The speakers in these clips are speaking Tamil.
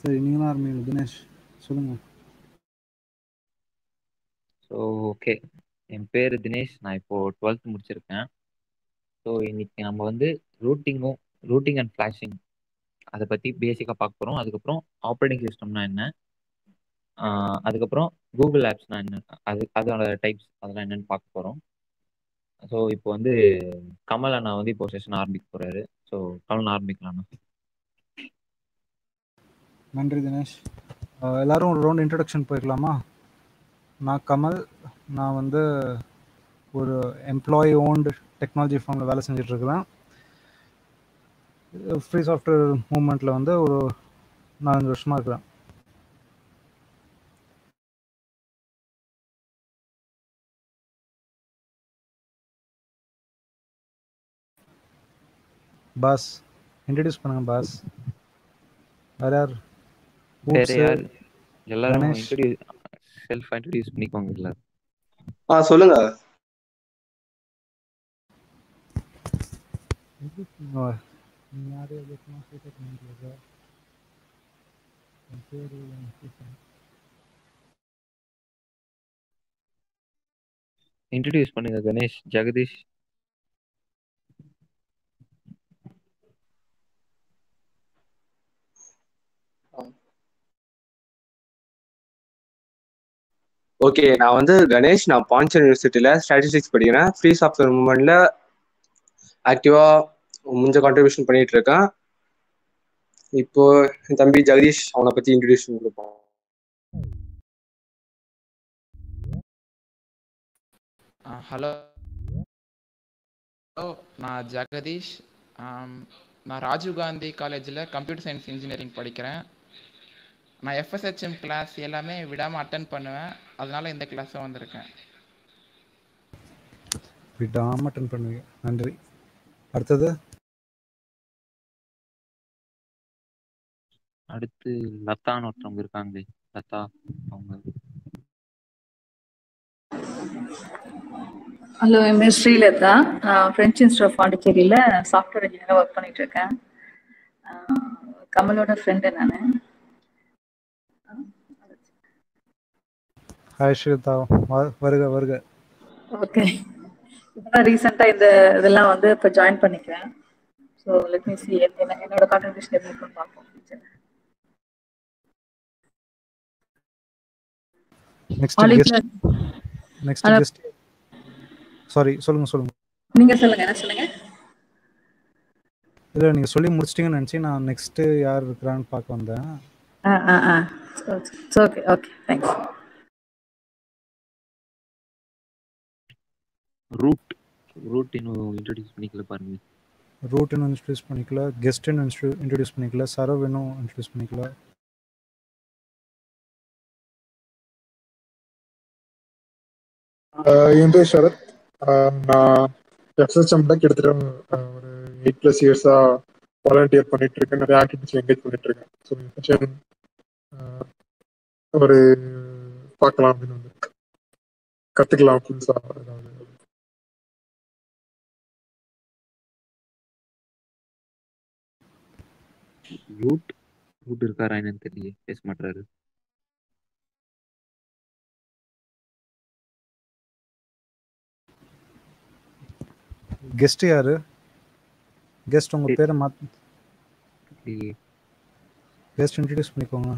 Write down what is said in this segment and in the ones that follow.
சரி நீங்களும் ஆரம்பிங்க தினேஷ் சொல்லுங்க ஸோ ஓகே என் பேர் தினேஷ் நான் இப்போ டுவெல்த் முடிச்சிருக்கேன் ஸோ இன்னைக்கு நம்ம வந்து ரூட்டிங்கும் ரூட்டிங் அண்ட் ஃப்ளாஷிங் அதை பற்றி பேசிக்காக பார்க்க போகிறோம் அதுக்கப்புறம் ஆப்ரேட்டிங் சிஸ்டம்னா என்ன ஆஹ் அதுக்கப்புறம் கூகுள் ஆப்ஸ்னா என்ன அது அதோட டைப்ஸ் அதெல்லாம் என்னன்னு பார்க்க போகிறோம் ஸோ இப்போ வந்து கமல் அண்ணா வந்து இப்போ செஷன் ஆரம்பிக்க போறாரு ஸோ கமல் ஆரம்பிக்கலாம்ண்ணா நன்றி தினேஷ் அஹ் எல்லாரும் ஒரு ரவுண்ட் இன்ட்ரடக்ஷன் போயிடலாமா நான் கமல் நான் வந்து ஒரு எம்ப்ளாயி ஓன்டு டெக்னாலஜி ஃபார்மில் வேலை செஞ்சுட்டு இருக்கிறேன் ஃப்ரீ சாஃப்ட்வேர் மூமெண்ட்டில் வந்து ஒரு நாலஞ்சு வருஷமாக இருக்கிறேன் பாஸ் இன்ட்ரடியூஸ் பண்ணுங்க பாஸ் வேற யார் வேற Oops, யார் எல்லாரும் கணேஷ். இன்ட்ரடியூஸ் செல்ஃப் இன்ட்ரடியூஸ் பண்ணிக்கோங்க எல்லாரும் ஆ சொல்லுங்க ஓ, நீ யாரு எதுக்குமா சீக்கிரம் பண்ணிக்கல என் பேரு என் சீக்கிரம். இன்ட்ரடியூஸ் பண்ணுங்க கணேஷ் ஜெகதீஷ் ஓகே நான் வந்து கணேஷ் நான் பாண்டிச்சேரி யூனிவர்சிட்டியில ஸ்டாட்டிஸ்டிக்ஸ் படிக்கிறேன் ஃப்ரீ சாஃப்ட்வேர் மூமெண்ட்ல ஆக்டிவா முடிஞ்ச கான்ட்ரிபியூஷன் பண்ணிட்டு இருக்கேன் இப்போ என் தம்பி ஜெகதீஷ் அவனை பத்தி இன்ட்ரடியூஸ் கொடுப்பான் ஹலோ ஹலோ நான் ஜெகதீஷ் ஆம், நான் ராஜீவ் காந்தி காலேஜில் கம்ப்யூட்டர் சயின்ஸ் இன்ஜினியரிங் படிக்கிறேன் நான் எஃப்எஸ்ஹெச்எம் கிளாஸ் எல்லாமே விடாமல் அட்டன் பண்ணுவேன் அதனால இந்த கிளாஸும் வந்திருக்கேன் விடாம அட்டன் பண்ணுவீங்க நன்றி அடுத்தது அடுத்து லதான்னு ஒருத்தவங்க இருக்காங்களே லதா அவங்க ஹலோ என் பேர் ஸ்ரீலதா நான் ஃப்ரெஞ்ச் இன்ஸ்டியூட் ஆஃப் பாண்டிச்சேரியில் சாஃப்ட்வேர் இன்ஜினியராக ஒர்க் பண்ணிட்டு இருக்கேன் ஆஹ் கமலோட ஃப்ரெண்டு நான் ஹாய் ஸ்ரீதா வ- வருக வருக ஓகே இப்போதான் ரீசெண்டாக இந்த இதெல்லாம் வந்து இப்போ ஜாயின் பண்ணிக்கிறேன் ஸோ லெட் மீ சி என்ன என்னோட கான்ட்ரிபியூஷன் எப்படி இருக்குன்னு பார்ப்போம் next all guest next Hello. Guest sorry சொல்லுங்க சொல்லுங்க நீங்கள் சொல்லுங்கள் என்ன சொல்லுங்கள் இல்லை நீங்க சொல்லி முடிச்சிட்டீங்கன்னு நினச்சி நான் நெக்ஸ்ட் யார் இருக்கிறான்னு பார்க்க வந்தேன் ஆ ஆ ஆ okay okay thanks root root இன்னும் இன்ட்ரடியூஸ் பண்ணிக்கல பாருங்க ரூட் இன்னும் இன்ட்ரடியூஸ் பண்ணிக்கல கெஸ்ட் இன்னும் இன்ட்ரடியூஸ் பண்ணிக்கல சரவ் இன்னும் இன்ட்ரடியூஸ் பண்ணிக்கல ஆஹ் என் பேர் சரத் ஆஹ் நான் எஃப்எஸ்எம்ல கிட்டத்தட்ட ஆஹ் ஒரு எயிட் பிளஸ் இயர்ஸா வாலண்டியர் பண்ணிட்டு இருக்கேன் நிறைய ஆக்டிவிட்டிஸ் என்கேஜ் பண்ணிட்டு இருக்கேன் ஸோ இந்த செஷன் ஒரு பார்க்கலாம் அப்படின்னு வந்து கத்துக்கலாம் புதுசா ஏதாவது ரூட் ரூட் இருக்காரா என்னன்னு தெரியல பேச மாட்டாரு கெஸ்ட் யாரு கெஸ்ட் உங்க பேரை மாத் கெஸ்ட் இன்ட்ரடியூஸ் பண்ணிக்கோங்க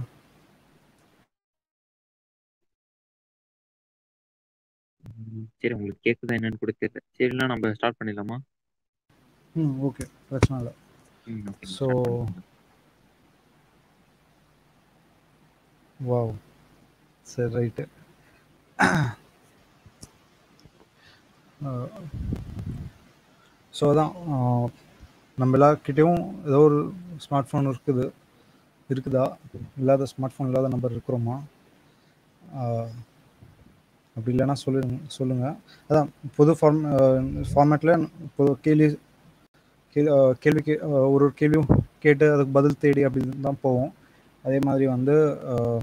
ம், சரி உங்களுக்கு கேக்குதா என்னன்னு கூட தெரியல சரினா நம்ம ஸ்டார்ட் பண்ணிடலாமா ம் ஓகே பிரச்சனை இல்லை ம் ஓகே ஸோ வாவ் சரி ரைட்டு ஸோ அதான் ஆஹ், நம்ம எல்லார்கிட்டயும் ஏதோ ஒரு ஸ்மார்ட் ஃபோன் இருக்குது இருக்குதா இல்லாத ஸ்மார்ட் ஃபோன் இல்லாத நம்பர் இருக்கிறோமா ஆஹ், அப்படி இல்லைன்னா சொல்லுங்க சொல்லுங்கள் அதான் பொது ஃபார்ம் ஃபார்மேட்டில் பொது கேள்வி கேள்வி ஆஹ் கேள்வி கே ஆஹ் ஒரு ஒரு கேள்வியும் கேட்டு அதுக்கு பதில் தேடி அப்படி தான் போவோம் அதே மாதிரி வந்து ஆஹ்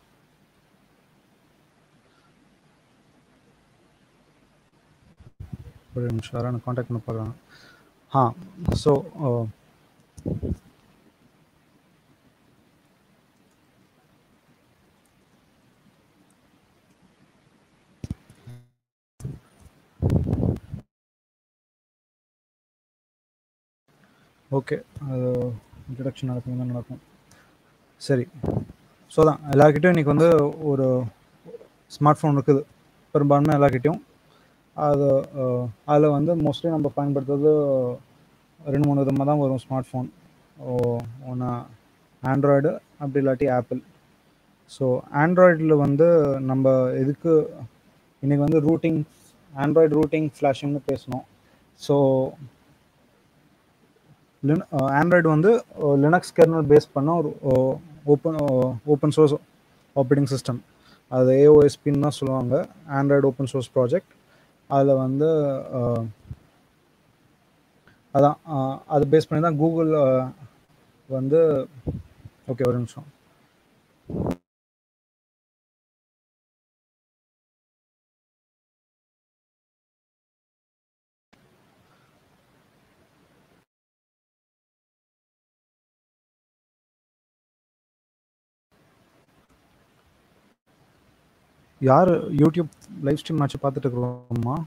ஒரு நிமிஷம் யாரும் எனக்கு காண்டாக்ட் பண்ண பார்க்குறாங்க ஆ ஸோ ஓகே அது இன்ட்ரடக்ஷன் நடக்கும் தான் நடக்கும் சரி ஸோ தான் எல்லாருக்கிட்டையும் இன்றைக்கி வந்து ஒரு ஸ்மார்ட் ஃபோன் இருக்குது பெரும்பான்மை எல்லாருக்கிட்டையும் அது அதில் வந்து மோஸ்ட்லி நம்ம பயன்படுத்துறது ரெண்டு மூணு விதமாக தான் வரும் ஸ்மார்ட் ஃபோன் ஒன்று ஆண்ட்ராய்டு அப்படி இல்லாட்டி ஆப்பிள் ஸோ ஆண்ட்ராய்டில் வந்து நம்ம எதுக்கு இன்றைக்கி வந்து ரூட்டிங் ஆண்ட்ராய்டு ரூட்டிங் ஃப்ளாஷிங்னு பேசணும் ஸோ லின் ஆண்ட்ராய்டு வந்து லினக்ஸ் கெர்னல் பேஸ் பண்ண ஒரு open open source operating system அது ஏஓஎஸ்பின்னு தான் சொல்லுவாங்க ஆண்ட்ராய்டு ஓப்பன் சோர்ஸ் ப்ராஜெக்ட் அதில் வந்து அதான் அது பேஸ் பண்ணி தான் கூகுள் வந்து ஓகே ஒரு நிமிஷம் யார் யூடியூப் லைவ் ஸ்ட்ரீம் மேட்ச் பார்த்துட்டு இருக்கிறோம்மா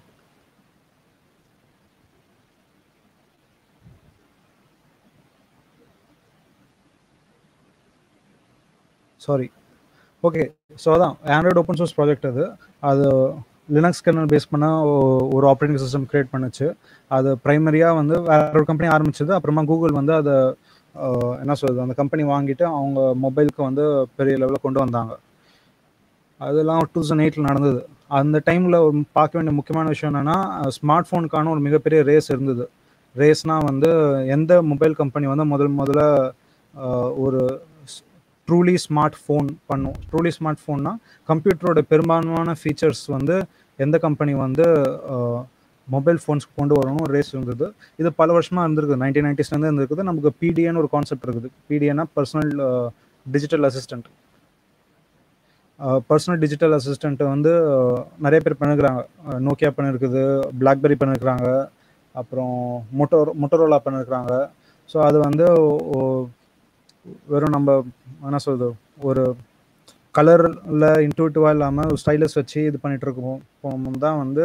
சாரி ஓகே ஸோ அதான் ஆண்ட்ராய்டு ஓப்பன் சோர்ஸ் ப்ராஜெக்ட் அது அது லினக்ஸ் கர்னல் பேஸ் பண்ண ஒரு ஆப்ரேட்டிங் சிஸ்டம் கிரியேட் பண்ணுச்சு அது ப்ரைமரியாக வந்து வேற ஒரு கம்பெனி ஆரம்பிச்சது அப்புறமா கூகுள் வந்து அதை என்ன சொல்றது அந்த கம்பெனி வாங்கிட்டு அவங்க மொபைலுக்கு வந்து பெரிய லெவலில் கொண்டு வந்தாங்க அதெல்லாம் டூ தௌசண்ட் எயிட்டில் நடந்தது அந்த டைமில் பார்க்க வேண்டிய முக்கியமான விஷயம் என்னென்னா ஸ்மார்ட் ஃபோனுக்கான ஒரு மிகப்பெரிய ரேஸ் இருந்தது ரேஸ்னால் வந்து எந்த மொபைல் கம்பெனி வந்து முதல் முதல்ல ஒரு ட்ரூலி ஸ்மார்ட் ஃபோன் பண்ணும் ட்ரூலி ஸ்மார்ட் ஃபோன்னா கம்ப்யூட்டரோட பெரும்பான்மையான ஃபீச்சர்ஸ் வந்து எந்த கம்பெனி வந்து மொபைல் ஃபோன்ஸ்க்கு கொண்டு வரணும் ரேஸ் இருந்தது இது பல வருஷமாக இருந்திருக்கு நைன்டீன் நைன்டிஸ்லேருந்து இருந்திருக்குது நமக்கு பிடிஏன்னு ஒரு கான்செப்ட் இருக்குது பிடிஏனா personal digital assistant personal digital அசிஸ்டண்ட்டை வந்து நிறைய பேர் பண்ணிருக்கிறாங்க நோக்கியா பண்ணிருக்குது பிளாக்பெரி பண்ணிருக்கிறாங்க அப்புறம் மொட்டோர் மொட்டோரோலா பண்ணிருக்கிறாங்க ஸோ அது வந்து வெறும் நம்ம என்ன சொல்றது ஒரு கலரில் இன்ட்யூட்டிவாக இல்லாமல் ஒரு ஸ்டைலஸ் வச்சு இது பண்ணிட்டு இருக்கோம் தான் வந்து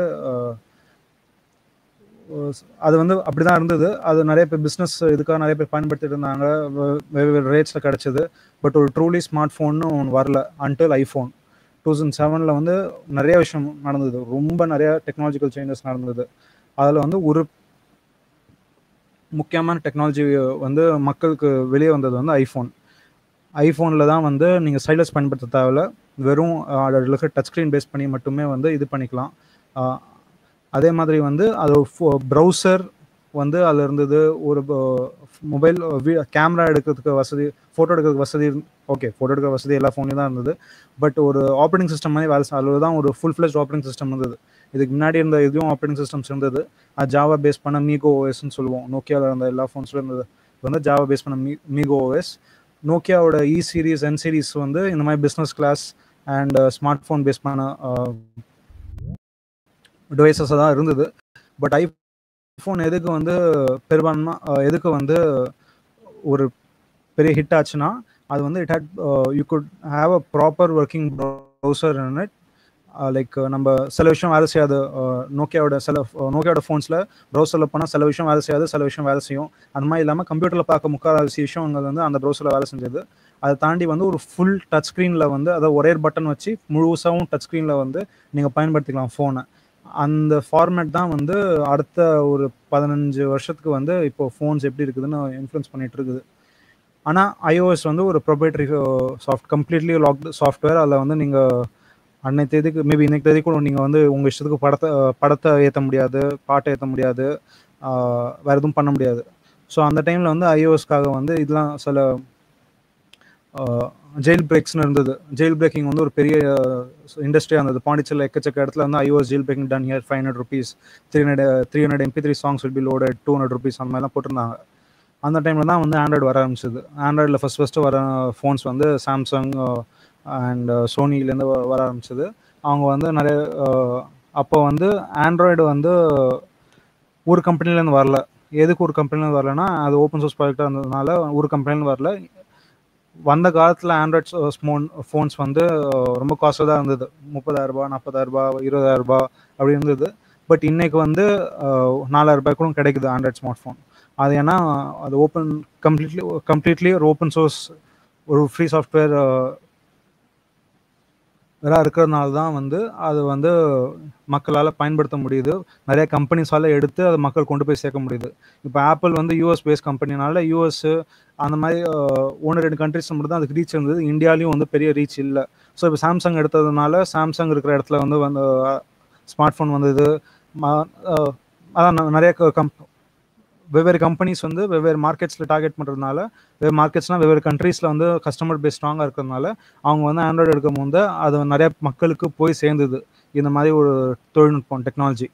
அது வந்து அப்படி தான் இருந்தது அது நிறைய பேர் பிஸ்னஸ் இதுக்காக நிறைய பேர் பயன்படுத்திட்டு இருந்தாங்க வெவ்வேறு ரேட்ஸில் கிடச்சிது பட் ஒரு ட்ரூலி ஸ்மார்ட் ஃபோன்னு ஒன்று வரல அன்டில் ஐஃபோன் டூ தௌசண்ட் செவனில் வந்து நிறைய விஷயம் நடந்தது ரொம்ப நிறைய டெக்னாலஜிக்கல் சேஞ்சஸ் நடந்தது அதில் வந்து ஒரு முக்கியமான டெக்னாலஜி வந்து மக்களுக்கு வெளியே வந்தது வந்து ஐஃபோன் ஐஃபோனில் தான் வந்து நீங்கள் ஸ்டைலஸ் பயன்படுத்த தேவையில்ல வெறும் அதில் இருக்க டச் ஸ்க்ரீன் பேஸ் பண்ணி மட்டுமே வந்து இது பண்ணிக்கலாம் அதே மாதிரி வந்து அது ப்ரௌசர் வந்து அதில் இருந்தது ஒரு மொபைல் கேமரா எடுக்கிறதுக்கு வசதி ஃபோட்டோ எடுக்கிறதுக்கு வசதி ஓகே ஃபோட்டோ எடுக்கிற வசதி எல்லா ஃபோன்லேயும் தான் இருந்தது பட் ஒரு ஆப்ரேட்டிங் சிஸ்டம் மாதிரி வேலை அதில் தான் ஒரு ஃபுல் ஃப்ளெஜ் ஆப்ரேட்டிங் சிஸ்டம் இருந்தது இதுக்கு முன்னாடி இருந்த இதுவும் ஆப்ரேட்டிங் சிஸ்டம்ஸ் இருந்தது அது ஜாவா பேஸ் பண்ண மீகோ ஓஎஸ்ன்னு சொல்லுவோம் நோக்கியாவில் இருந்த எல்லா ஃபோன்ஸ்லையும் இருந்தது வந்து ஜாவா பேஸ் பண்ண மீ மீகோ ஓஎஸ் நோக்கியாவோட இ சீரீஸ் என் சீரீஸ் வந்து இந்த மாதிரி business class and smartphone base பண்ண டிவைசஸ் தான் இருந்தது பட் ஐஃபோன் எதுக்கு வந்து பெரும்பான்மை எதுக்கு வந்து ஒரு பெரிய ஹிட் ஆச்சுன்னா அது வந்து it had you could have a proper working browser in it like நம்ம சில விஷயம் வேலை செய்யாது நோக்கியாவோட சில நோக்கியாவோட ஃபோன்ஸில் ப்ரௌசரில் போனால் சில விஷயம் வேலை செய்யாது சில விஷயம் வேலை செய்யும் அந்த மாதிரி இல்லாமல் கம்ப்யூட்டரில் பார்க்க முக்கால்வாசி விஷயங்கள் வந்து அந்த ப்ரௌசரில் வேலை செஞ்சது அதை தாண்டி வந்து ஒரு ஃபுல் டச் ஸ்க்ரீனில் வந்து அதை ஒரே பட்டன் வச்சு முழுசாகவும் டச் ஸ்க்ரீனில் வந்து நீங்கள் பயன்படுத்திக்கலாம் ஃபோனை அந்த ஃபார்மேட் தான் வந்து அடுத்த ஒரு பதினஞ்சு வருஷத்துக்கு வந்து இப்போ ஃபோன்ஸ் எப்படி இருக்குதுன்னு இன்ஃப்ளூன்ஸ் பண்ணிட்டு இருக்குது ஆனால் ஐஓஎஸ் வந்து ஒரு proprietary soft completely locked software அதில் வந்து நீங்கள் அன்னைக்கு தேதிக்கு மேபி இன்னைக்கு தேதி கூட நீங்கள் வந்து உங்கள் இஷ்டத்துக்கு படத்தை படத்தை ஏற்ற முடியாது பாட்டை ஏற்ற முடியாது வேறு எதுவும் பண்ண முடியாது ஸோ அந்த டைமில் வந்து ஐஓஎஸ்க்காக வந்து இதெல்லாம் சில ஜெயில் பிரேக்ஸ்னு இருந்தது ஜெயில் பிரேக்கிங் வந்து ஒரு பெரிய இண்டஸ்ட்ரியாக இருந்தது பாண்டிச்சேரியில் எக்கச்சக்க இடத்துல வந்து iOS jailbreaking done here five hundred rupees three hundred three hundred MP three songs will be loaded two hundred rupees அந்த மாதிரிலாம் போட்டிருந்தாங்க அந்த டைமில் தான் வந்து ஆண்ட்ராய்டு வர ஆரம்பிச்சது ஆண்ட்ராய்டில் ஃபஸ்ட் ஃபஸ்ட்டு வர ஃபோன்ஸ் வந்து சாம்சங் அண்ட் சோனிலேருந்து வர ஆரம்பிச்சது அவங்க வந்து நிறைய அப்போ வந்து ஆண்ட்ராய்டு வந்து ஒரு கம்பெனிலேருந்து வரல எதுக்கு ஒரு கம்பெனிலேருந்து வரலன்னா அது ஓப்பன் சோர்ஸ் ப்ராஜெக்டாக இருந்ததுனால ஒரு கம்பெனிலேருந்து வரல வந்த காலத்தில் ஆண்ட்ராய்ட் ஸ்மோன் ஃபோன்ஸ் வந்து ரொம்ப காஸ்ட்டாக தான் இருந்தது முப்பதாயிரரூபா நாற்பதாயிரரூபா இருபதாயிரரூபா அப்படி இருந்தது பட் இன்னைக்கு வந்து நாலாயிரம் ரூபாய் கூட கிடைக்குது ஆண்ட்ராய்ட் ஸ்மார்ட் ஃபோன் அது ஏன்னா அது ஓப்பன் கம்ப்ளீட்லி கம்ப்ளீட்லி ஒரு ஓப்பன் சோர்ஸ் ஒரு ஃப்ரீ சாஃப்ட்வேர் இதெல்லாம் இருக்கிறதுனால தான் வந்து அது வந்து மக்களால் பயன்படுத்த முடியுது நிறைய கம்பெனிஸால் எடுத்து அதை மக்கள் கொண்டு போய் சேர்க்க முடியுது இப்போ ஆப்பிள் வந்து யூஎஸ் பேஸ் கம்பெனினால யூஎஸ் அந்த மாதிரி ஒன்று ரெண்டு கண்ட்ரிஸ் மட்டும் தான் அதுக்கு ரீச் இருந்தது இந்தியாலையும் வந்து பெரிய ரீச் இல்லை ஸோ இப்போ சாம்சங் எடுத்ததுனால சாம்சங் இருக்கிற இடத்துல வந்து வந்து ஸ்மார்ட் ஃபோன் வந்தது ம- அஹ், அதான் ந- நிறைய கம் வெவ்வேறு கம்பெனிஸ் வந்து வெவ்வேறு மார்க்கெட்ஸில் டார்கெட் பண்ணுறதுனால வெவ்வேறு மார்க்கெட்ஸ்னால் வெவ்வேறு கண்ட்ரீஸில் வந்து கஸ்டமர் பேஸ் ஸ்ட்ராங்காக இருக்கிறதுனால அவங்க வந்து ஆண்ட்ராய்டு எடுக்கும் போது அது நிறைய மக்களுக்கு போய் சேர்ந்தது இந்த மாதிரி ஒரு தொழில்நுட்பம் டெக்னாலஜி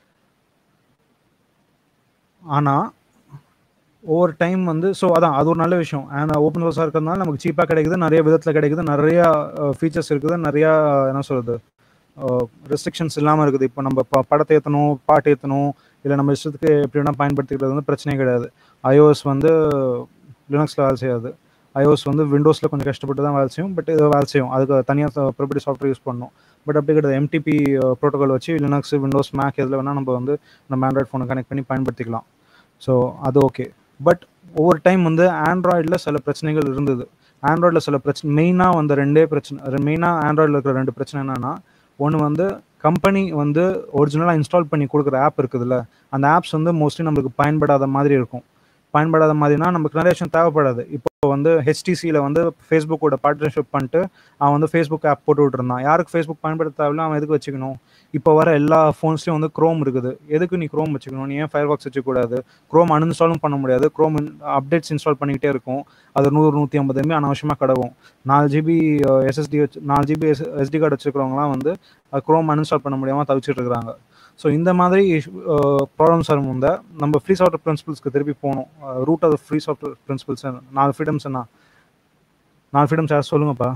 ஆனால் ஒவ்வொரு டைம் வந்து ஸோ அதான் அது ஒரு நல்ல விஷயம் அண்ட் ஓப்பன் சோர்ஸாக இருக்கிறதுனால நமக்கு சீப்பாக கிடைக்குது நிறைய விதத்தில் கிடைக்குது நிறையா ஃபீச்சர்ஸ் இருக்குது நிறையா என்ன சொல்கிறது ரெஸ்ட்ரிக்ஷன்ஸ் இல்லாமல் இருக்குது இப்போ நம்ம ப படத்தை ஏற்றணும் பாட்டு ஏற்றணும் இல்லை நம்ம இஷ்டத்துக்கு எப்படி வேணால் பயன்படுத்திக்கிறது வந்து பிரச்சனையே கிடையாது iOS வந்து லினக்ஸில் வேலை செய்யாது iOS வந்து விண்டோஸில் கொஞ்சம் கஷ்டப்பட்டு தான் வேலை செய்யும் பட் இது வேலை செய்யும் அதுக்கு தனியாக ப்ரிப்பரி சாஃப்ட்வேர் யூஸ் பண்ணணும் பட் அப்படி கிடையாது எம்டிபி ப்ரோட்டோகால் வச்சு லினக்ஸ் விண்டோஸ் மேக் எதில் வேணால் நம்ம வந்து நம்ம ஆண்ட்ராய்ட் ஃபோனை கனெக்ட் பண்ணி பயன்படுத்திக்கலாம் ஸோ அது ஓகே பட் ஒவ்வொரு டைம் வந்து ஆண்ட்ராய்டில் சில பிரச்சனைகள் இருந்தது ஆண்ட்ராய்டில் சில பிரச்சனை மெயினாக வந்த ரெண்டே பிரச்சனை மெயினாக ஆண்ட்ராய்டில் இருக்கிற ரெண்டு பிரச்சனை என்னன்னா ஒன்று வந்து கம்பெனி வந்து ஒரிஜினலாக இன்ஸ்டால் பண்ணி கொடுக்குற ஆப் இருக்குதுல்ல அந்த ஆப்ஸ் வந்து மோஸ்ட்லி நம்மளுக்கு பயன்படாத மாதிரி இருக்கும் பயன்படாத மாதிரினா நமக்கு நிறைய விஷயம் தேவைப்படாது இப்போ வந்து ஹெச்டிசியில் வந்து ஃபேஸ்புக்கோட பார்ட்னர்ஷிப் பண்ணிட்டு அவன் வந்து ஃபேஸ்புக் ஆப் போட்டு விட்டுருந்தான் யாருக்கு ஃபேஸ்புக் பயன்படுத்த தேவையில்ல அவன் எதுக்கு வச்சுக்கணும் இப்போ வர எல்லா ஃபோன்ஸ்லையும் வந்து க்ரோம் இருக்குது எதுக்கு நீ க்ரோம் வச்சுக்கணும் நீ ஏன் ஃபயர் பாக்ஸ் வச்சுக்கூடாது க்ரோம் அன்இன்ஸ்டாலும் பண்ண முடியாது க்ரோம் அப்டேட்ஸ் இன்ஸ்டால் பண்ணிக்கிட்டே இருக்கும் அது நூறு நூற்றி ஐம்பது எம்பி அனாவசியமாக கடவும் நாலு ஜிபி எஸ்எஸ்டி வச்சு நாலு ஜிபி எஸ் எஸ்டி கார்டு வச்சுருக்கிறவங்களாம் வந்து க்ரோம் அன்இன்ஸ்டால் பண்ண முடியாமல் தவிச்சிட்டு இருக்கிறாங்க ஸோ இந்த மாதிரி ப்ராப்ளம்ஸ் வரும்போது நம்ம ஃப்ரீ சாஃப்ட்வேர் பிரின்சிபல்ஸ்க்கு திருப்பி போகணும் root of free software principles நாலு ஃப்ரீடம்ஸ் என்ன நாலு ஃப்ரீடம்ஸ் யார் சொல்லுங்கப்பா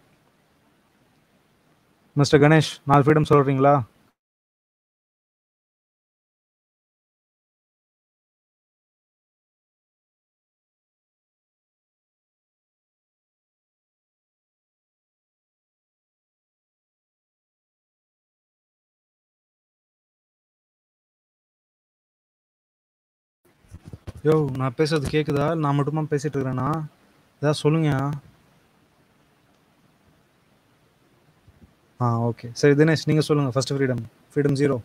மிஸ்டர் கணேஷ் நாலு ஃப்ரீடம் சொல்கிறீங்களா யோ நான் பேசுறது கேக்குதா இல்ல நான் மட்டுமா பேசிட்டு இருக்கிறேனா ஏதாவது சொல்லுங்க ஆ ஓகே சரி தினேஷ் நீங்க சொல்லுங்க ஃபர்ஸ்ட் ஃப்ரீடம் ஃப்ரீடம் ஜீரோ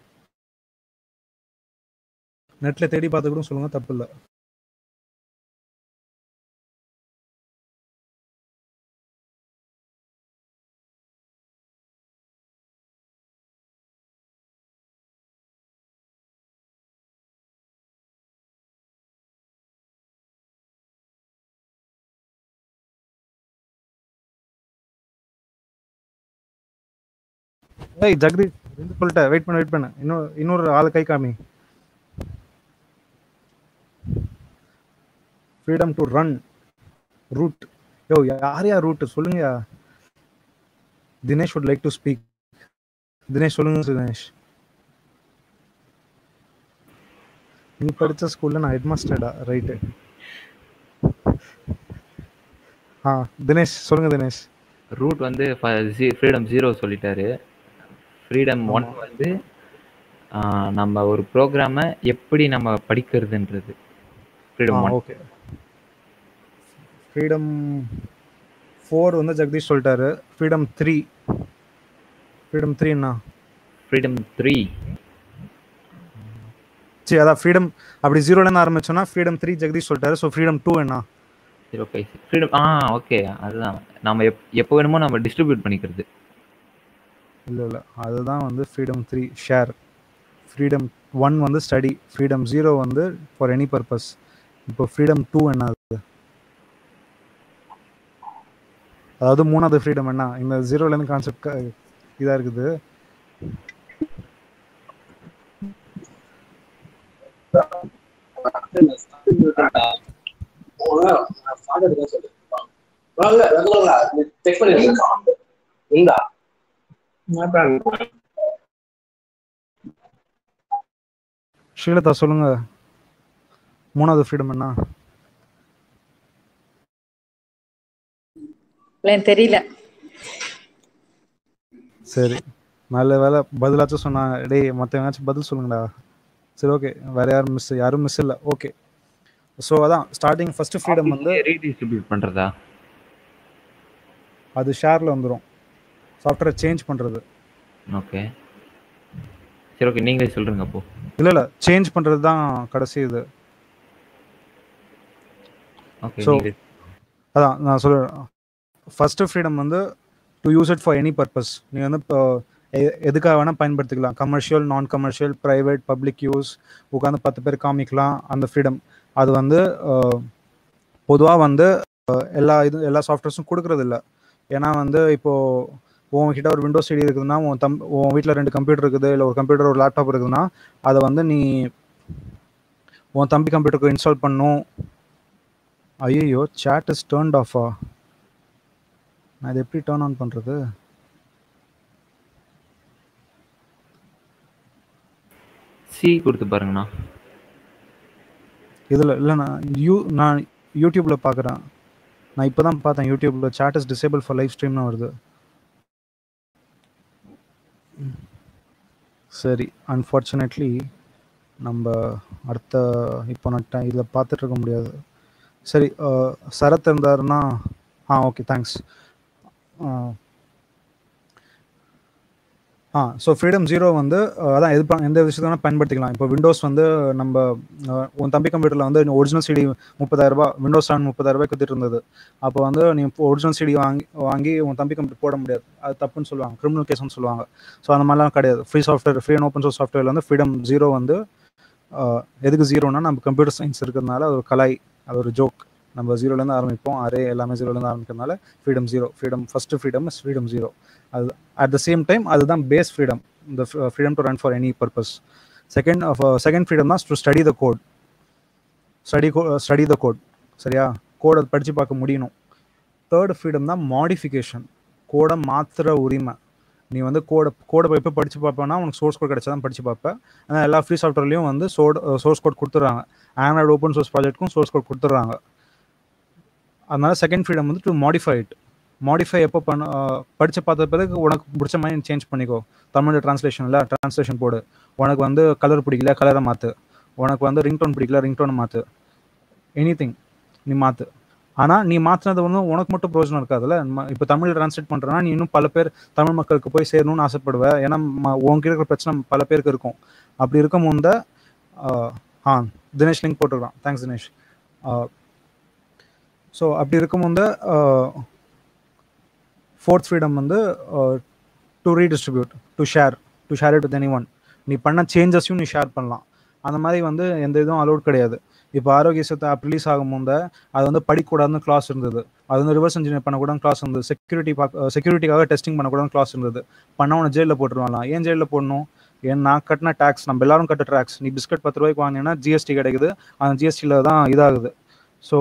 நெட்ல தேடி பார்த்து கூட சொல்லுங்க தப்பு இல்லை ஏய் ஜெகதீஷ் ரெண்டு சொல்லிட்டேன் வெயிட் பண்ண வெயிட் பண்ண இன்னொரு இன்னொரு ஆள் கை காமி ஃப்ரீடம் டு ரன் ரூட் யோ யார் யார் ரூட் சொல்லுங்கயா Dinesh would like to speak Dinesh சொல்லுங்க தினேஷ் நீ படிச்ச ஸ்கூல்ல நான் ஹெட் மாஸ்டர்டா ரைட்டு ஆ தினேஷ் சொல்லுங்க தினேஷ் ரூட் வந்து ஃப்ரீடம் ஜீரோ சொல்லிட்டாரு ஃப்ரீடம் ஒன் வந்து ஆஹ், நம்ம ஒரு ப்ரோக்ராமை எப்படி நம்ம படிக்கிறதுன்றது freedom one okay freedom four வந்து ஜெகதீஷ் சொல்லிட்டாரு ஃப்ரீடம் த்ரீ ஃப்ரீடம் த்ரீ என்ன ஃப்ரீடம் த்ரீ சரி அதான் ஃப்ரீடம் அப்படி ஜீரோலேருந்து ஆரம்பிச்சோன்னா ஃப்ரீடம் த்ரீ ஜெகதீஷ் சொல்லிட்டாரு ஸோ ஃப்ரீடம் டூ என்ன ஜீரோ ஃபைவ் ஃப்ரீடம் ஆ ஓகே அதுதான் நம்ம எப் எப்போ வேணுமோ நம்ம டிஸ்ட்ரிபியூட் பண்ணிக்கிறது இல்லை இல்லை அதுதான் வந்து freedom three share freedom one வந்து ஸ்டடி ஃப்ரீடம் ஜீரோ வந்து ஃபார் எனி பர்பஸ் இப்போ ஃப்ரீடம் டூ என்ன ஆகுது அதாவது மூணாவது ஃப்ரீடம் என்ன இந்த ஜீரோலேருந்து கான்செப்ட் இதாக இருக்குது ஸ்ரீலதா சொல்லுங்க மூணாவது ஃப்ரீடம் என்ன இல்ல, எனக்கு தெரியல சரி நல்ல வேலை பதிலாச்சும் சொன்னாங்க டேய் மற்றவங்களாச்சும் பதில் சொல்லுங்கடா சரி ஓகே வேற யாரும் மிஸ் யாரும் மிஸ் இல்லை ஓகே ஸோ அதான் ஸ்டார்டிங் ஃபர்ஸ்ட் ஃப்ரீடம் வந்து ரீடிஸ்ட்ரிபியூட் பண்றதா அது ஷேரில் வந்துடும் சாஃப்ட்வேர் சேஞ்ச் பண்ணுறது ஓகே சரி ஓகே நீங்களே சொல்றீங்க அப்போ இல்லை இல்லை சேஞ்ச் பண்ணுறது தான் கடைசி இது ஓகே So- நீங்களே அதான் நான் சொல்கிறேன் ஃபஸ்ட்டு ஃப்ரீடம் வந்து to use it for any purpose நீ வந்து இப்போ எ- எதுக்காக வேணால் பயன்படுத்திக்கலாம் கமர்ஷியல் நான் கமர்ஷியல் ப்ரைவேட் பப்ளிக் யூஸ் உட்காந்து பத்து பேர் காமிக்கலாம் அந்த ஃப்ரீடம் அது வந்து பொதுவாக வந்து அஹ், எல்லா இது எல்லா சாஃப்ட்வேர்ஸும் கொடுக்கறது இல்ல ஏன்னா வந்து இப்போது உன்கிட்ட ஒரு விண்டோஸ் சிடி இருக்குதுன்னா உன் தம் உன் வீட்டில் ரெண்டு கம்ப்யூட்டர் இருக்குது இல்லை ஒரு கம்ப்யூட்டர் ஒரு லேப்டாப் இருக்குதுன்னா அதை வந்து நீ உன் தம்பி கம்ப்யூட்டருக்கு இன்ஸ்டால் பண்ணும் ஐயோ chat இஸ் டேர்ன்ட் ஆஃபா நான் இதை எப்படி டேர்ன் ஆன் பண்ணுறது சி கொடுத்து பாருங்கண்ணா இதில் இல்லை நான் யூ நான் யூடியூப்பில் பார்க்குறேன் நான் இப்போ தான் பார்த்தேன் யூடியூப்பில் chat is disable for live ஸ்ட்ரீம்னு வருது சரி அன்ஃபார்ச்சுனேட்லி நம்ம அடுத்த இப்போ நான் ட- இதில் பார்த்துட்டு இருக்க முடியாது சரி அஹ், சரத் இருந்தாருன்னா ஆ ஓகே தேங்க்ஸ் ஆ ஸோ ஃப்ரீடம் ஜீரோ வந்து அஹ், அதான் எது ப- எந்த விஷயத்தை வேணால் பயன்படுத்திக்கலாம் இப்போ விண்டோஸ் வந்து நம்ம அஹ், உன் தம்பி கம்ப்யூட்டரில் வந்து ஒரிஜினல் சிடி முப்பதாயிரரூபா விண்டோஸ் செவன் முப்பதாயிரரூபாய்க்கு வித்துட்டு இருந்தது அப்போ வந்து நீ ஒரிஜினல் சிடி வாங்கி வாங்கி உன் தம்பி கம்ப்யூட்டர் போட முடியாது அது தப்புன்னு சொல்லுவாங்க கிரிமினல் கேஸ்னு சொல்லுவாங்க ஸோ அந்த மாதிரிலாம் கிடையாது free software free and open source சாஃப்ட்வேர்ல வந்து ஃப்ரீடம் ஜீரோ வந்து அஹ், எதுக்கு ஜீரோனா நம்ம கம்ப்யூட்டர் சயின்ஸ் இருக்கிறதுனால அது ஒரு கலை அது ஒரு ஜோக் நம்ம ஜீரோலேருந்து ஆரம்பிப்போம் அரே எல்லாமே ஜீரோலேருந்து ஆரம்பிக்கிறதுனால freedom zero freedom first freedom is freedom zero அது அட் த சேம் டைம் அதுதான் பேஸ் ஃப்ரீடம் இந்த freedom to run for any purpose second second freedom தான் to study the code study study the code சரியா கோட் அது படித்து பார்க்க முடியணும் தேர்ட் ஃப்ரீடம் தான் மாடிஃபிகேஷன் கோடை மாற்றுற உரிமை நீ வந்து கோடை கோடை எப்போ படித்து பார்ப்பேன்னா உனக்கு சோர்ஸ் கோட் கிடைச்சா தான் படித்து பார்ப்பேன் ஆனால் எல்லா ஃப்ரீ சாஃப்ட்வேர்லையும் வந்து சோட் சோர்ஸ் கோட் கொடுத்துட்றாங்க ஆண்ட்ராய்டு ஓப்பன் சோர்ஸ் ப்ராஜெக்ட்க்கும் சோர்ஸ் கோட் கொடுத்துட்றாங்க அதனால செகண்ட் ஃப்ரீடம் வந்து டு மாடிஃபை இட் மாடிஃபை எப்போ பண்ண படித்து பார்த்த பிறகு உனக்கு பிடிச்ச மாதிரி ட்சேஞ்ச் பண்ணிக்கோ தமிழ் ட்ரான்ஸ்லேஷனில் ட்ரான்ஸ்லேஷன் போடு உனக்கு வந்து கலர் பிடிக்கல கலரை மாற்று உனக்கு வந்து ரிங்டோன் பிடிக்கல ரிங்டோனை மாற்று எனி நீ மாற்று ஆனால் நீ மாற்றினது வந்து உனக்கு மட்டும் பிரயோஜனம் இருக்காதுல்ல இப்போ தமிழ் ட்ரான்ஸ்லேட் பண்ணுறேன்னா நீ இன்னும் பல பேர் தமிழ் மக்களுக்கு போய் சேரணும்னு ஆசைப்படுவேன் ஏன்னா ம- உன்கிட்ட இருக்கிற பிரச்சனை பல பேருக்கு இருக்கும் அப்படி இருக்கும் முந்த ஆ தினேஷ் லிங்க் போட்டுருக்கான் தேங்க்ஸ் தினேஷ் ஸோ அப்படி இருக்கும் முந்த ஃபோர்த் ஃப்ரீடம் வந்து to redistribute to share to share it with anyone நீ பண்ண சேஞ்சஸையும் நீ ஷேர் பண்ணலாம் அந்த மாதிரி வந்து எந்த இதுவும் அலோட் கிடையாது இப்போ ஆரோக்கிய சத்து ஆப் ரிலீஸ் ஆகும் முந்த அது வந்து படிக்கக்கூடாதுன்னு கிளாஸ் இருந்தது அது வந்து ரிவர்ஸ் இன்ஜினியர் பண்ணக்கூடாது கிளாஸ் இருந்தது செக்யூரிட்டி பார்க்க செக்யூரிட்டிக்காக டெஸ்டிங் பண்ணக்கூடாது கிளாஸ் இருந்தது பண்ணவனை ஜெயிலில் போட்டுருவாங்களாம் ஏன் ஜெயிலில் போடணும் ஏன் நான் கட்டின டேக்ஸ் நம்ம எல்லாரும் கட்ட டேக்ஸ் நீ பிஸ்கட் பத்து ரூபாய்க்கு வாங்கினீங்கன்னா ஜிஎஸ்டி கிடைக்குது அந்த ஜிஎஸ்டியில் தான் இதாகுது ஸோ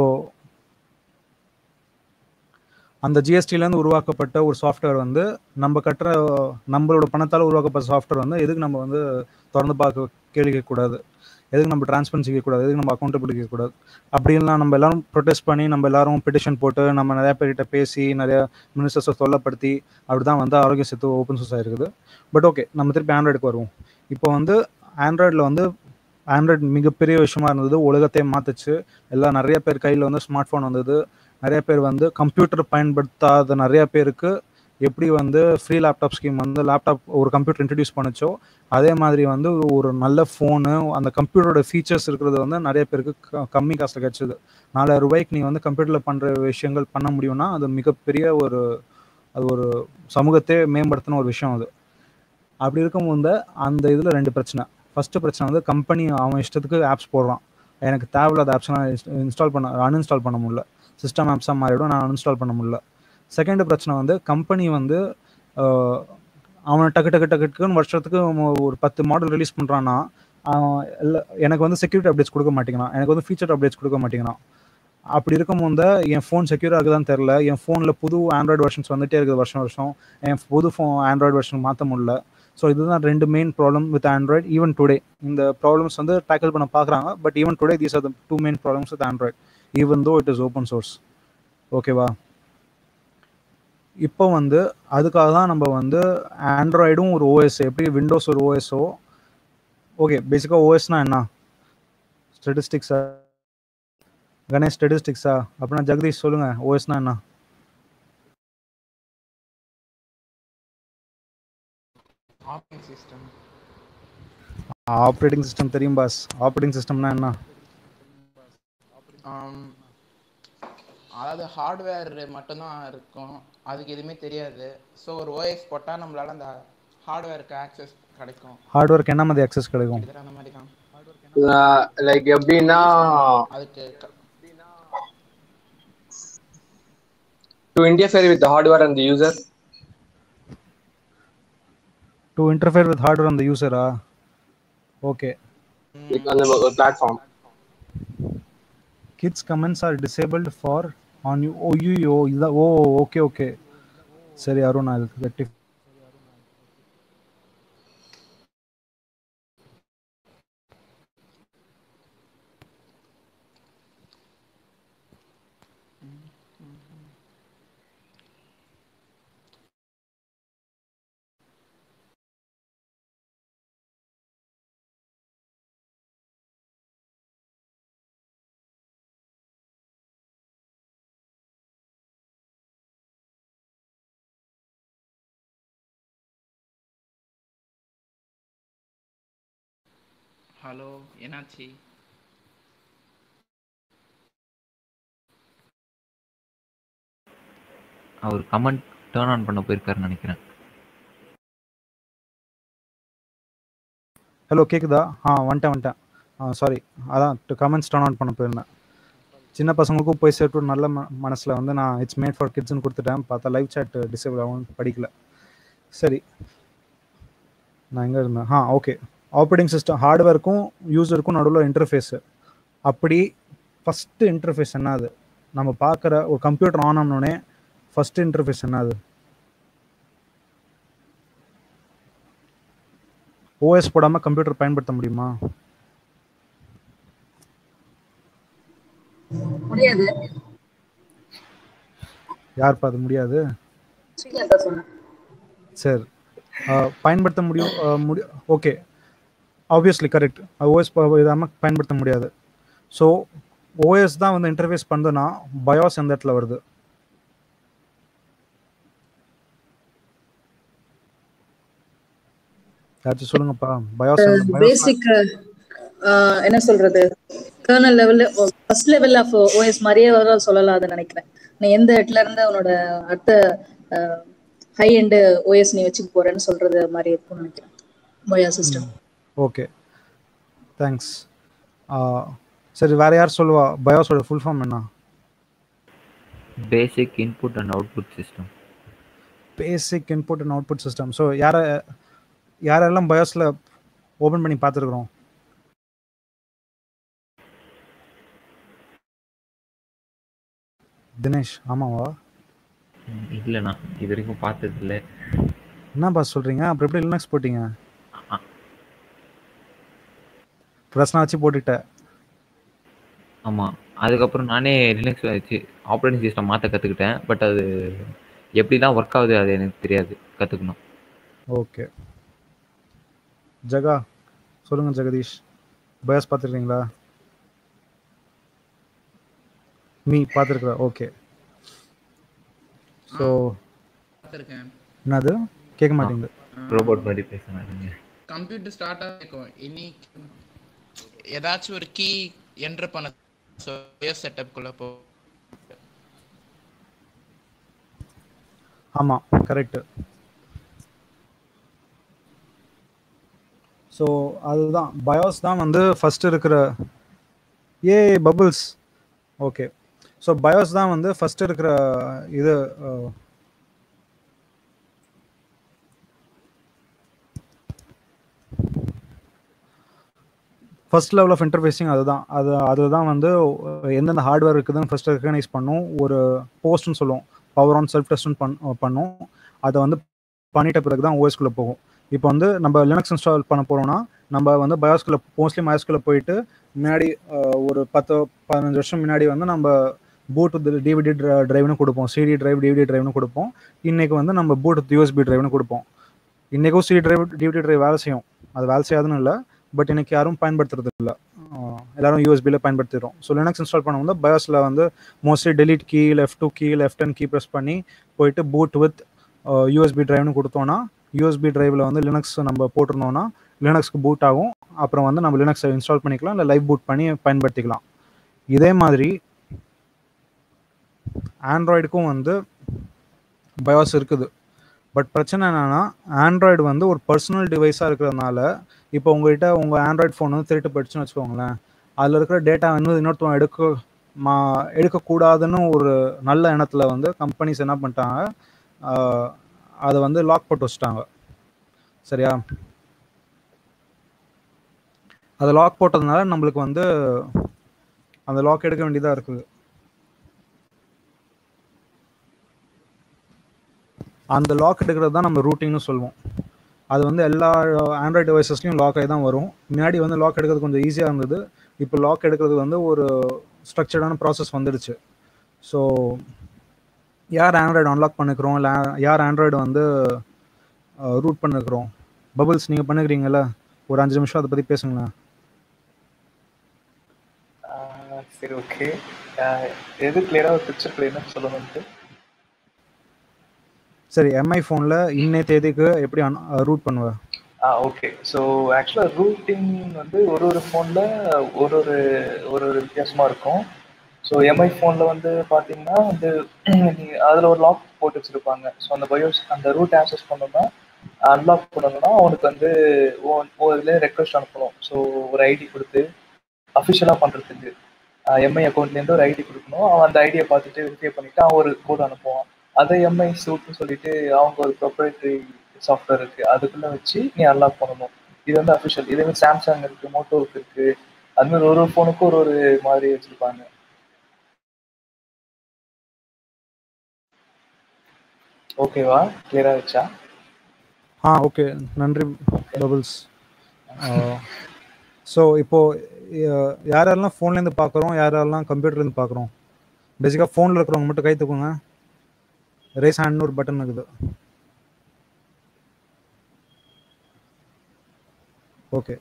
அந்த ஜிஎஸ்டிலேருந்து உருவாக்கப்பட்ட ஒரு சாஃப்ட்வேர் வந்து நம்ம கட்டுற நம்மளோட பணத்தால் உருவாக்கப்பட்ட சாஃப்ட்வேர் வந்து எதுக்கு நம்ம வந்து திறந்து பார்க்க கேள்வி கேட்கக்கூடாது எதுக்கு நம்ம டிரான்ஸ்பரன்சி கேட்கக்கூடாது எதுக்கு நம்ம அக்கௌண்டபிலிட்டி கேட்கக்கூடாது அப்படின்லாம் நம்ம எல்லாரும் ப்ரொடெஸ்ட் பண்ணி நம்ம எல்லாரும் பெட்டிஷன் போட்டு நம்ம நிறைய பேர்கிட்ட பேசி நிறைய மினிஸ்டர்ஸை தொல்லைப்படுத்தி அப்படி தான் வந்து ஆரோக்கிய சேத்து ஓப்பன் சோர்ஸ் ஆயிருக்குது பட் ஓகே நம்ம திருப்பி ஆண்ட்ராய்டுக்கு வருவோம் இப்போ வந்து ஆண்ட்ராய்டில் வந்து ஆண்ட்ராய்டு மிகப்பெரிய விஷயமா இருந்தது உலகத்தையே மாத்துச்சு எல்லாம் நிறைய பேர் கையில் வந்து ஸ்மார்ட் ஃபோன் வந்தது நிறைய பேர் வந்து கம்ப்யூட்டர் பயன்படுத்தாத நிறைய பேருக்கு எப்படி வந்து ஃப்ரீ லேப்டாப் ஸ்கீம் வந்து லேப்டாப் ஒரு கம்ப்யூட்டர் இன்ட்ரடியூஸ் பண்ணுச்சோ அதே மாதிரி வந்து ஒரு நல்ல ஃபோனு அந்த கம்ப்யூட்டரோட ஃபீச்சர்ஸ் இருக்கிறது வந்து நிறைய பேருக்கு க- கம்மி காசில் கிடச்சிது நாலாயிரம் ரூபாய்க்கு நீ வந்து கம்ப்யூட்டரில் பண்ணுற விஷயங்கள் பண்ண முடியும்னா அது மிகப்பெரிய ஒரு அது ஒரு சமூகத்தை மேம்படுத்தின ஒரு விஷயம் அது அப்படி இருக்கும்போது அந்த இதில் ரெண்டு பிரச்சனை ஃபர்ஸ்ட் பிரச்சனை வந்து கம்பெனி அவன் இஷ்டத்துக்கு ஆப்ஸ் போடுறான் எனக்கு தேவையில்லாத ஆப்ஸ்லாம் இன்ஸ்டால் பண்ண அன்இன்ஸ்டால் பண்ண முடியல சிஸ்டம் ஆப்ஸாக மாறிடும் நான் அன்இன்ஸ்டால் பண்ண முடியல செகண்ட் பிரச்சனை வந்து கம்பெனி வந்து ஆஹ், அவன் டக்கு டக்கு டக்கு டக்குன்னு வருஷத்துக்கு மொ- ஒரு பத்து மாடல் ரிலீஸ் பண்ணுறான்னா இல்லை எனக்கு வந்து செக்யூரிட்டி அப்டேட்ஸ் கொடுக்க மாட்டேங்கிறான் எனக்கு வந்து ஃபீச்சர் அப்டேட்ஸ் கொடுக்க மாட்டேங்கிறான் அப்படி இருக்கும் போது என் ஃபோன் செக்யூர் ஆகுதான்னு தெரில என் ஃபோனில் புது ஆண்ட்ராய்டு வெர்ஷன்ஸ் வந்துட்டே இருக்குது வருஷம் வருஷம் என் புது ஃபோன் ஆண்ட்ராய்டு வெர்ஷன் மாற்ற முடியல ஸோ இதுதான் ரெண்டு main problem with Android even today இந்த ப்ராப்ளம்ஸ் வந்து டேக்கிள் பண்ண பார்க்குறாங்க but even today these are the two main problems with Android even though it is open source ஓகேவா இப்போ வந்து அதுக்காக தான் நம்ம வந்து ஆண்ட்ராய்டும் ஒரு ஓஎஸ் எப்படி விண்டோஸ் ஒரு ஓஎஸ்ஓ ஓகே பேசிக்காக ஓஎஸ்னா என்ன ஸ்டெட்டிஸ்டிக்ஸ் கணேஷ் ஸ்டெட்டிஸ்டிக்ஸா அப்படின்னா ஜெகதீஷ் சொல்லுங்க ஓஎஸ்னா என்ன ஆப்ரேட்டிங் சிஸ்டம் ஆப்ரேட்டிங் சிஸ்டம் தெரியும் பாஸ் ஆப்ரேட்டிங் சிஸ்டம்னா என்ன அதாவது ஹார்ட்வேர் மட்டும்தான் இருக்கும் அதுக்கு எதுவுமே தெரியாது ஸோ ஒரு ஓஎஸ் போட்டால் நம்மளால அந்த ஹார்ட்வேருக்கு ஆக்சஸ் கிடைக்கும் ஹார்ட்வேர்க்கு என்ன மாதிரி அக்சஸ் கிடைக்கும் கிட்டத்தட்ட அந்த மாதிரி தான் லைக் எப்படின்னா அதுக்கு க- to interfere with hardware and user to interfere with hardware அந்த யூசரா ஓகே லைக் அந்த ஒரு platform kids comments are disabled for on you oh you இதான் ஓ ஓகே ஓகே சரி அருண் அது ரெக்டி ஹலோ என்னாச்சு அவர் கமெண்ட் டேர்ன் ஆன் பண்ண போயிருக்காருன்னு நினைக்கிறேன் ஹலோ கேக்குதா ஆ வந்துட்டேன் வந்துட்டேன் ஆ சாரி அதான் கமெண்ட்ஸ் டர்ன் ஆன் பண்ண போயிருந்தேன் சின்ன பசங்களுக்கும் போய் சேர்த்து நல்ல ம மனசில் வந்து நான் இட்ஸ் மேட் ஃபார் கிட்ஸ்னு கொடுத்துட்டேன் பார்த்தா லைவ் chat டிசேபிள் ஆகும் படிக்கல சரி நான் எங்கே இருந்தேன் ஆ ஓகே ஆப்ரேட்டிங் சிஸ்டம் ஹார்ட்வேருக்கும் யூசருக்கும் நடுவில் இன்டர்ஃபேஸு அப்படி ஃபஸ்ட்டு இன்டர்ஃபேஸ் என்னது நம்ம பார்க்குற ஒரு கம்ப்யூட்டர் ஆன் ஆனோடனே ஃபஸ்ட்டு இன்டர்ஃபேஸ் என்னது ஓஎஸ் போடாமல் கம்ப்யூட்டர் பயன்படுத்த முடியுமா முடியாது யார் அது முடியாது ஸ்ரீலங்கா சொன்னேன் சரி அஹ், பயன்படுத்த முடியும் அஹ், முடி ஓகே ஆப்வியஸ்லி கரெக்ட் ஓஎஸ் இல்லாமல் பயன்படுத்த முடியாது ஸோ ஓஎஸ் தான் வந்து இன்டர்ஃபேஸ் பண்ணுதுன்னா பயோஸ் எந்த இடத்துல வருது யாராச்சும் சொல்லுங்கப்பா பயோஸ் பேசிக் என்ன சொல்றது கர்னல் லெவல்ல ஃபர்ஸ்ட் லெவல் ஆஃப் ஓஎஸ் மாதிரியே வர சொல்லலாம் அதை நினைக்கிறேன் நீ எந்த இடத்துல இருந்து உன்னோட அடுத்த ஹை எண்ட் ஓஎஸ் நீ வச்சுக்க போறேன்னு சொல்றது மாதிரி இருக்கும்னு நினைக்கிறேன் போயா சிஸ்டம் ஓகே தேங்க்ஸ் சரி வேற யார் சொல்லுவா பயோஸோட ஃபுல் ஃபார்ம் என்ன basic input and output system basic input and output system so யார யாரெல்லாம் பயோஸில் ஓப்பன் பண்ணி பார்த்துருக்குறோம் தினேஷ் ஆமாவா இல்லைண்ணா இது வரைக்கும் பார்த்தது இல்லை என்ன பாஸ் சொல்கிறீங்க அப்புறம் எப்படி லினக்ஸ் போட்டீங்க ஆ. பிரச்சனை வச்சு போட்டுக்கிட்ட ஆமாம் அதுக்கப்புறம் நானே லினக்ஸ் வச்சு ஆப்ரேட்டிங் சிஸ்டம் மாற்ற கற்றுக்கிட்டேன் பட் அது எப்படி தான் ஒர்க் ஆகுது அது எனக்கு தெரியாது கற்றுக்கணும் ஓகே ஜகா சொல்லுங்க ஜெகதீஷ் பயாஸ் பார்த்துருக்கீங்களா மீ பார்த்துருக்குறா ஓகே ஸோ பார்த்துருக்கேன் என்னது கேட்க மாட்டேங்குது ரோபோட் மாதிரி பேசுனாங்க கம்ப்யூட்டர் ஸ்டார்ட் ஆகிருக்கும் இனி ஏதாச்சும் ஒரு கீ என்டர் பண்ண செட்டப்குள்ள போ ஆமாம் கரெக்டு ஸோ அதுதான் பயோஸ் தான் வந்து ஃபர்ஸ்ட் இருக்கிற ஏ பபிள்ஸ் ஓகே ஸோ பயோஸ் தான் வந்து ஃபர்ஸ்ட் இருக்கிற இது அஹ், ஃபர்ஸ்ட் லெவல் ஆஃப் இன்டர்ஃபேஸிங் அதுதான் அது அதுதான் வந்து எந்தெந்த ஹார்ட்வேர் இருக்குதுன்னு ஃபர்ஸ்ட் ரெக்கக்னைஸ் பண்ணும் ஒரு போஸ்ட்னு சொல்லுவோம் பவர் ஆன் செல்ஃப் டெஸ்ட்னு பண் பண்ணும் அதை வந்து பண்ணிட்ட பிறகு தான் ஓஎஸ்குள்ளே போகும் இப்போ வந்து நம்ம லினக்ஸ் இன்ஸ்டால் பண்ண போகிறோம்னா நம்ம வந்து பயோஸ்குள்ளே மோஸ்ட்லி மயோஸ்குள்ளே போயிட்டு முன்னாடி அஹ், ஒரு பத்து பதினஞ்சு வருஷம் முன்னாடி வந்து நம்ம பூட் டிவிடி டிரைவ்னு கொடுப்போம் சிடி டிரைவ் டிவிடி டிரைவ்னு கொடுப்போம் இன்னைக்கு வந்து நம்ம பூட் யூஎஸ்பி டிரைவ்னு கொடுப்போம் இன்றைக்கும் சிடி டிரைவ் டிவிடி டிரைவ் வேலை செய்யும் அது வேலை செய்யாதுன்னு இல்லை பட் இன்னைக்கு யாரும் பயன்படுத்துறது இல்லை எல்லாரும் யூஎஸ்பியில் பயன்படுத்திடுறோம் ஸோ லினக்ஸ் இன்ஸ்டால் பண்ணும்போது பயோஸில் வந்து mostly delete key left two key left and key press பண்ணி போயிட்டு பூட் வித் யூஎஸ்பி டிரைவ்னு கொடுத்தோன்னா யூஎஸ்பி டிரைவில் வந்து லினக்ஸ் நம்ம போட்டிருந்தோம்னா லினக்ஸ்க்கு பூட் ஆகும் அப்புறம் வந்து நம்ம லினக்ஸை இன்ஸ்டால் பண்ணிக்கலாம் இல்லை லைவ் பூட் பண்ணி பயன்படுத்திக்கலாம் இதே மாதிரி ஆண்ட்ராய்டுக்கும் வந்து பயோஸ் இருக்குது பட் பிரச்சனை என்னென்னா ஆண்ட்ராய்டு வந்து ஒரு பர்சனல் டிவைஸாக இருக்கிறதுனால இப்போ உங்கள்கிட்ட உங்கள் ஆண்ட்ராய்டு ஃபோன் வந்து திருட்டு போயிடுச்சுன்னு வச்சுக்கோங்களேன் அதில் இருக்கிற டேட்டா வந்து இன்னொருத்தவங்க எடுக்க மா எடுக்கக்கூடாதுன்னு ஒரு நல்ல எண்ணத்தில் வந்து கம்பெனிஸ் என்ன பண்ணிட்டாங்க அதை வந்து லாக் போட்டு வச்சுட்டாங்க சரியா அதை லாக் போட்டதுனால நம்மளுக்கு வந்து அந்த லாக் எடுக்க வேண்டியதாக இருக்குது அந்த லாக் எடுக்கிறது தான் நம்ம ரூட்டிங்னு சொல்லுவோம் அது வந்து எல்லா ஆண்ட்ராய்டு டிவைசஸ்லையும் லாக் ஆகி தான் வரும் முன்னாடி வந்து லாக் எடுக்கிறது கொஞ்சம் ஈஸியாக இருந்தது இப்போ லாக் எடுக்கிறது வந்து ஒரு ஸ்ட்ரக்சர்டான ப்ராசஸ் வந்துடுச்சு ஸோ யார் ஆண்ட்ராய்டு அன்லாக் பண்ணிக்கிறோம் இல்லை யார் ஆண்ட்ராய்டு வந்து ரூட் பண்ணிக்கிறோம் பபுள்ஸ் நீங்கள் பண்ணுக்கிறீங்களா ஒரு அஞ்சு நிமிஷம் அதை பற்றி பேசுங்களேன் சரி ஓகே எது கிளியராக பிக்சர் கிளியர்னு சொல்லுங்கன்ட்டு சரி எம்ஐ ஃபோனில் இன்னே தேதிக்கு எப்படி ரூட் பண்ணுவ ஆ ஓகே ஸோ ஆக்சுவலாக ரூட்டிங் வந்து ஒரு ஒரு ஃபோனில் ஒரு ஒரு ஒரு ஒரு வித்தியாசமாக இருக்கும் ஸோ எம்ஐ ஃபோனில் வந்து பார்த்தீங்கன்னா வந்து அதில் ஒரு லாக் போட்டு வச்சுருப்பாங்க ஸோ அந்த பயோஸ் அந்த ரூட் ஆக்சஸ் பண்ணோம்னா அன்லாக் பண்ணணும்னா அவனுக்கு வந்து இதுலேயே ரெக்வஸ்ட் அனுப்பணும் ஸோ ஒரு ஐடி கொடுத்து அஃபிஷியலாக பண்ணுறதுக்கு எம்ஐ அக்கௌண்ட்லேருந்து ஒரு ஐடி கொடுக்கணும் அவன் அந்த ஐடியை பார்த்துட்டு வெரிஃபை பண்ணிவிட்டு அவன் ஒரு கோட் அனுப்புவான் அதை எம்ஐ சூட்னு சொல்லிட்டு அவங்க ஒரு ப்ரொப்ரேட்டரி சாஃப்ட்வேர் இருக்கு அதுக்குள்ள வச்சு நீ அன்லாக் பண்ணணும் இது வந்து அஃபிஷியல் இதே மாதிரி சாம்சங் இருக்கு மோட்டோவுக்கு இருக்கு அது மாதிரி ஒரு ஒரு ஃபோனுக்கும் ஒரு ஒரு மாதிரி வச்சிருப்பாங்க ஓகேவா கிளியரா வச்சா ஆ ஓகே நன்றி பபுள்ஸ் ஸோ இப்போ யாரெல்லாம் ஃபோன்லேருந்து பார்க்குறோம் யாரெல்லாம் கம்ப்யூட்டர்லேருந்து பார்க்குறோம் பேசிக்காக ஃபோனில் இருக்கிறவங்க மட்டும் கை தூக்குங்க ரேஸ் ஹேண்ட்னு ஒரு பட்டன் இருக்குது ஓகே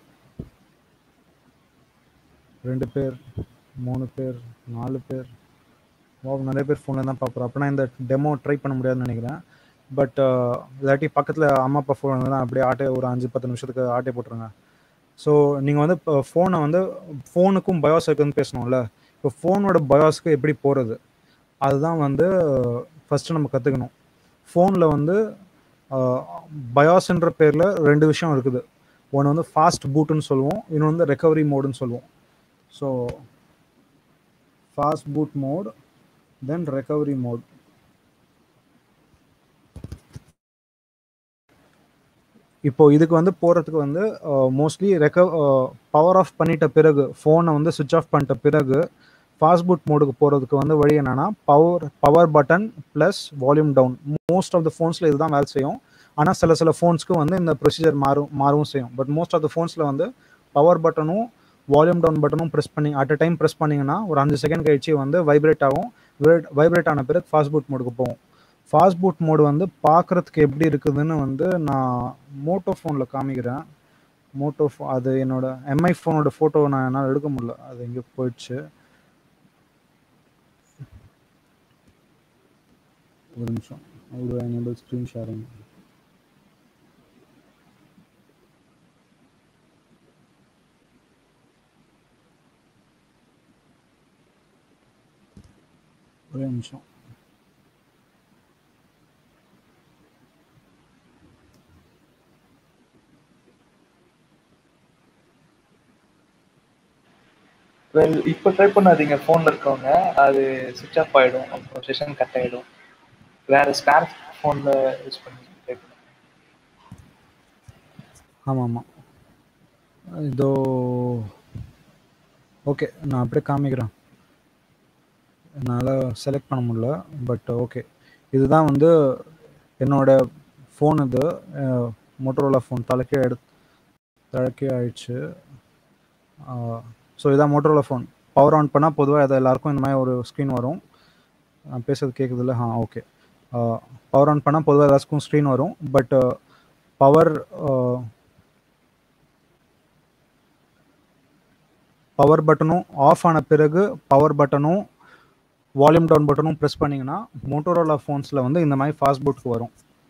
ரெண்டு பேர் மூணு பேர் நாலு பேர் ஓ நிறைய பேர் ஃபோனில் தான் பார்க்குறோம் அப்படின்னா இந்த டெமோ ட்ரை பண்ண முடியாதுன்னு நினைக்கிறேன் பட் இல்லாட்டி பக்கத்தில் அம்மா அப்பா ஃபோன் தான் அப்படியே ஆட்டே ஒரு அஞ்சு பத்து நிமிஷத்துக்கு ஆட்டே போட்டுருங்க ஸோ நீங்கள் வந்து இப்போ ஃபோனை வந்து ஃபோனுக்கும் பயோஸ் இருக்குன்னு பேசணும்ல இப்போ ஃபோனோட பயோஸ்க்கு எப்படி போகிறது அதுதான் வந்து ஃபஸ்ட்டு நம்ம கற்றுக்கணும் ஃபோனில் வந்து பயோஸ்ன்ற பேரில் ரெண்டு விஷயம் இருக்குது ஒன்று வந்து ஃபாஸ்ட் பூட்டுன்னு சொல்லுவோம் இன்னொன்று வந்து ரெக்கவரி மோடுன்னு சொல்லுவோம் so fast boot mode then recovery mode இப்போ இதுக்கு வந்து போகிறதுக்கு வந்து மோஸ்ட்லி ரெக்க பவர் ஆஃப் பண்ணிட்ட பிறகு ஃபோனை வந்து சுவிட்ச் ஆஃப் பண்ணிட்ட பிறகு ஃபாஸ்ட் பூட் மோடுக்கு போகிறதுக்கு வந்து வழி என்னன்னா power power button plus volume down most of the ஃபோன்ஸில் இதுதான் வேலை செய்யும் ஆனால் சில சில ஃபோன்ஸ்க்கு வந்து இந்த ப்ரொசீஜர் மாறும் மாறவும் செய்யும் பட் மோஸ்ட் ஆஃப் த ஃபோன்ஸில் வந்து பவர் பட்டனும் வால்யூம் டவுன் பட்டனும் ப்ரெஸ் பண்ணி அட் அ டைம் ப்ரெஸ் பண்ணிங்கன்னா ஒரு அஞ்சு செகண்ட் கழிச்சு வந்து வைப்ரேட் ஆகும் வைப்ரேட் வைப்ரேட் ஆன பிறகு ஃபாஸ்ட் பூட் மோடுக்கு போகும் ஃபாஸ்ட் பூட் மோடு வந்து பார்க்குறதுக்கு எப்படி இருக்குதுன்னு வந்து நான் மோட்டோ ஃபோனில் காமிக்கிறேன் மோட்டோ ஃபோ அது என்னோட எம்ஐ ஃபோனோட ஃபோட்டோ நான் என்னால் எடுக்க முடியல அது எங்கே போயிடுச்சு ஒரு நிமிஷம் ஒரு எனேபிள் ஸ்க்ரீன் ஷேரிங் ஒரே நிமிஷம் வெல் இப்போ ட்ரை பண்ணாதீங்க ஃபோனில் இருக்கவங்க அது சுவிட்ச் ஆஃப் ஆகிடும் அப்புறம் செஷன் கட் ஆகிடும் வேற ஸ்பேர் ஃபோனில் யூஸ் பண்ணி ட்ரை பண்ணுங்க ஆமாம் ஆமாம் இதோ ஓகே நான் அப்படியே காமிக்கிறேன் என்னால் செலக்ட் பண்ண முடியல பட் ஓகே இதுதான் வந்து என்னோட ஃபோன் இது மோட்டரோலா ஃபோன் தலைக்கே எடு தலைக்கே ஆயிடுச்சு ஸோ இதான் மோட்டரோலா ஃபோன் பவர் ஆன் பண்ணால் பொதுவாக அது எல்லாருக்கும் இந்த மாதிரி ஒரு ஸ்க்ரீன் வரும் நான் பேசுறது கேட்குதுல்ல ஆ ஓகே பவர் ஆன் பண்ணால் பொதுவாக எல்லாருக்கும் ஸ்க்ரீன் வரும் பட் பவர் பவர் பட்டனும் ஆஃப் ஆன பிறகு பவர் பட்டனும் வால்யூம் டவுன் பட்டனும் ப்ரெஸ் பண்ணிங்கன்னா மோட்டோரோலா ஃபோன்ஸில் வந்து இந்த மாதிரி ஃபாஸ்ட் பூட்க்கு வரும்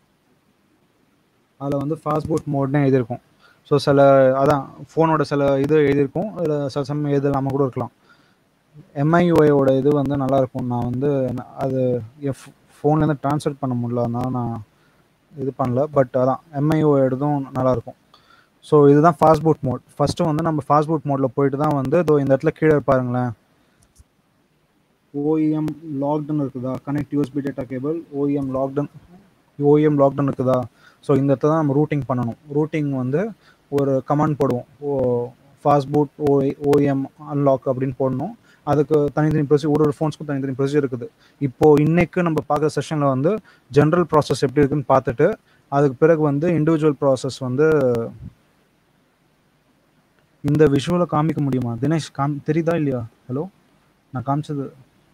அதில் வந்து ஃபாஸ்ட் பூட் மோட்னே எழுதியிருக்கும் ஸோ சில அதான் ஃபோனோட சில இது எழுதியிருக்கும் அதில் சில சமயம் எது இல்லாமல் கூட இருக்கலாம் எம்ஐயூஐயோட இது வந்து நல்லா இருக்கும் நான் வந்து ந- அது என் ஃபோன்லேருந்து ட்ரான்ஸ்ஃபர் பண்ண முடியல அதனால நான் இது பண்ணல பட் அதான் எம்ஐஓ எடுத்தும் நல்லாயிருக்கும் ஸோ இதுதான் ஃபாஸ்ட் பூட் மோட் ஃபஸ்ட்டு வந்து நம்ம ஃபாஸ்ட் பூட் மோடில் போயிட்டு தான் வந்து இதோ இந்த இடத்துல கீழே பாருங்களேன் ஓஇஎம் லாக்டன் இருக்குதா connect USB data cable OEM லாக்டன் ஓஇஎம் லாக்டன் இருக்குதா ஸோ இந்த இடத்துல தான் நம்ம ரூட்டிங் பண்ணணும் ரூட்டிங் வந்து ஒரு கமாண்ட் போடுவோம் ஓ ஃபாஸ்ட் பூட் ஓ ஓஎம் அன்லாக் அப்படின்னு போடணும் அதுக்கு தனித்தனி ப்ரொசீஜர் ஒரு ஒரு ஃபோன்ஸ்க்கும் தனித்தனி ப்ரொசீஜர் இருக்குது இப்போ இன்னைக்கு நம்ம பார்க்குற செஷனில் வந்து ஜென்ரல் ப்ராசஸ் எப்படி இருக்குன்னு பார்த்துட்டு அதுக்கு பிறகு வந்து இண்டிவிஜுவல் ப்ராசஸ் வந்து இந்த விஷுவலை காமிக்க முடியுமா தினேஷ் காம் தெரியுதா இல்லையா ஹலோ நான் காமிச்சது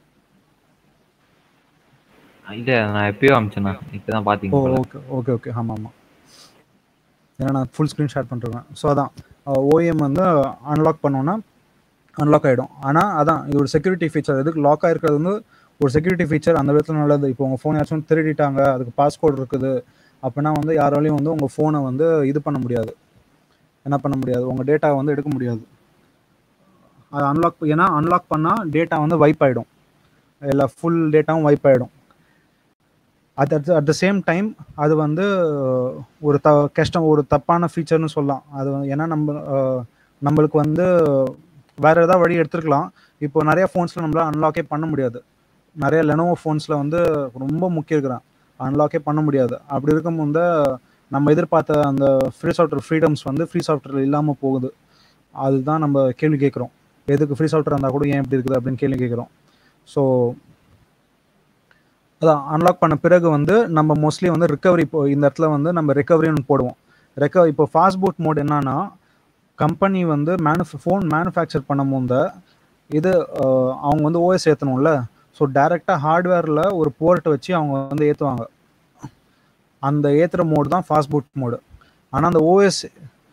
இல்ல நான் எப்பயோ அமிச்சேண்ணா இப்பதான் ஓ பாத்தீங்க போல ஓகே ஓகே ஓகே ஆமாம் ஆமாம் ஏன்னா நான் ஃபுல் ஸ்க்ரீன் ஷேர் பண்ணுறேன் ஸோ அதான் ஓஎம் வந்து அன்லாக் பண்ணோன்னா அன்லாக் ஆகிடும் ஆனால் அதான் இது ஒரு செக்யூரிட்டி ஃபீச்சர் எதுக்கு லாக் ஆகிருக்கிறது வந்து ஒரு செக்யூரிட்டி ஃபீச்சர் அந்த விதத்தில் நல்லது இப்போ உங்கள் ஃபோன் யாச்சும் திருடிட்டாங்க அதுக்கு பாஸ்கோட் இருக்குது அப்படின்னா வந்து யாராலையும் வந்து உங்கள் ஃபோனை வந்து இது பண்ண முடியாது என்ன பண்ண முடியாது உங்கள் டேட்டா வந்து எடுக்க முடியாது அது அன்லாக் ஏன்னா அன்லாக் பண்ணால் டேட்டா வந்து வைப் ஆகிடும் எல்லா ஃபுல் டேட்டாவும் வைப் ஆகிடும் அது at at the same time அது வந்து ஒரு த கஷ்டம் ஒரு தப்பான ஃபீச்சர்னு சொல்லலாம் அது வந்து ஏன்னா நம்ம அஹ், நம்மளுக்கு வந்து வேற ஏதாவது வழி எடுத்துருக்கலாம் இப்போ நிறைய ஃபோன்ஸில் நம்மளால அன்லாக்கே பண்ண முடியாது நிறைய லெனோவோ ஃபோன்ஸில் வந்து ரொம்ப முக்கியம் இருக்கிறான் அன்லாக்கே பண்ண முடியாது அப்படி இருக்கும்போது நம்ம எதிர்பார்த்த அந்த ஃப்ரீ சாஃப்ட்வேர் ஃப்ரீடம்ஸ் வந்து ஃப்ரீ சாஃப்ட்வேர் இல்லாமல் போகுது அதுதான் நம்ம கேள்வி கேட்குறோம் எதுக்கு ஃப்ரீ சாஃப்ட்வேர் இருந்தால் கூட ஏன் இப்படி இருக்குது அப்படின்னு கேள்வி கேட்குறோம் ஸோ அதான் அன்லாக் பண்ண பிறகு வந்து நம்ம மோஸ்ட்லி வந்து ரிகவரி இப்போ இந்த இடத்துல வந்து நம்ம ரெக்கவரின்னு போடுவோம் ரெக்க இப்போ ஃபாஸ்ட் பூட் மோட் என்னன்னா கம்பெனி வந்து மேனு ஃபோன் மேனுஃபேக்சர் பண்ணும் போது இது அஹ், அவங்க வந்து ஓஎஸ் ஏற்றணும்ல ஸோ டைரெக்டாக ஹார்ட்வேரில் ஒரு போர்ட் வச்சு அவங்க வந்து ஏற்றுவாங்க அந்த ஏற்றுற மோடு தான் ஃபாஸ்ட் பூட் மோடு ஆனால் அந்த ஓஎஸ்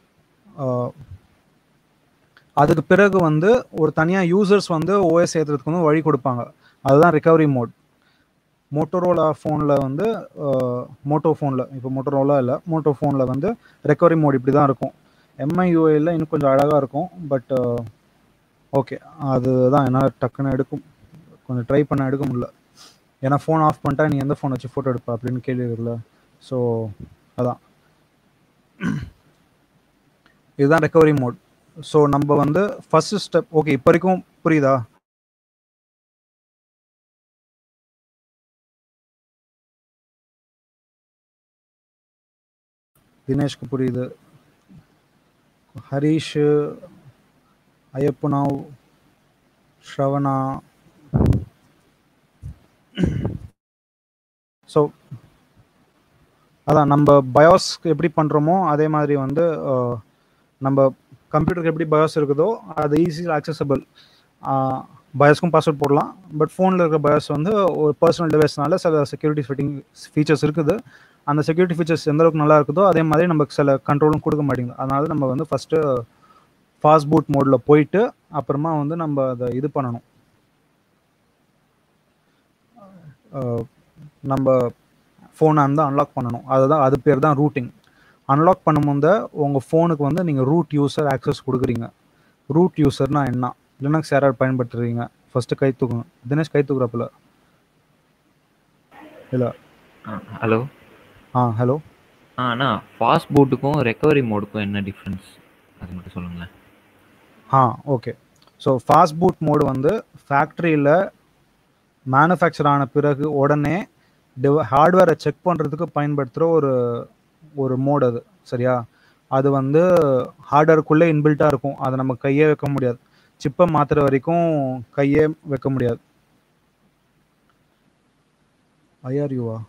அதுக்கு பிறகு வந்து ஒரு தனியாக யூசர்ஸ் வந்து ஓஎஸ் ஏற்றுறதுக்கு வந்து வழி கொடுப்பாங்க அதுதான் ரிகவரி மோட் மோட்டோரோலா ஃபோனில் வந்து மோட்டோ ஃபோனில் இப்போ மோட்டோரோலா இல்லை மோட்டோ ஃபோனில் வந்து ரெக்கவரி மோட் இப்படி தான் இருக்கும் எம்ஐயூஐயில் இன்னும் கொஞ்சம் அழகாக இருக்கும் பட் ஓகே அதுதான் என்னால் டக்குன்னு எடுக்கும் கொஞ்சம் ட்ரை பண்ண எடுக்க முடியல ஏன்னா ஃபோன் ஆஃப் பண்ணிட்டா நீ எந்த ஃபோன் வச்சு ஃபோட்டோ எடுப்ப அப்படின்னு கேள்வி இருக்குல்ல ஸோ அதான் இதுதான் ரெக்கவரி மோட் ஸோ நம்ம வந்து ஃபர்ஸ்ட் ஸ்டெப் ஓகே இப்போ வரைக்கும் புரியுதா தினேஷ்க்கு புரியுது ஹரீஷ் ஐயப்பனாவ் ஸ்ரவணா ஸோ அதான் நம்ம பயோஸ் எப்படி பண்ணுறோமோ அதே மாதிரி வந்து அஹ், நம்ம கம்ப்யூட்டருக்கு எப்படி பயோஸ் இருக்குதோ அது ஈஸியாக accessible பயோஸ்க்கும் பாஸ்வேர்ட் போடலாம் பட் ஃபோனில் இருக்கிற பயோஸ் வந்து ஒரு பர்சனல் டிவைஸ்னால சில செக்யூரிட்டி ஃபிட்டிங் ஃபீச்சர்ஸ் இருக்குது அந்த செக்யூரிட்டி ஃபீச்சர்ஸ் எந்த அளவுக்கு நல்லா இருக்குதோ அதே மாதிரி நமக்கு சில கண்ட்ரோலும் கொடுக்க மாட்டேங்குது அதனால நம்ம வந்து ஃபஸ்ட்டு ஃபாஸ்ட் பூட் மோடில் போயிட்டு அப்புறமா வந்து நம்ம அதை இது பண்ணணும் அஹ், நம்ம ஃபோனை வந்து அன்லாக் பண்ணணும் அதுதான் அது பேர் தான் ரூட்டிங் அன்லாக் பண்ணும்போது உங்கள் ஃபோனுக்கு வந்து நீங்கள் ரூட் யூசர் ஆக்சஸ் கொடுக்குறீங்க ரூட் யூசர்னா என்ன லினக்ஸ் யாராவது பயன்படுத்துறீங்க ஃபஸ்ட்டு கை தூக்குங்க தினேஷ் கை தூக்குறப்பில் இல்லை ஹலோ ஆ ஹலோ ஆ அண்ணா ஃபாஸ்ட் பூட்டுக்கும் ரெக்கவரி மோடுக்கும் என்ன டிஃப்ரென்ஸ் அது மட்டும் சொல்லுங்களேன் ஆ okay so fast boot mode வந்து ஃபேக்ட்ரியில் மேனுஃபேக்சர் ஆன பிறகு உடனே டிவ ஹார்ட்வேரை செக் பண்ணுறதுக்கு பயன்படுத்துகிற ஒரு ஒரு மோடு அது சரியா அது வந்து ஹார்ட்வேருக்குள்ளே இன்பில்ட்டாக இருக்கும் அதை நம்ம கையே வைக்க முடியாது சிப்பை மாற்றுற வரைக்கும் கையே வைக்க முடியாது ஐஆர்யூவா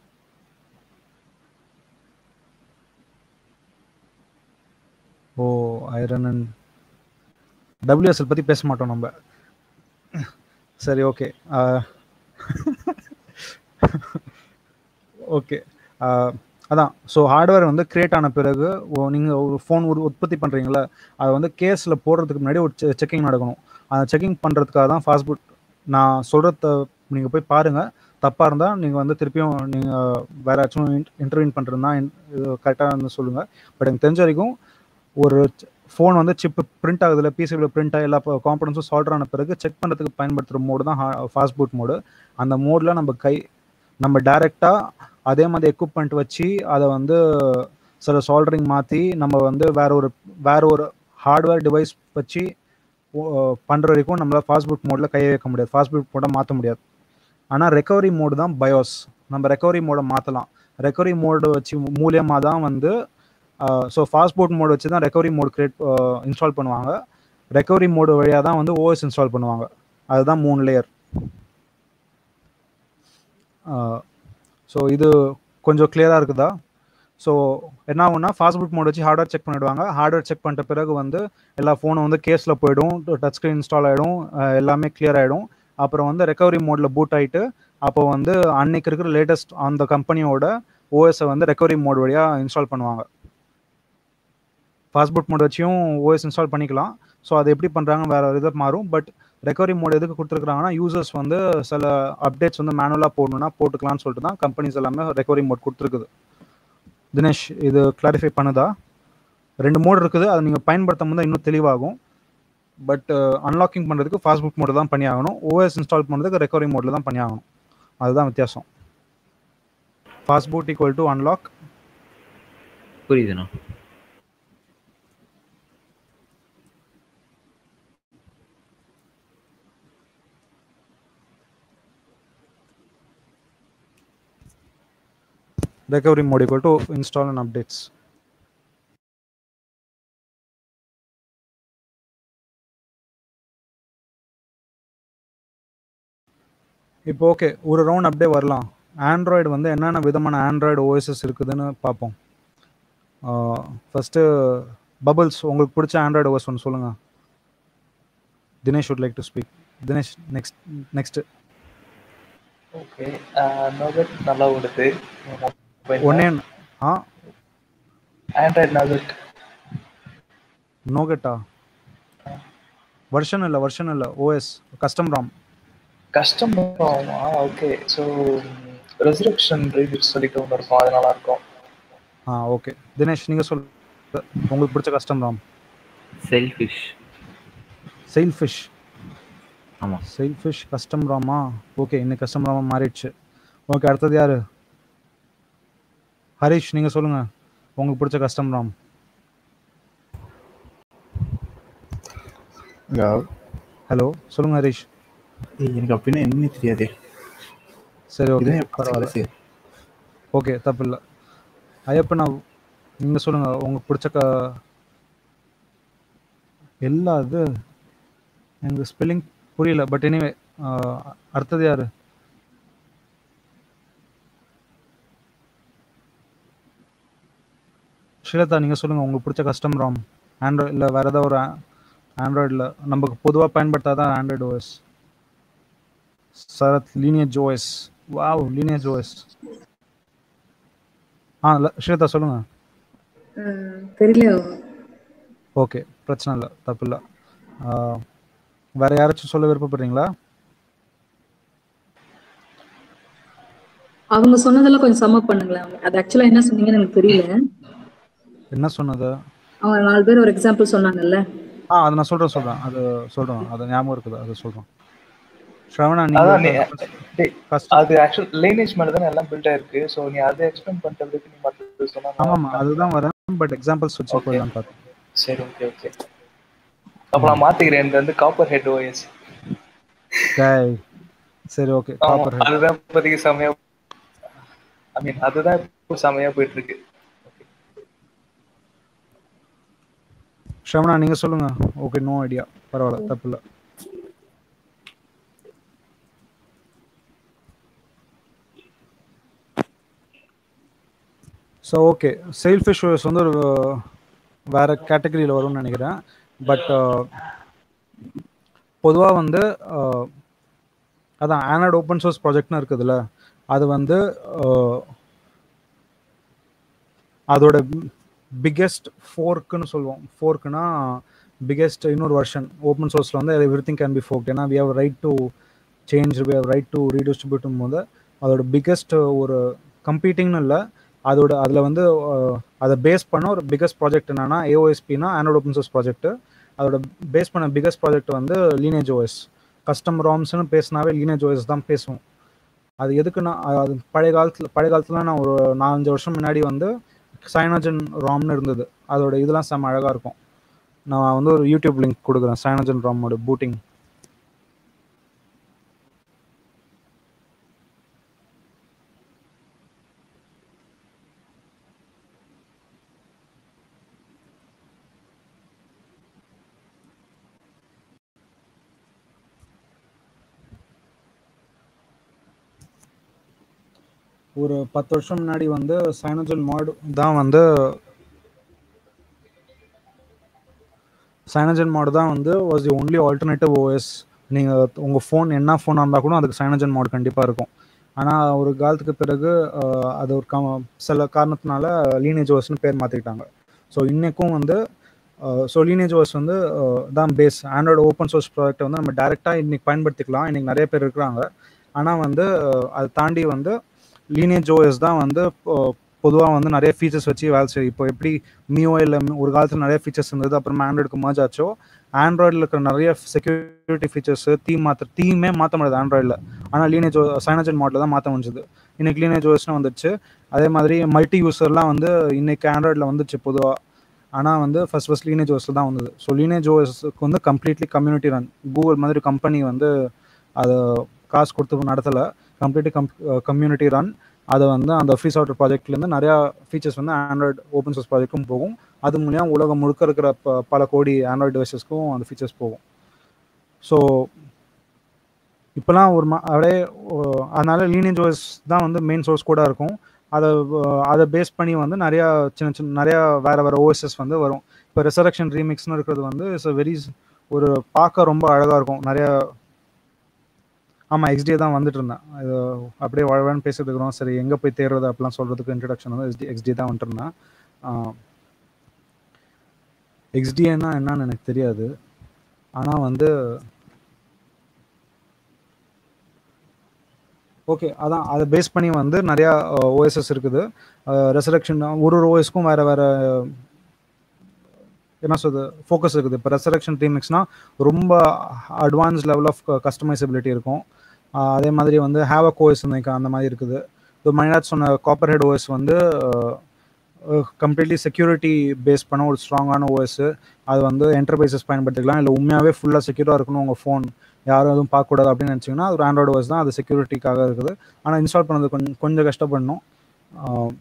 ஓ ஐரன் அண்ட் டபிள்யூஎஸ்எல் பற்றி பேச மாட்டோம் நம்ம சரி ஓகே ஓகே அதான் ஸோ ஹார்ட்வேர் வந்து கிரியேட் ஆன பிறகு நீங்கள் ஒரு ஃபோன் ஒரு உற்பத்தி பண்ணுறீங்களா அதை வந்து கேஸில் போடுறதுக்கு முன்னாடி ஒரு செக்கிங் நடக்கணும் அந்த செக்கிங் பண்ணுறதுக்காக தான் ஃபாஸ்ட்புட் நான் சொல்கிறத நீங்கள் போய் பாருங்கள் தப்பாக இருந்தால் நீங்கள் வந்து திருப்பியும் நீங்கள் வேறு ஏதாச்சும் இன்டர்வியூன் பண்ணுறதுனா கரெக்டாக வந்து சொல்லுங்கள் பட் எனக்கு தெரிஞ்ச வரைக்கும் ஒரு ஃபோன் வந்து சிப்பு பிரிண்ட் ஆகுதுல பிசிபியில் பிரிண்ட் ஆகி எல்லா காம்பனன்ஸும் சால்டர் ஆன பிறகு செக் பண்ணுறதுக்கு பயன்படுத்துகிற மோடு தான் ஃபாஸ்ட் பூட் மோடு அந்த மோடில் நம்ம கை நம்ம டைரெக்டாக அதே மாதிரி எக்யூப்மெண்ட் வச்சு அதை வந்து சில சால்டரிங் மாற்றி நம்ம வந்து வேற ஒரு வேற ஒரு ஹார்ட்வேர் டிவைஸ் வச்சு பண்ணுற வரைக்கும் நம்மளால் ஃபாஸ்ட் பூட் மோடில் கையை வைக்க முடியாது ஃபாஸ்ட் பூட் மோடை மாற்ற முடியாது ஆனால் ரெக்கவரி மோடு தான் பயோஸ் நம்ம ரெக்கவரி மோடை மாற்றலாம் ரெக்கவரி மோடு வச்சு மூலியமாக தான் வந்து ஸோ ஃபாஸ்ட் போட் மோடு வச்சு தான் ரெக்கவரி மோடு கிரியேட் இன்ஸ்டால் பண்ணுவாங்க ரெக்கவரி மோடு வழியாக தான் வந்து ஓஎஸ் இன்ஸ்டால் பண்ணுவாங்க அதுதான் மூணு லேயர் ஸோ இது கொஞ்சம் கிளியராக இருக்குதா ஸோ என்ன ஆகும்னா ஃபாஸ்ட்புட் மோட் வச்சு ஹார்ட்வேர் செக் பண்ணிவிடுவாங்க ஹார்ட்வேர் செக் பண்ணிட்ட பிறகு வந்து எல்லா ஃபோனும் வந்து கேஸில் போயிடும் டச் ஸ்க்ரீன் இன்ஸ்டால் ஆகிடும் எல்லாமே கிளியர் ஆகிடும் அப்புறம் வந்து ரெக்கவரி மோடில் பூட் ஆகிட்டு அப்போ வந்து அன்னைக்கு இருக்கிற லேட்டஸ்ட் அந்த கம்பெனியோட ஓஎஸை வந்து ரெக்கவரி மோட் வழியாக இன்ஸ்டால் பண்ணுவாங்க ஃபாஸ்ட்புட் மோட் வச்சியும் ஓஎஸ் இன்ஸ்டால் பண்ணிக்கலாம் ஸோ அது எப்படி பண்ணுறாங்க வேறு இதை மாறும் பட் ரெக்கவரி மோட் எதுக்கு கொடுத்துருக்காங்கன்னா யூசர்ஸ் வந்து சில அப்டேட்ஸ் வந்து மேனுவலாக போடணும்னா போட்டுக்கலாம்னு சொல்லிட்டு தான் கம்பெனிஸ் எல்லாமே ரெக்கவரி மோட் கொடுத்துருக்குது தினேஷ் இது கிளாரிஃபை பண்ணுதா ரெண்டு மோட் இருக்குது அதை நீங்கள் பயன்படுத்தும் போது இன்னும் தெளிவாகும் பட் அன்லாக்கிங் பண்ணுறதுக்கு ஃபாஸ்ட்புக் மோடு தான் பண்ணி ஆகணும் ஓஎஸ் இன்ஸ்டால் பண்ணுறதுக்கு ரெக்கவரி மோடில் தான் பண்ணி ஆகணும் அதுதான் வித்தியாசம் ஃபாஸ்ட்பூட் ஈக்குவல் டு அன்லாக் புரியுதுண்ணா recovery mode equal to install and updates. இப்போ ஓகே ஒரு ரவுண்ட் அப்படியே வரலாம் ஆண்ட்ராய்டு வந்து என்னென்ன விதமான ஆண்ட்ராய்டு ஓஎஸ்எஸ் இருக்குதுன்னு பார்ப்போம் ஃபஸ்ட்டு பபிள்ஸ் உங்களுக்கு பிடிச்ச ஆண்ட்ராய்டு ஓஎஸ் ஒன்று சொல்லுங்கள் Dinesh would like to speak Dinesh next next okay Nougat நல்லா ஓடுது ஒன்னே ஆ ஆண்ட்ராய்ட் நோகட் நோகட்டா வருஷன் இல்லை வருஷன் இல்லை ஓஎஸ் கஸ்டம் ராம் கஸ்டம் ஆமா ஓகே ஸோ ரெசரக்ஷன் ரீபிட் சொல்லிட்டு ஒன்று இருக்கும் அது நல்லா இருக்கும் ஆ ஓகே தினேஷ் நீங்கள் சொல் உங்களுக்கு பிடிச்ச custom ROM Sailfish Sailfish ஆமாம் செயில் ஃபிஷ் கஸ்டம் ராமா ஓகே இன்னைக்கு கஸ்டம் ராமா மாறிடுச்சு ஓகே அடுத்தது யாரு ஹரிஷ் நீங்கள் சொல்லுங்கள் உங்களுக்கு பிடிச்ச கஸ்டம் ராம் ஹலோ சொல்லுங்க ஹரிஷ் ஏய், எனக்கு அப்படின்னா என்னன்னே தெரியாதே சரி ஓகே இதுதான் என் பரவாயில்ல பரவாயில்ல ஓகே தப்பு இல்லை ஐயப்பண்ணா நீங்கள் சொல்லுங்கள் உங்களுக்கு பிடிச்ச க எல்லா இது எனக்கு ஸ்பெல்லிங் புரியல பட் எனிவே அடுத்தது யாரு ஸ்ரீலதா நீங்கள் சொல்லுங்கள் உங்களுக்கு பிடிச்ச கஸ்டம் ராம் ஆண்ட்ராய்டு இல்லை வேறு ஏதாவது ஒரு ஆண்ட்ராய்டில் நமக்கு பொதுவாக பயன்படுத்தாதான் ஆண்ட்ராய்டு ஓஎஸ் சரத் லீனியர் ஜோஎஸ் வாவ் லீனியர் ஜோஎஸ் ஆ இல்லை ஸ்ரீலதா சொல்லுங்கள் அஹ் தெரியல ஓகே பிரச்சனை இல்லை தப்பு இல்லை வேற யாராச்சும் சொல்ல விருப்பப்படுறீங்களா அவங்க சொன்னதெல்லாம் கொஞ்சம் சம்மப் பண்ணுங்களேன் அது ஆக்சுவலா என்ன சொன்னீங்கன்னு எனக்கு தெரியல என்ன சொன்னது அவங்க நாலு பேர் ஒரு எக்ஸாம்பிள் சொன்னாங்கல்ல ஆ அதை நான் சொல்கிறேன் சொல்கிறேன் அது சொல்கிறேன் அது ஞாபகம் இருக்குது அது சொல்கிறேன் ஸ்ரவணா அதான் நீ நீங்கள் டேய், கஷ்டம் அது ஆக்சுவல் லைனேஜ் மேல தான் எல்லாம் பில்ட் ஆயிருக்கு ஸோ நீ அதை எக்ஸ்பிளைன் பண்றதுக்கு நீ மற்றது சொன்னா ஆமாம் அதுதான் வரேன் பட் எக்ஸாம்பிள்ஸ் வச்சு Okay. போயிடலாம் பார்த்தேன் சரி ஓகே ஓகே அப்ப நான் மாத்திக்கிறேன் இந்த வந்து காப்பர் ஹெட் ஓஎஸ் டேய். சரி ஓகே ஆமா காப்பர் அதுதான் இப்போதைக்கு செமையா ஐ மீன் அதுதான் இப்போ செமையா போயிட்டு இருக்கு ஸ்ரவணா நீங்கள் சொல்லுங்கள் ஓகே நோ ஐடியா பரவாயில்ல தப்பு இல்லை ஸோ ஓகே செல்ஃபிஷ் ஓஎஸ் வந்து ஒரு வேற கேட்டகரியில் வரும்னு நினைக்கிறேன் பட் பொதுவாக வந்து அஹ், அதான் ஆனட் ஓப்பன் சோர்ஸ் ப்ராஜெக்ட்னு இருக்குதுல்ல அது வந்து அஹ், அதோட பிக்கெஸ்ட் ஃபோர்க்குன்னு சொல்லுவோம் ஃபோர்க்குனா பிக்கெஸ்ட் இன்னொரு வெர்ஷன் ஓப்பன் சோர்ஸில் வந்து everything can be fork ஏன்னா we have right to change we have right to ரீடிஸ்ட்ரிபியூட்டும் போது அதோட பிக்கெஸ்ட் ஒரு கம்பீட்டிங்னு இல்லை அதோட அதில் வந்து அஹ், அதை பேஸ் பண்ண ஒரு பிக்கஸ்ட் ப்ராஜெக்ட் என்னன்னா ஏஓஎஸ்பினா ஆண்ட்ராய்ட் ஓப்பன் சோர்ஸ் ப்ராஜெக்ட் அதோட பேஸ் பண்ண பிக்கஸ்ட் ப்ராஜெக்ட் வந்து லீனேஜ் ஓஎஸ் கஸ்டம் ராம்ஸ்னு பேசினாவே லீனேஜ் ஓஎஸ் தான் பேசுவோம் அது எதுக்குன்னா அது பழைய காலத்தில் பழைய காலத்தில் நான் ஒரு நாலஞ்சு வருஷம் முன்னாடி வந்து சைனோஜன் ராம்னு இருந்தது அதோட இதெல்லாம் செம்ம அழகாக இருக்கும் நான் வந்து ஒரு யூடியூப் லிங்க் கொடுக்குறேன் சைனோஜன் ராமோட பூட்டிங் ஒரு பத்து வருஷம் முன்னாடி வந்து சைனோஜன் மாட் தான் வந்து சைனோஜன் மாட் தான் வந்து was the only alternative OS நீங்கள் உங்கள் ஃபோன் என்ன ஃபோனாக இருந்தால் கூட அதுக்கு சைனோஜன் மாட் கண்டிப்பாக இருக்கும் ஆனால் ஒரு காலத்துக்கு பிறகு அஹ், அது ஒரு க சில காரணத்தினால லீனேஜ் ஓஎஸ்னு பேர் மாற்றிக்கிட்டாங்க ஸோ இன்றைக்கும் வந்து ஸோ லீனேஜ் ஓஎஸ் வந்து அஹ், தான் பேஸ் ஆண்ட்ராய்டு ஓப்பன் சோர்ஸ் ப்ராடக்ட்டை வந்து நம்ம டேரெக்டாக இன்னைக்கு பயன்படுத்திக்கலாம் இன்னைக்கு நிறைய பேர் இருக்கிறாங்க ஆனால் வந்து அஹ், அதை தாண்டி வந்து லீனேஜ் ஓஎஸ் தான் வந்து பொதுவாக வந்து நிறைய ஃபீச்சர்ஸ் வச்சு வேலை செய்யும் இப்போ எப்படி மியோயில் ஒரு காலத்தில் நிறைய ஃபீச்சர்ஸ் இருந்தது அப்புறமா ஆண்ட்ராய்டுக்கு merge ஆச்சோ ஆண்ட்ராய்டில் இருக்கிற நிறைய செக்யூரிட்டி ஃபீச்சர்ஸ் தீம் மாற்ற தீமே மாற்ற முடியாது ஆண்ட்ராய்டில் ஆனால் லீனேஜ் சைனஜன் மாடலில் தான் மாற்ற முடிஞ்சது இன்னைக்கு லீனேஜ் ஓஎஸ்னு வந்துச்சு அதே மாதிரி மல்டி யூசர்லாம் வந்து இன்னைக்கு ஆண்ட்ராய்டில் வந்துச்சு பொதுவாக ஆனால் வந்து ஃபர்ஸ்ட் ஃபர்ஸ்ட் லீனேஜ் ஓஎஸில் தான் வந்தது ஸோ லீனேஜ் ஓஎஸ்க்கு வந்து கம்ப்ளீட்லி கம்யூனிட்டி ரன் கூகுள் மாதிரி கம்பெனி வந்து அதை காசு கொடுத்து நடத்தலை கம்ப்ளீட்லி கம் கம்யூனிட்டி ரன் அதை வந்து அந்த ஃப்ரீ சாஃப்ட்வேர் ப்ராஜெக்ட்லேருந்து நிறையா ஃபீச்சர்ஸ் வந்து ஆண்ட்ராய்டு ஓப்பன் சோர்ஸ் ப்ராஜெக்ட்டும் போகும் அது மூலியம் உலகம் முழுக்க இருக்கிற ப பல கோடி ஆண்ட்ராய்டு டிவைசஸ்க்கும் அந்த ஃபீச்சர்ஸ் போகும் ஸோ இப்போலாம் ஒரு ம அப்படியே ஓ- அதனால லீனேஜ் ஓஎஸ் தான் வந்து மெயின் சோர்ஸ் கூட இருக்கும் அதை அஹ், அதை பேஸ் பண்ணி வந்து நிறையா சின்ன சின்ன நிறையா வேறு வேறு ஓஎஸ்எஸ் வந்து வரும் இப்போ ரெசரக்ஷன் ரீமிக்ஸ்னு இருக்கிறது வந்து இட்ஸ் அ வெரி ஒரு பார்க்க ரொம்ப அழகாக இருக்கும் நிறையா ஆமாம் எக்ஸ்டிஏ தான் வந்துட்டு இருந்தேன் இது அப்படியே வழவழன்னு பேசிட்டு இருக்கிறோம் சரி எங்கே போய் தேடுறது அப்படிலாம் சொல்கிறதுக்கு இன்ட்ரடக்ஷன் வந்து எக்ஸ்டி எக்ஸ்டி தான் வந்துட்டு இருந்தேன் எக்ஸ்டிஏன்னா என்னன்னு எனக்கு தெரியாது ஆனால் வந்து ஓகே அதான் அதை பேஸ் பண்ணி வந்து நிறையா ஓஎஸ்எஸ் இருக்குது ரெசரக்ஷன் ஒரு ஒரு ஓஎஸ்க்கும் வேறு வேறு என்ன சொல்றது ஃபோக்கஸ் இருக்குது இப்போ ரெசரக்ஷன் ரீமிக்ஸ்னால் ரொம்ப அட்வான்ஸ் லெவல் ஆஃப் கஸ்டமைசபிலிட்டி இருக்கும் ஆஹ் அதே மாதிரி வந்து ஹேவக் ஓஎஸ் அந்த மாதிரி இருக்குது இப்போ மைனாட் சொன்ன காப்பர் ஹெட் ஓஎஸ் வந்து கம்ப்ளீட்லி செக்யூரிட்டி பேஸ் பண்ண ஒரு ஸ்ட்ராங்கான ஓஎஸ் அது வந்து என்டர்பிரைசஸ் பயன்படுத்திக்கலாம் இல்லை உண்மையாகவே ஃபுல்லாக செக்யூராக இருக்கணும் உங்கள் ஃபோன் யாரும் எதுவும் பார்க்கக்கூடாது அப்படின்னு நினச்சிங்கன்னா அது ஒரு ஆண்ட்ராய்டு ஓஎஸ் தான் அது செக்யூரிட்டிக்காக இருக்குது ஆனால் இன்ஸ்டால் பண்ணது கொஞ்சம் கொஞ்சம் கஷ்டப்படணும் ஆஹ்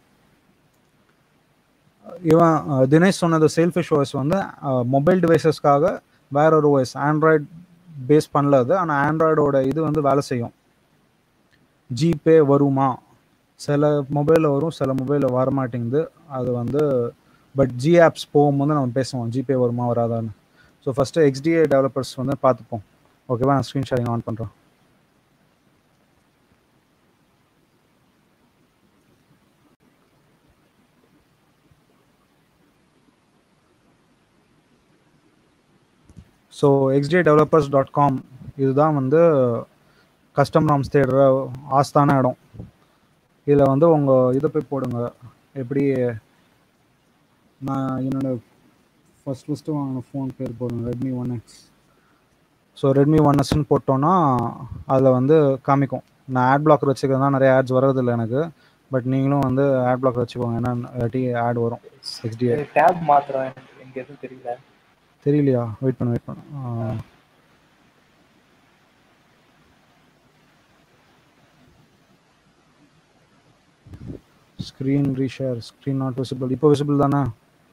இவன் அஹ், தினேஷ் சொன்னது செல்ஃபிஷ் ஓஎஸ் வந்து மொபைல் டிவைசஸ்க்காக வேற ஒரு ஓஎஸ் ஆண்ட்ராய்டு பேஸ் பண்ணல அது ஆனால் ஆண்ட்ராய்டோட இது வந்து வேலை செய்யும் ஜிபே வருமா சில மொபைலில் வரும் சில மொபைலில் வரமாட்டேங்குது அது வந்து பட் ஜி ஆப்ஸ் போகும்போது நம்ம பேசுவோம் ஜிபே வருமா வராதான்னு ஸோ ஃபஸ்ட்டு எக்ஸ்டிஏ டெவலப்பர்ஸ் வந்து பார்த்துப்போம் ஓகேவா நான் ஸ்க்ரீன் ஷேரிங் ஆன் பண்ணுறேன் so XDA developers dot com இதுதான் வந்து கஸ்டம் ராம்ஸ் தேடுற ஆஸ்தான இடம் இதில் வந்து உங்கள் இதை போய் போடுங்க எப்படி நான் என்னோட ஃபஸ்ட் ஃபஸ்ட்டு வாங்கின ஃபோன் பேர் போடுங்க Redmi one X so Redmi one எஸ்ன்னு போட்டோன்னா அதில் வந்து காமிக்கும் நான் ஆட் பிளாக்கர் வச்சுக்கிறதுனா நிறைய ஆட்ஸ் வர்றதில்லை எனக்கு பட் நீங்களும் வந்து ஆட் பிளாக்கர் வச்சுக்கோங்க ஏன்னா இல்லாட்டி ஆட் வரும் எக்ஸ்டிஏ டேப் மாத்திரம் எனக்கு இங்க எதுவும் தெரியல தெரியலையா வெயிட் பண்ணு வெயிட் பண்ணு screen reshare screen not visible இப்போ விசிபிள் தானே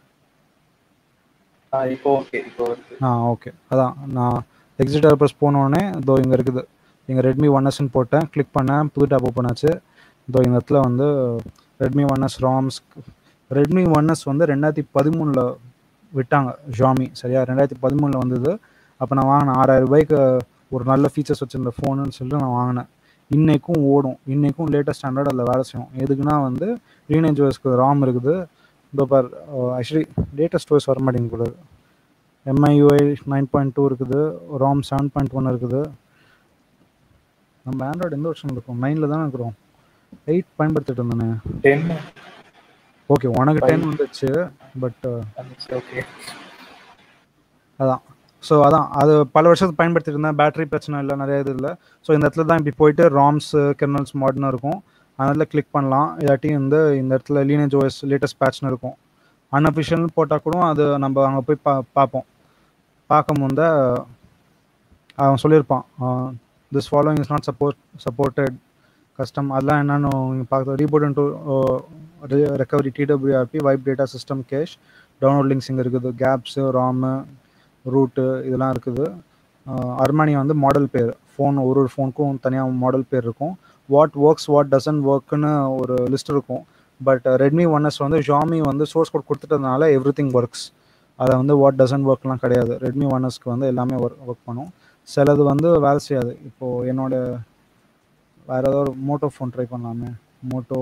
ஆ, இப்போ ஓகே இப்போ இருக்கு ஆ ஓகே அதான் நான் எக்ஸிட் டெவலப்பர்ஸ் போனோடனே இதோ இங்கே இருக்குது இங்கே ரெட்மி ஒன் எஸ்ன்னு போட்டேன் கிளிக் பண்ணேன் புது டேப் ஓப்பன் ஆச்சு இதோ இந்த இடத்துல வந்து Redmi one S ROMs Redmi one S வந்து ரெண்டாயிரத்தி பதிமூணில் விட்டாங்க ஜாமி சரியா ரெண்டாயிரத்தி பதிமூணில் வந்தது அப்போ நான் வாங்கினேன் ஆறாயிரம் ரூபாய்க்கு ஒரு நல்ல ஃபீச்சர்ஸ் வச்சிருந்த ஃபோனுன்னு சொல்லிட்டு நான் வாங்கினேன் இன்னைக்கும் ஓடும் இன்னைக்கும் லேட்டஸ்ட் ஸ்டாண்டர்ட் அதில் வேலை செய்யும் எதுக்குன்னா வந்து லீனேஜ் ஓஎஸ்க்கு ராம் இருக்குது இதோ பார் ஆக்சுவலி டேட்டா ஸ்டோர்ஸ் வர மாட்டேங்குது கூட எம்ஐயூஐ நைன் பாயிண்ட் டூ இருக்குது ராம் செவன் பாயிண்ட் ஒன் இருக்குது நம்ம ஆண்ட்ராய்டு எந்த வருஷம் இருக்கும் நைனில் தானே இருக்கிறோம் எயிட் பயன்படுத்திட்டு இருந்தேனே டென் ஓகே உனக்கு டென் வந்துச்சு பட் ஓகே அதான் ஸோ அதான் அது பல வருஷத்துக்கு பயன்படுத்திட்டு இருந்தேன் பேட்டரி பிரச்சனை இல்லை நிறைய இது இல்லை ஸோ இந்த இடத்துல தான் இப்படி போயிட்டு ராம்ஸ் கெர்னல்ஸ் மாடர்ன் இருக்கும் அதில் கிளிக் பண்ணலாம் இல்லாட்டி வந்து இந்த இடத்துல லீனேஜ் ஓஎஸ் லேட்டஸ்ட் பேட்ச்னு இருக்கும் அன்அஃபிஷியல் போட்டால் கூட அது நம்ம அங்கே போய் பா பார்ப்போம் பார்க்கும் போது அவன் சொல்லியிருப்பான் this following is not support supported custom அதெல்லாம் என்னென்னு நீங்கள் பார்க்க reboot to recovery TWRP wipe data system cache download links இங்கே இருக்குது கேப்ஸு ராமு ரூட்டு இதெல்லாம் இருக்குது அர்மானி வந்து மாடல் பேர் ஃபோன் ஒரு ஒரு ஃபோனுக்கும் தனியாக மாடல் பேர் இருக்கும் வாட் ஒர்க்ஸ் வாட் டசன்ட் ஒர்க்குன்னு ஒரு லிஸ்ட் இருக்கும் பட் ரெட்மி ஒன் எஸ் வந்து ஷாமி வந்து சோர்ஸ் கோட் கொடுத்துட்டதுனால எவ்ரி திங் ஒர்க்ஸ் அதை வந்து வாட் டசன்ட் ஒர்க்லாம் கிடையாது ரெட்மி ஒன் எஸ்க்கு வந்து எல்லாமே ஒர்க் ஒர்க் பண்ணும் சிலது வந்து வேலை செய்யாது இப்போது என்னோட வேறு ஏதோ ஒரு மோட்டோ ஃபோன் ட்ரை பண்ணலாமே மோட்டோ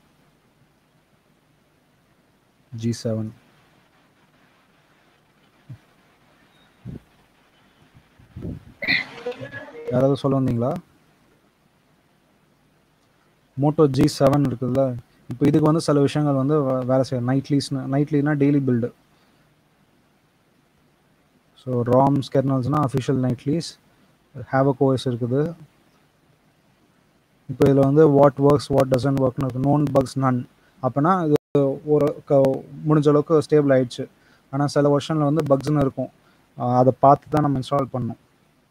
ஜி செவன் யாராவது சொல்ல வந்தீங்களா மோட்டோ ஜி செவன் இருக்குதுல்ல இப்போ இதுக்கு வந்து சில விஷயங்கள் வந்து வே- வேலை செய்யும் நைட்லிஸ்னு நைட்லினா டெய்லி பில்டு ஸோ ராம்ஸ் கெர்னல்ஸ்னால் அஃபிஷியல் நைட்லிஸ் ஹேவக் ஓஎஸ் இருக்குது இப்போ இதில் வந்து வாட் ஒர்க்ஸ் வாட் டசன்ட் ஒர்க்னு இருக்குது நோன் பக்ஸ் நன் அப்போனா இது ஒரு க முடிஞ்ச அளவுக்கு ஸ்டேபிள் ஆயிடுச்சு ஆனால் சில வருஷனில் வந்து பக்ஸ்னு இருக்கும் ஆஹ் அதை பார்த்து தான் நம்ம இன்ஸ்டால் பண்ணணும்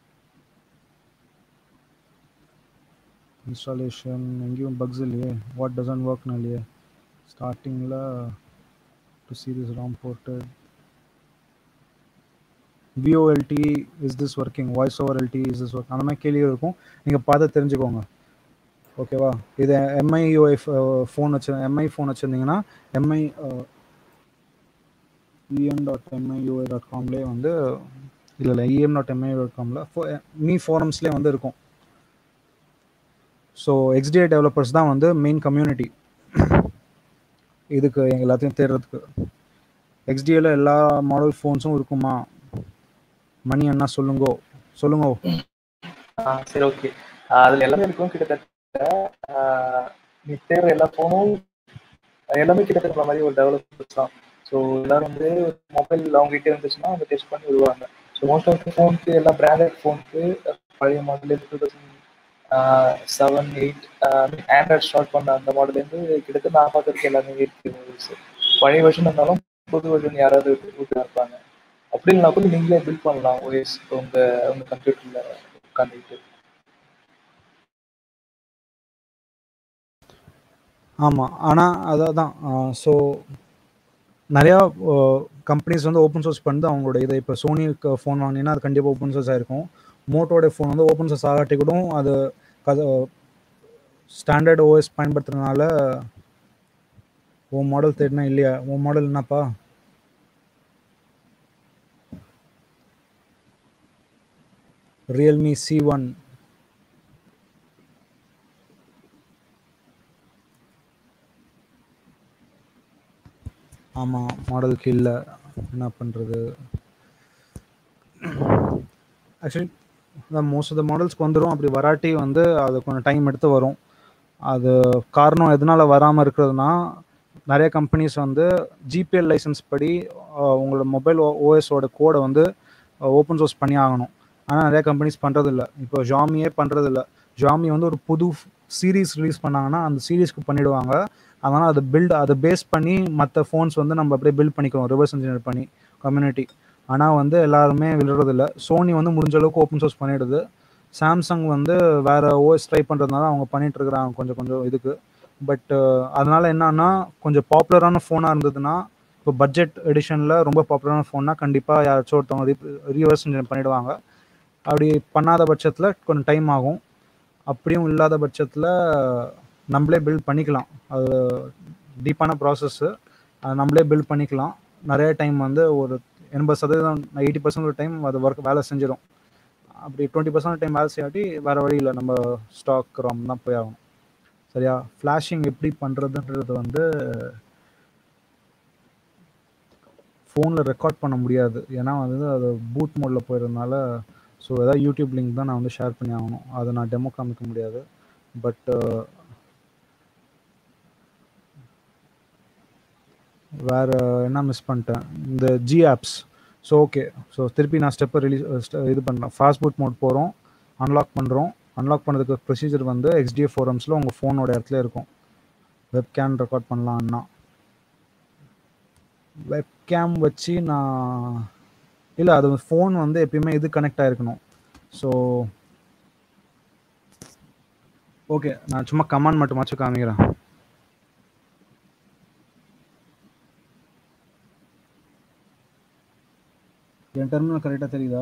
இன்ஸ்டாலேஷன் எங்கேயும் பக்ஸ் இல்லையே வாட் டசன்ட் ஒர்க்னு இல்லையே ஸ்டார்டிங்கில் two series ROM ported VoLTE is this working voice over LTE is this work அந்த மாதிரி கேள்வி இருக்கும் நீங்கள் பார்த்து தெரிஞ்சுக்கோங்க ஓகேவா இது எம்ஐயூஐ ஃபோன் வச்சு எம்ஐ ஃபோன் வச்சுருந்தீங்கன்னா Mi en dot MIUI dot காம்லேயே வந்து இல்லை இல்லை இஎம் டாட் எம்ஐ டாட் காமில் ஃபோ மீ ஃபோரம்ஸ்லேயே வந்து இருக்கும் ஸோ எக்ஸ்டிஐ டெவலப்பர்ஸ் தான் வந்து மெயின் கம்யூனிட்டி இதுக்கு எங்க எல்லாத்தையும் தேடுறதுக்கு எக்ஸ்டிஏல எல்லா மாடல் ஃபோன்ஸும் இருக்குமா மணி அண்ணா சொல்லுங்கோ சொல்லுங்கோ ஆ சரி ஓகே அதுல எல்லாமே இருக்கும் கிட்டத்தட்ட ஆஹ் நீ தேடுற எல்லா ஃபோனும் எல்லாமே கிட்டத்தட்ட இந்த மாதிரி ஒரு டெவலப்பர்ஸ் தான் ஸோ எல்லாரும் வந்து மொபைல் அவங்ககிட்ட இருந்துச்சுன்னா அவங்க டெஸ்ட் பண்ணி விடுவாங்க ஸோ மோஸ்ட் ஆஃப் ஃபோனுக்கு எல்லா பிராண்டட் ஃபோனுக்கு பழைய model two thousand seven eight Android start பண்ண அந்த மாடல்லேருந்து கிட்டத்தட்ட நான் பார்த்துருக்க எல்லாமே இருக்கு mobiles. பழைய வருஷன் இருந்தாலும் புது வருஷன் யாராவது வீட்டில் இருப்பாங்க அப்படி இல்லைனா கூட நீங்களே பில்ட் பண்ணலாம் ஓஎஸ் உங்க உங்க கம்ப்யூட்டர்ல உட்காந்துக்கிட்டு ஆமாம் ஆனால் அதான் ஸோ நிறையா கம்பெனிஸ் வந்து ஓப்பன் சோர்ஸ் பண்ணி அவங்களோட இதை இப்போ சோனிக்கு ஃபோன் வாங்கினீங்கன்னா அது கண்டிப்பாக ஓப்பன் சோர்ஸ் ஆயிருக்கும் மோட்டோட ஃபோன் வந்து ஓப்பன் சோர்ஸ் ஆகாட்டி கூட அது கத ஸ்டாண்டர்ட் ஓஎஸ் பயன்படுத்துறதுனால உன் மாடல் தேடினா இல்லையா உன் மாடல் என்னப்பா ரியல்மி சி ஒன் ஆமாம் மாடலுக்கு இல்லை என்ன பண்ணுறது ஆக்சுவலி அதான் மோஸ்ட் ஆஃப் த மாடல்ஸ்க்கு வந்துடும் அப்படி வராட்டி வந்து அது கொஞ்சம் டைம் எடுத்து வரும் அது காரணம் எதனால் வராமல் இருக்கிறதுனா நிறைய கம்பெனிஸ் வந்து ஜிபிஎல் லைசன்ஸ் படி அஹ், உங்களோட மொபைல் ஓஎஸோட கோடை வந்து ஓப்பன் சோர்ஸ் பண்ணி ஆகணும் ஆனால் நிறைய கம்பெனிஸ் பண்ணுறதில்ல இப்போ ஜாமியே பண்ணுறதில்ல ஜாமி வந்து ஒரு புது சீரீஸ் ரிலீஸ் பண்ணாங்கன்னா அந்த சீரீஸ்க்கு பண்ணிடுவாங்க அதனால் அதை பில்ட் அதை பேஸ் பண்ணி மற்ற ஃபோன்ஸ் வந்து நம்ம அப்படியே பில்ட் பண்ணிக்கிறோம் ரிவர்ஸ் இன்ஜினியர் பண்ணி கம்யூனிட்டி ஆனால் வந்து எல்லாருமே விழுறதில்ல சோனி வந்து முடிஞ்ச அளவுக்கு ஓப்பன் சோர்ஸ் பண்ணிடுது சாம்சங் வந்து வேற ஓஎஸ் ட்ரை பண்ணுறதுனால அவங்க பண்ணிட்டு இருக்கிறாங்க கொஞ்சம் கொஞ்சம் இதுக்கு பட் அதனால என்னன்னா கொஞ்சம் பாப்புலரான ஃபோனாக இருந்ததுன்னா இப்போ பட்ஜெட் எடிஷனில் ரொம்ப பாப்புலரான ஃபோன்னா கண்டிப்பாக யாராச்சும் ஒருத்தவங்க ரிவர்ஸ் இன்ஜினியர் பண்ணிடுவாங்க அப்படி பண்ணாத பட்சத்தில் கொஞ்சம் டைம் ஆகும் அப்படியும் இல்லாத பட்சத்தில் நம்மளே பில்ட் பண்ணிக்கலாம் அது டீப்பான ப்ராசஸ்ஸு அது நம்மளே பில்ட் பண்ணிக்கலாம் நிறைய டைம் வந்து ஒரு எண்பது சதவீதம் எயிட்டி பர்சன்ட் டைம் அது ஒர்க் வேலை செஞ்சிடும் அப்படி டுவெண்ட்டி பர்சன்ட் டைம் வேலை செய்யாட்டி வேறு வழி இல்லை நம்ம ஸ்டாக் ரம் தான் போய் ஆகணும் சரியா ஃப்ளாஷிங் எப்படி பண்ணுறதுன்றது வந்து ஃபோனில் ரெக்கார்ட் பண்ண முடியாது ஏன்னா வந்து அது பூட் மோடில் போயிருந்தனால ஸோ ஏதாவது யூடியூப் லிங்க் தான் நான் வந்து ஷேர் பண்ணி ஆகணும் அதை நான் டெமோ காமிக்க முடியாது பட் வேறு என்ன மிஸ் பண்ணிட்டேன் இந்த G apps so okay so திருப்பி நான் ஸ்டெப்பை ரிலீஸ் இது பண்ணுறேன் ஃபாஸ்ட் பூட் மோட் போகிறோம் அன்லாக் பண்ணுறோம் அன்லாக் பண்ணதுக்கு ப்ரொசீஜர் வந்து எக்ஸ்டிஎஃப் ஃபோரம்ஸில் உங்கள் ஃபோனோட இடத்துல இருக்கும் வெப்கேம் ரெக்கார்ட் பண்ணலான்னா வெப்கேம் வச்சு நான் இல்லை அது ஃபோன் வந்து எப்பயுமே இது கனெக்ட் ஆகிருக்கணும் ஸோ ஓகே நான் சும்மா கமாண்ட் மட்டுமாச்சும் காமிக்கிறேன் என் டெர்மினல் கரெக்டாக தெரியுதா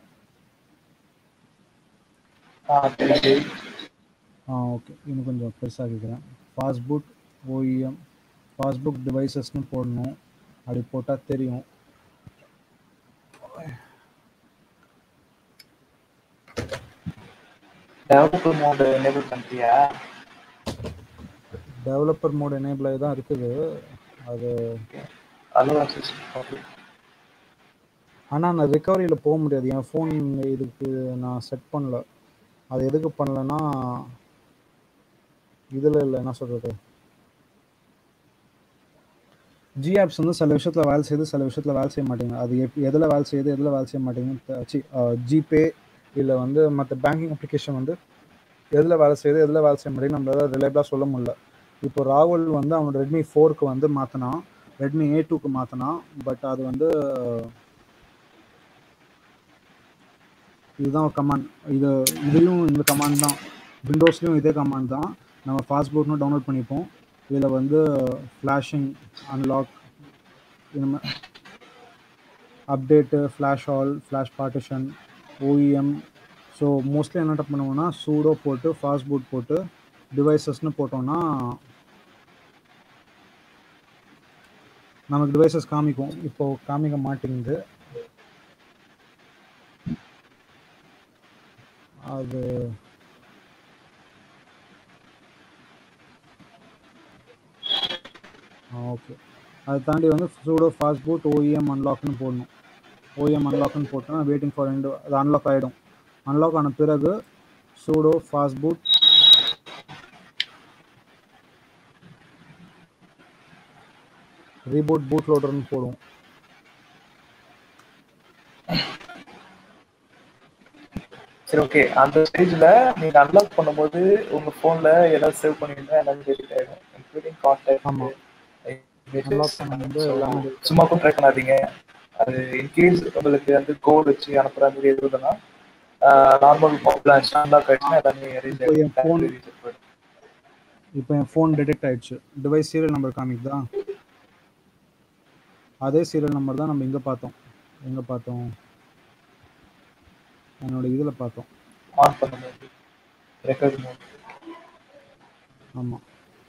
ஆ தெரியுது ஆ ஓகே இன்னும் கொஞ்சம் பெருசாக கேட்குறேன் பாஸ்புக் ஓஇஎம் பாஸ்புக் டிவைசஸ்னு போடணும் அப்படி போட்டால் தெரியும் டெவலப்பர் மோட் எனேபிள் பண்ணிட்டியா டெவலப்பர் மோட் எனேபிள் ஆகி தான் இருக்குது அது அலோவா சிஸ்டம் ஆனால் நான் ரிகவரியில் போக முடியாது என் ஃபோன் இதுக்கு நான் செட் பண்ணல அது எதுக்கு பண்ணலன்னா இதில் இல்லை என்ன சொல்கிறது ஜி ஆப்ஸ் வந்து சில விஷயத்தில் வேலை செய்யுது சில விஷயத்தில் வேலை செய்ய மாட்டேங்குது அது எப் எதில் வேலை செய்யுது எதில் வேலை செய்ய மாட்டேங்குது ஜிபே இல்லை வந்து மற்ற பேங்கிங் அப்ளிகேஷன் வந்து எதில் வேலை செய்யுது எதில் வேலை செய்ய மாட்டேங்குது நம்மளால ரிலேபிளாக சொல்ல முடியல இப்போ ராகுல் வந்து அவனோட ரெட்மி ஃபோருக்கு வந்து மாற்றினான் ரெட்மி ஏ டூக்கு மாற்றினான் பட் அது வந்து இதுதான் கமாண்ட் இது இதுலேயும் இந்த கமாண்ட் தான் விண்டோஸ்லேயும் இதே கமாண்ட் தான் நம்ம பாஸ்போர்ட்னு டவுன்லோட் பண்ணிப்போம் இதில் வந்து ஃப்ளாஷிங் அன்லாக் இந்த update flash all flash partition OEM so mostly என்ன பண்ணுவோம்னா சூடோ போட்டு ஃபாஸ்ட் பூட் போட்டு டிவைசஸ்னு போட்டோம்னா நமக்கு டிவைசஸ் காமிக்கும் இப்போது காமிக்க மாட்டேங்குது அது ஓகே அதை தாண்டி வந்து சூடோ ஃபாஸ்ட் பூட் ஓஇஎம் அன்லாக்னு போடணும் ஓஎம் அன்லாக்னு போட்டோன்னா வெயிட்டிங் ஃபார் ரெண்டு அது அன்லாக் ஆகிடும் அன்லாக் ஆன பிறகு sudo fastboot reboot boot லோடர்னு போடுவோம் சரி ஓகே அந்த ஸ்டேஜ்ல நீங்க அன்லாக் பண்ணும்போது உங்க போன்ல ஏதாவது சேவ் பண்ணிருந்தா எல்லாமே டெலிட் ஆயிடும் இன்க்ளூடிங் கான்டாக்ட் ஆமா அன்லாக் பண்ணும்போது எல்லாமே சும்மா கூட ட்ரை பண்ணாதீங்க அது இன்கேஸ் உங்களுக்கு வந்து கோட் வச்சு அனுப்புற மாதிரி இருந்ததுன்னா நார்மல் பிளான்ஸ் அன்லாக் ஆயிடுச்சுன்னா எல்லாமே erase இப்போ என் ஆயிடும். phone- Reset போயிடும். இப்போ என் ஃபோன் டிடெக்ட் ஆயிடுச்சு டிவைஸ் சீரியல் நம்பர் காமிக்குதா அதே சீரியல் நம்பர் தான் நம்ம இங்கே பார்த்தோம் எங்கே பார்த்தோம் என்னோட இதில் பார்த்தோம் ஆன் பண்ணும்போது ரெக்கார்ட் மோட் ஆமாம்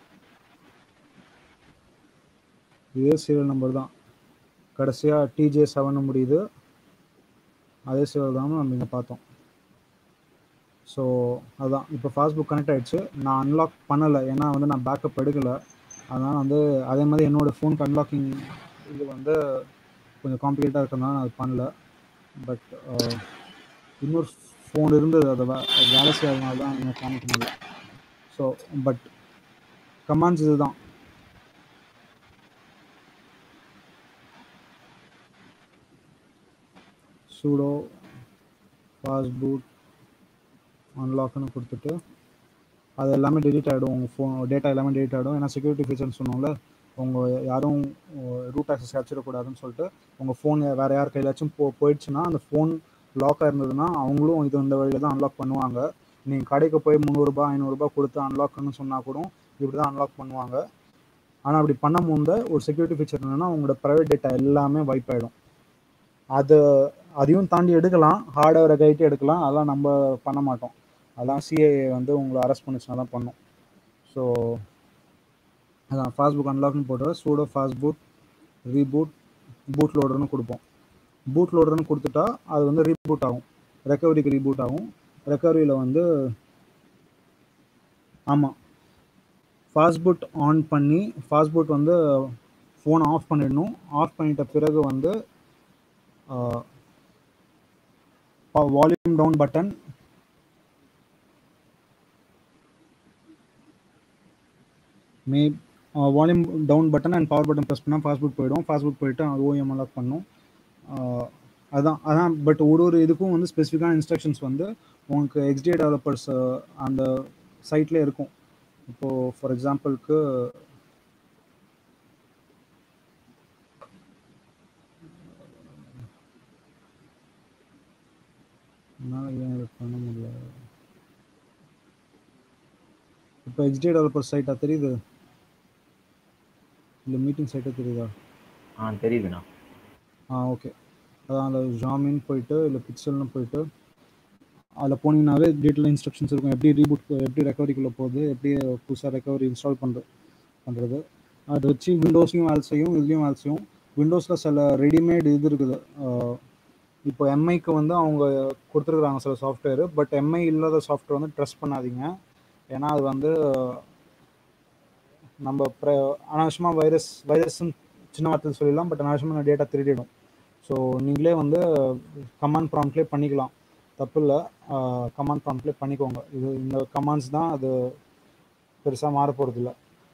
இதே சீரியல் நம்பர் தான் கடைசியாக டிஜே செவன் முடியுது அதே சீரியல் தான் நம்ம இங்கே பார்த்தோம் ஸோ அதான் இப்போ ஃபாஸ்புக் கனெக்ட் ஆயிடுச்சு நான் அன்லாக் பண்ணலை ஏன்னா வந்து நான் பேக்கப் எடுக்கலை அதனால் வந்து அதே மாதிரி என்னோடய ஃபோனுக்கு அன்லாக்கிங் இது வந்து கொஞ்சம் காம்ப்ளிகேட்டாக இருக்கிறதுனால நான் அது பண்ணல பட் இன்னொரு ஃபோன் இருந்தது அதை வே வேலை செய்யாதனால தான் எனக்கு காமிக்க முடியல ஸோ பட் கமாண்ட்ஸ் இதுதான் சூடோ பாஸ்பூட் அன்லாக்னு கொடுத்துட்டு அது எல்லாமே டெலிட் ஆகிடும் உங்கள் ஃபோன் டேட்டா எல்லாமே டெலிட் ஆகிடும் ஏன்னா செக்யூரிட்டி ஃபீச்சர்னு சொன்னோம்ல உங்கள் யாரும் ரூட் ஆக்சஸ் கிடச்சிடக்கூடாதுன்னு சொல்லிட்டு உங்கள் ஃபோன் வேறு யார் கையிலாச்சும் போ போயிடுச்சுன்னா அந்த ஃபோன் லாக்காக இருந்ததுன்னா அவங்களும் இது இந்த வழியில் தான் அன்லாக் பண்ணுவாங்க நீங்கள் கடைக்கு போய் முந்நூறுரூபா ஐநூறுரூபா கொடுத்து அன்லாக்னு சொன்னால் கூட இப்படி தான் அன்லாக் பண்ணுவாங்க ஆனால் அப்படி பண்ண முந்த ஒரு செக்யூரிட்டி ஃபீச்சர் என்னென்னா உங்களோட ப்ரைவேட் டேட்டா எல்லாமே வைப் ஆகிடும் அது அதையும் தாண்டி எடுக்கலாம் ஹார்ட்வேரை கைட்டு எடுக்கலாம் அதெல்லாம் நம்ம பண்ண மாட்டோம் அதெல்லாம் சிஐஏ வந்து உங்களை அரெஸ்ட் பண்ணிச்சுனா தான் பண்ணும் ஸோ அதான் ஃபாஸ்புக் அன்லாக்னு போட்டு சூடோ ஃபாஸ்புட் ரீபூட் பூட் லோடர்னு கொடுப்போம் பூட் லோடர்னு கொடுத்துட்டா அது வந்து ரீபூட் ஆகும் ரெக்கவரிக்கு ரீபூட் ஆகும் ரெக்கவரியில் வந்து ஆமாம் ஃபாஸ்புட் ஆன் பண்ணி ஃபாஸ்புட் வந்து ஃபோனை ஆஃப் பண்ணிடணும் ஆஃப் பண்ணிட்ட பிறகு வந்து வால்யூம் டவுன் பட்டன் மே volume down button and power button press பண்ணால் ஃபாஸ்ட்புட் போயிடும் ஃபாஸ்ட்புட் போயிட்டு அது ஓஎம் அன்லாக் பண்ணும் ஆஹ் அதான் அதான் பட் ஒரு ஒரு இதுக்கும் வந்து ஸ்பெசிஃபிக்கான இன்ஸ்ட்ரக்ஷன்ஸ் வந்து உங்களுக்கு எக்ஸ்டிஏ டெவலப்பர்ஸ் அந்த சைட்லேயே இருக்கும் இப்போது ஃபார் எக்ஸாம்பிளுக்கு என்னால் ஏன் இது பண்ண முடியல இப்போ எக்ஸ்டிஏ டெவலப்பர் சைட்டாக தெரியுது இல்லை மீட்டிங் சைட்டாக தெரியுதா ஆ தெரியுதுண்ணா ஆ ஓகே அதான் அதில் ஜாமின் போயிட்டு இல்லை பிக்சல்னு போயிட்டு அதில் போனீங்கன்னாவே டீட்டெயில் இன்ஸ்ட்ரக்ஷன்ஸ் இருக்கும் எப்படி ரீபூட் எப்படி ரெக்கவரிக்குள்ளே போகுது எப்படி புதுசாக ரெக்கவரி இன்ஸ்டால் பண்ணுறது பண்ணுறது அதை வச்சு விண்டோஸ்லையும் வேலை செய்யும் இதுலேயும் வேலை செய்யும் விண்டோஸில் சில ரெடிமேட் இது இருக்குது ஆஹ் இப்போ எம்ஐக்கு வந்து அவங்க கொடுத்துருக்குறாங்க சில சாஃப்ட்வேர் பட் எம்ஐ இல்லாத சாஃப்ட்வேர் வந்து ட்ரஸ்ட் பண்ணாதீங்க ஏன்னா அது வந்து நம்ம ப்ர அனாவசியமாக வைரஸ் வைரஸ்ன்னு சின்ன வார்த்தையில் சொல்லிடலாம் பட் அனாவசியமாக டேட்டா திருடிடும் ஸோ நீங்களே வந்து கமாண்ட் ப்ராம்ப்ட்லேயே பண்ணிக்கலாம் தப்பு இல்லை கமாண்ட் ப்ராம்ப்ட்லேயே பண்ணிக்கோங்க இது இந்த கமாண்ட்ஸ் தான் அது பெருசாக மாற போகிறதில்ல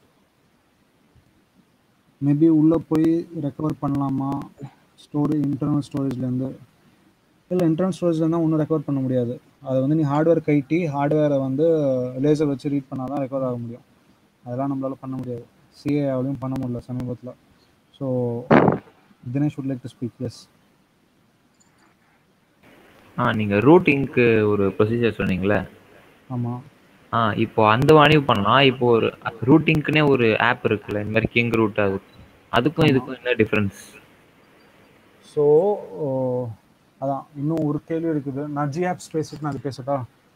மேபி உள்ளே போய் ரெக்கவர் பண்ணலாமா ஸ்டோரேஜ் இன்டர்னல் ஸ்டோரேஜ்லேருந்து இல்லை இன்டர்னல் ஸ்டோரேஜ்லேருந்து ஒன்றும் ரெக்கவர் பண்ண முடியாது அதை வந்து நீ ஹார்ட்வேர் கைட்டி ஹார்ட்வேரை வந்து லேசர் வச்சு ரீட் பண்ணால் தான் ரெக்கவர் ஆக முடியும் அதெல்லாம் நம்மளால் பண்ண முடியாது சிஏஆவிலையும் பண்ண முடியல சமீபத்தில் so Dinesh would like to speak yes ஆ நீங்கள் ரூட்டிங்க்கு ஒரு ப்ரொசீஜர் சொன்னீங்களே ஆமாம் ஆ இப்போ அந்த வாணிவு பண்ணலாம் இப்போ ஒரு ரூட்டிங்க்குனே ஒரு ஆப் இருக்குல்ல இந்த மாதிரி கிங் ரூட் அது அதுக்கும் இதுக்கும் என்ன டிஃப்ரென்ஸ் ஸோ அதான் இன்னும் ஒரு கேள்வி இருக்குது நான் ஜி ஆப்ஸ் பேசிட்டு நான் அது பேசட்டா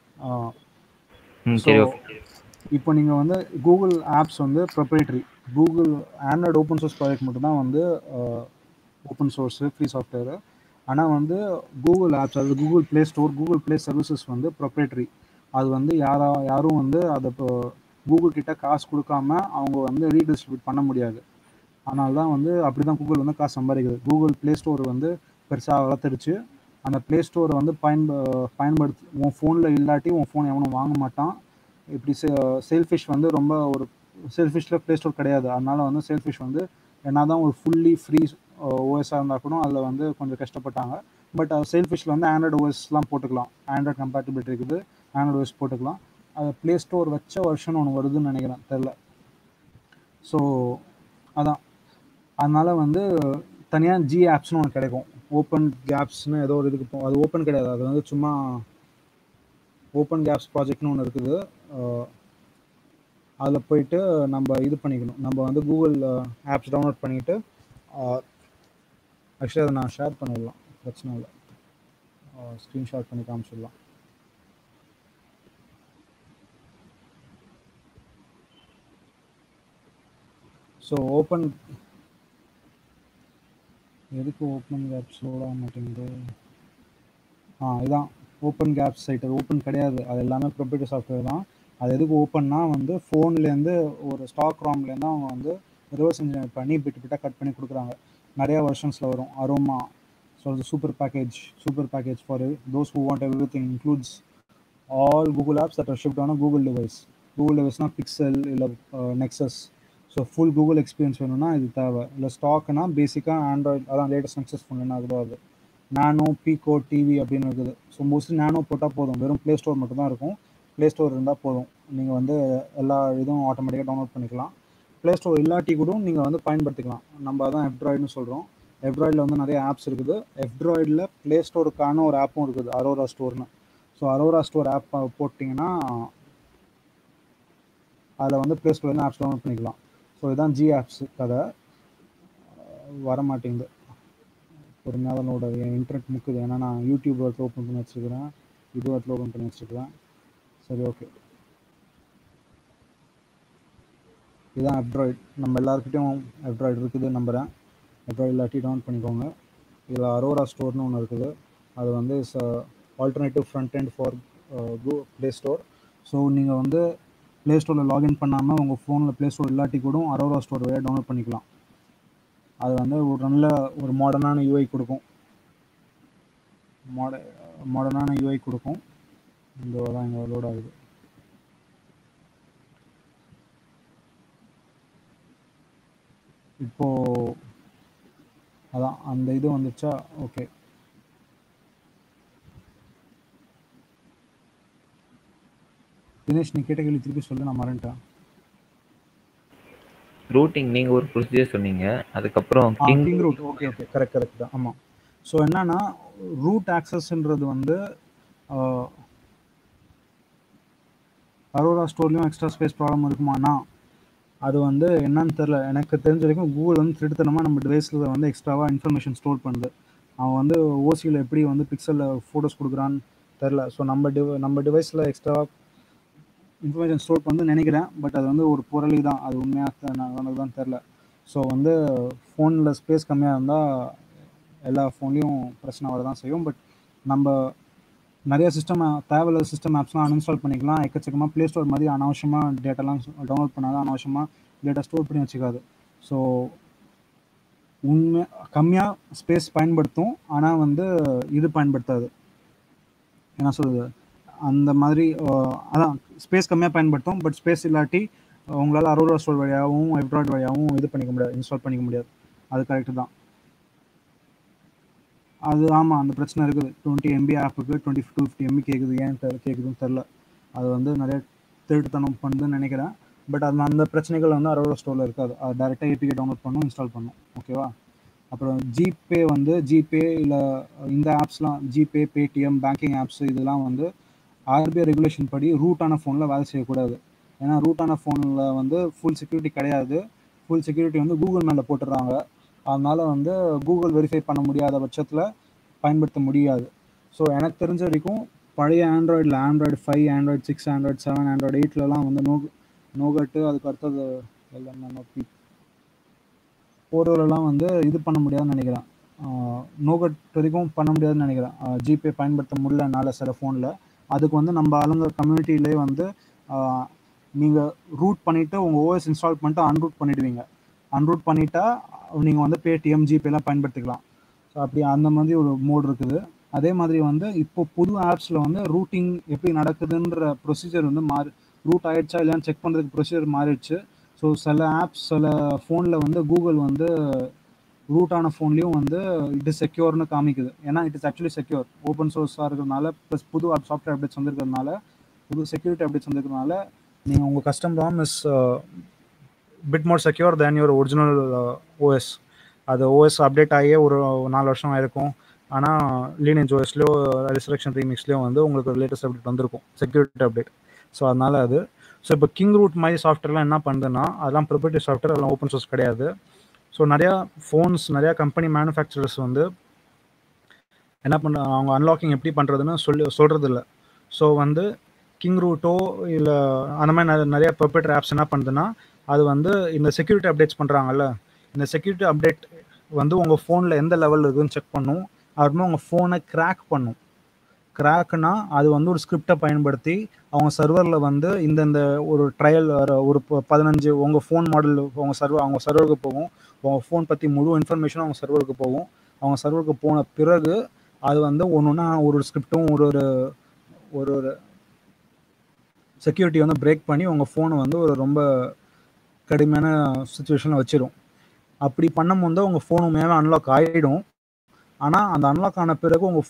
ம் ஸோ சரி ஓகே இப்போ நீங்கள் வந்து கூகுள் ஆப்ஸ் வந்து proprietary Google Android open source project மட்டும்தான் வந்து ஓப்பன் சோர்ஸு ஃப்ரீ சாஃப்ட்வேரு ஆனால் வந்து கூகுள் ஆப்ஸ் அதாவது Google Play Store Google Play services வந்து ப்ரொப்ரேட்டரி அது வந்து யாரா யாரும் வந்து அதை இப்போ கூகுள் கிட்ட காசு கொடுக்காம அவங்க வந்து ரீடிஸ்ட்ரிபியூட் பண்ண முடியாது அதனால தான் வந்து அப்படி தான் கூகுள் வந்து காசு சம்பாதிக்குது கூகுள் ப்ளே ஸ்டோர் வந்து பெருசாக வளர்த்துடுச்சு அந்த ப்ளே ஸ்டோரை வந்து பயன்ப பயன்படுத்தி உன் ஃபோனில் இல்லாட்டி உன் ஃபோன் எவனும் வாங்க மாட்டான் இப்படி செல்ஃபிஷ் வந்து ரொம்ப ஒரு செல்ஃபிஷில் ப்ளே ஸ்டோர் கிடையாது அதனால வந்து செல்ஃபிஷ் வந்து என்ன தான் ஒரு ஃபுல்லி ஃப்ரீ ஓஎஸ்ஸாக இருந்தால் கூட அதில் வந்து கொஞ்சம் கஷ்டப்பட்டாங்க பட் செல்ஃபிஷில் வந்து ஆண்ட்ராய்டு ஓஎஸ்லாம் போட்டுக்கலாம் ஆண்ட்ராய்டு கம்பேட்டபிலிட்டி இருக்குது ஆண்ட்ராய்டு ஓஎஸ் போட்டுக்கலாம் அது ப்ளே ஸ்டோர் வச்ச வருஷன் ஒன்று வருதுன்னு நினைக்கிறேன் தெரில ஸோ அதான் அதனால வந்து தனியாக ஜி ஆப்ஸ்னு ஒன்று கிடைக்கும் ஓப்பன் கேப்ஸ்னு ஏதோ ஒரு இதுக்கு போ- அது ஓப்பன் கிடையாது அது வந்து சும்மா ஓப்பன் கேப்ஸ் ப்ராஜெக்ட்னு ஒன்று இருக்குது அதில் போயிட்டு நம்ம இது பண்ணிக்கணும் நம்ம வந்து கூகுள் ஆப்ஸ் டவுன்லோட் பண்ணிவிட்டு ஆக்சுவலி அதை நான் ஷேர் பண்ணிடலாம் பிரச்சனை இல்லை ஸ்க்ரீன்ஷாட் பண்ணி காமிச்சிடலாம் ஸோ ஓப்பன் எதுக்கு ஓப்பன் கேப்ஸ் லோட் ஆக மாட்டேங்குது ஆ இதான் ஓப்பன் கேப்ஸ் சைட் அது ஓப்பன் கிடையாது அது எல்லாமே ப்ரொப்ரேட்டர் சாஃப்ட்வேர் தான் அது எதுக்கு ஓப்பன்னா வந்து ஃபோன்லேருந்து ஒரு ஸ்டாக் ராம்லேருந்து அவங்க வந்து ரிவர்ஸ் இன்ஜினியர் பண்ணி பிட்டு பிட்டாக கட் பண்ணி கொடுக்குறாங்க நிறையா வெர்ஷன்ஸில் வரும் அரோமா ஸோ அது super package super package for those who want everything includes all Google apps that are shipped ஆன கூகுள் டிவைஸ் கூகுள் டிவைஸ்னால் பிக்சல் இல்லை Nexus so full Google experience வேணும்னா இது தேவை இல்லை ஸ்டாக்னா பேசிக்காக ஆண்ட்ராய்டு அதான் லேட்டஸ்ட் நெக்ஸஸ் ஃபோன் என்ன ஆகுதோ அது நானோ பீகோ டிவி அப்படின்னு இருக்குது ஸோ மோஸ்ட்லி நானோ போட்டால் போதும் வெறும் ப்ளே ஸ்டோர் மட்டும் தான் இருக்கும் ப்ளே ஸ்டோர் இருந்தால் போதும் நீங்கள் வந்து எல்லா இதுவும் ஆட்டோமேட்டிக்காக டவுன்லோட் பண்ணிக்கலாம் ப்ளே ஸ்டோர் இல்லாட்டி கூட நீங்கள் வந்து பயன்படுத்திக்கலாம் நம்ம அதான் எப்ட்ராய்டுன்னு சொல்கிறோம் எப்ட்ராய்டில் வந்து நிறைய ஆப்ஸ் இருக்குது எப்ட்ராய்டில் ப்ளே ஸ்டோருக்கான ஒரு ஆப்பும் இருக்குது அரோரா ஸ்டோர்னு ஸோ அரோரா ஸ்டோர் ஆப் போட்டிங்கன்னா அதில் வந்து ப்ளே ஸ்டோர்லேருந்து ஆப்ஸ் டவுன்லோட் பண்ணிக்கலாம் ஸோ இதுதான் ஜி ஆப்ஸ் கதை வர மாட்டேங்குது ஒரு நேரம் லோட் ஆகுது என் இன்டர்நெட் முக்குது ஏன்னா நான் யூடியூப் இடத்துல ஓப்பன் பண்ணி வச்சுருக்கிறேன் இது இடத்துல ஓப்பன் பண்ணி வச்சுருக்கிறேன் சரி ஓகே இதுதான் அப்ட்ராய்ட் நம்ம எல்லாருக்கிட்டையும் அப்ட்ராய்டு இருக்குது நம்புகிறேன் அப்ட்ராய்டு இல்லாட்டி டவுன் பண்ணிக்கோங்க இதில் அரோரா ஸ்டோர்னு ஒன்று இருக்குது அது வந்து is alternative front end for கூ ப்ளே ஸ்டோர் ஸோ நீங்கள் வந்து ப்ளே ஸ்டோரில் லாகின் பண்ணாமல் உங்கள் ஃபோனில் ப்ளே ஸ்டோர் இல்லாட்டி கூட அரோரா ஸ்டோர் வழியாக டவுன்லோட் பண்ணிக்கலாம் அது வந்து ஒரு நல்ல ஒரு மாடர்னான யூஐ கொடுக்கும் மாட மாடர்னான யூஐ கொடுக்கும் இந்த தான் இங்கே லோட் ஆகுது இப்போ அதான் அந்த இது வந்துச்சா ஓகே தினேஷ் நீ கேட்ட கேள்வி திருப்பி சொல்லு நான் மறந்துட்டேன் ரூட்டிங் நீங்க ஒரு ப்ரொசீஜர் சொன்னீங்க அதுக்கப்புறம் ஆ King King root okay okay correct correct தான் ஆமாம் ஸோ என்னன்னா ரூட் ஆக்சஸ்ன்றது வந்து அரோரா ஸ்டோர்லேயும் எக்ஸ்ட்ரா ஸ்பேஸ் ப்ராப்ளம் இருக்குமானா அது வந்து என்னன்னு தெரில எனக்கு தெரிஞ்ச வரைக்கும் கூகுள் வந்து திருட்டுத்தனமாக நம்ம டிவைஸில் வந்து எக்ஸ்ட்ராவாக இன்ஃபர்மேஷன் ஸ்டோர் பண்ணுது அவன் வந்து ஓசியில் எப்படி வந்து பிக்சலில் ஃபோட்டோஸ் கொடுக்குறான்னு தெரில ஸோ நம்ம டிவ நம்ம டிவைஸில் எக்ஸ்ட்ராவாக இன்ஃபர்மேஷன் ஸ்டோர் பண்ணு நினைக்கிறேன் பட் அது வந்து ஒரு புரளி தான் அது உண்மையாக நடந்தது தான் தெரில ஸோ வந்து ஃபோனில் ஸ்பேஸ் கம்மியாக இருந்தால் எல்லா ஃபோன்லேயும் பிரச்சனை வர தான் செய்யும் பட் நம்ம நிறைய சிஸ்டம் தேவையில்லாத சிஸ்டம் ஆப்ஸ்லாம் அன்இன்ஸ்டால் பண்ணிக்கலாம் எக்கச்சக்கமாக ப்ளே ஸ்டோர் மாதிரி அனாவசியமாக டேட்டாலாம் டவுன்லோட் பண்ணாத அனாவசியமாக டேட்டா ஸ்டோர் பண்ணி வச்சுக்காது ஸோ உண்மை கம்மியாக ஸ்பேஸ் பயன்படுத்தும் ஆனால் வந்து இது பயன்படுத்தாது என்ன சொல்கிறது அந்த மாதிரி அஹ், அதான் ஸ்பேஸ் கம்மியாக பயன்படுத்தும் பட் ஸ்பேஸ் இல்லாட்டி உங்களால் அரோரா ஸ்டோர் வழியாகவும் வெப்ராய்ட் வழியாகவும் இது பண்ணிக்க முடியாது இன்ஸ்டால் பண்ணிக்க முடியாது அது கரெக்டு தான் அது ஆமாம் அந்த பிரச்சனை இருக்குது டுவெண்ட்டி எம்பி ஆப்புக்கு டுவெண்ட்டி டூ ஃபிஃப்டி எம்பி கேட்குது ஏன் தெ கேட்குதுன்னு தெரில அது வந்து நிறைய திருட்டுத்தனம் பண்ணுதுன்னு நினைக்கிறேன் பட் அந்த அந்த பிரச்சனைகள் வந்து அரோரா ஸ்டோரில் இருக்காது அது டேரெக்டாக ஏபிகே டவுன்லோட் பண்ணும் இன்ஸ்டால் பண்ணும் ஓகேவா அப்புறம் ஜிபே வந்து ஜிபே இல்லை இந்த ஆப்ஸ்லாம் ஜிபே பேடிஎம் பேங்கிங் ஆப்ஸ் இதெல்லாம் வந்து ஆர்பிஐ ரெகுலேஷன் படி ரூட்டான ஃபோனில் வேலை செய்யக்கூடாது ஏன்னா ரூட்டான ஃபோனில் வந்து ஃபுல் செக்யூரிட்டி கிடையாது ஃபுல் செக்யூரிட்டி வந்து கூகுள் மேலே போட்டுடுறாங்க அதனால வந்து கூகுள் வெரிஃபை பண்ண முடியாத பட்சத்தில் பயன்படுத்த முடியாது ஸோ எனக்கு தெரிஞ்ச வரைக்கும் பழைய ஆண்ட்ராய்டில் Android five Android six Android seven Android எயிட்லலாம் வந்து நோ நோகட்டு அதுக்கு அடுத்தது எல்லாமே நோக்கி போர்வலெலாம் வந்து இது பண்ண முடியாதுன்னு நினைக்கிறேன் நோகட் வரைக்கும் பண்ண முடியாதுன்னு நினைக்கிறேன் ஜிபே பயன்படுத்த முடியலனால சில ஃபோனில் அதுக்கு வந்து நம்ம ஆளுங்க கம்யூனிட்டிலே வந்து நீங்கள் ரூட் பண்ணிவிட்டு உங்கள் ஓஎஸ் இன்ஸ்டால் பண்ணிட்டு அன்ரூட் பண்ணிடுவீங்க அன்ரூட் பண்ணிட்டா நீங்கள் வந்து பேடிஎம் ஜிபேலாம் பயன்படுத்திக்கலாம் ஸோ அப்படி அந்த மாதிரி ஒரு மோட் இருக்குது அதே மாதிரி வந்து இப்போ புது ஆப்ஸில் வந்து ரூட்டிங் எப்படி நடக்குதுன்ற ப்ரொசீஜர் வந்து மாறி ரூட் ஆயிடுச்சா இல்லையான்னு செக் பண்ணுறதுக்கு ப்ரொசீஜர் மாறிடுச்சு ஸோ சில ஆப்ஸ் சில ஃபோனில் வந்து கூகுள் வந்து ரூட்டான ஃபோன்லேயும் வந்து இட் இஸ் செக்யூர்னு காமிக்குது ஏன்னா it is actually secure open சோர்ஸாக இருக்கிறதுனால ப்ளஸ் புது சாஃப்ட்வேர் அப்டேட்ஸ் வந்திருக்கிறதுனால புது செக்யூரிட்டி அப்டேட்ஸ் வந்திருக்கிறதுனால நீங்கள் உங்கள் custom ROM is bit more secure than your original OS அது ஓஎஸ் அப்டேட் ஆகியே ஒரு நாலு வருஷம் ஆயிருக்கும் ஆனால் லீனேஜ் ஓஎஸ்லையோ ரெசரக்ஷன் ரீமிக்ஸ்லையோ வந்து உங்களுக்கு லேட்டஸ்ட் அப்டேட் வந்திருக்கும் செக்யூரிட்டி அப்டேட் ஸோ அதனால் அது ஸோ இப்போ கிங் ரூட் மாதிரி சாஃப்ட்வேர்லாம் என்ன பண்ணுதுன்னா அதெல்லாம் ப்ரொபேட்டிவ் சாஃப்ட்வேர் அதெல்லாம் ஓப்பன் சோர்ஸ் கிடையாது ஸோ நிறையா ஃபோன்ஸ் நிறையா கம்பெனி மேனுஃபேக்சரர்ஸ் வந்து என்ன பண்ண அவங்க அன்லாக்கிங் எப்படி பண்ணுறதுன்னு சொல்லி சொல்கிறது இல்லை ஸோ வந்து கிங் ரூட்டோ இல்லை அந்த மாதிரி நிறைய நிறைய ப்ரொபேட்டர் ஆப்ஸ் என்ன பண்ணுதுன்னா அது வந்து இந்த செக்யூரிட்டி அப்டேட்ஸ் பண்ணுறாங்கல்ல இந்த செக்யூரிட்டி அப்டேட் வந்து உங்கள் ஃபோனில் எந்த லெவலில் இருக்குதுன்னு செக் பண்ணும் அதுமாதிரி உங்கள் ஃபோனை கிராக் பண்ணும் கிராக்னா அது வந்து ஒரு ஸ்கிரிப்டை பயன்படுத்தி அவங்க சர்வரில் வந்து இந்தந்த ஒரு ட்ரையல் ஒரு ப- பதினஞ்சு உங்கள் ஃபோன் மாடல் உங்கள் சர்வர் அவங்க சர்வருக்கு போகும் உங்கள் ஃபோன் பற்றி முழு இன்ஃபர்மேஷனும் அவங்க சர்வருக்கு போகும் அவங்க சர்வருக்கு போன பிறகு அது வந்து ஒன்று ஒன்றா ஒரு ஒரு ஸ்கிரிப்டும் ஒரு ஒரு ஒரு ஒரு செக்யூரிட்டி வந்து பிரேக் பண்ணி உங்கள் ஃபோனை வந்து ஒரு ரொம்ப கடுமையான சுச்சுவேஷனில் வச்சிரும் அப்படி பண்ணும்போது தான் உங்கள் ஃபோன் உண்மையாகவே அன்லாக் ஆகிடும் ஆனால் அந்த அன்லாக் ஆன பிறகு உங்கள்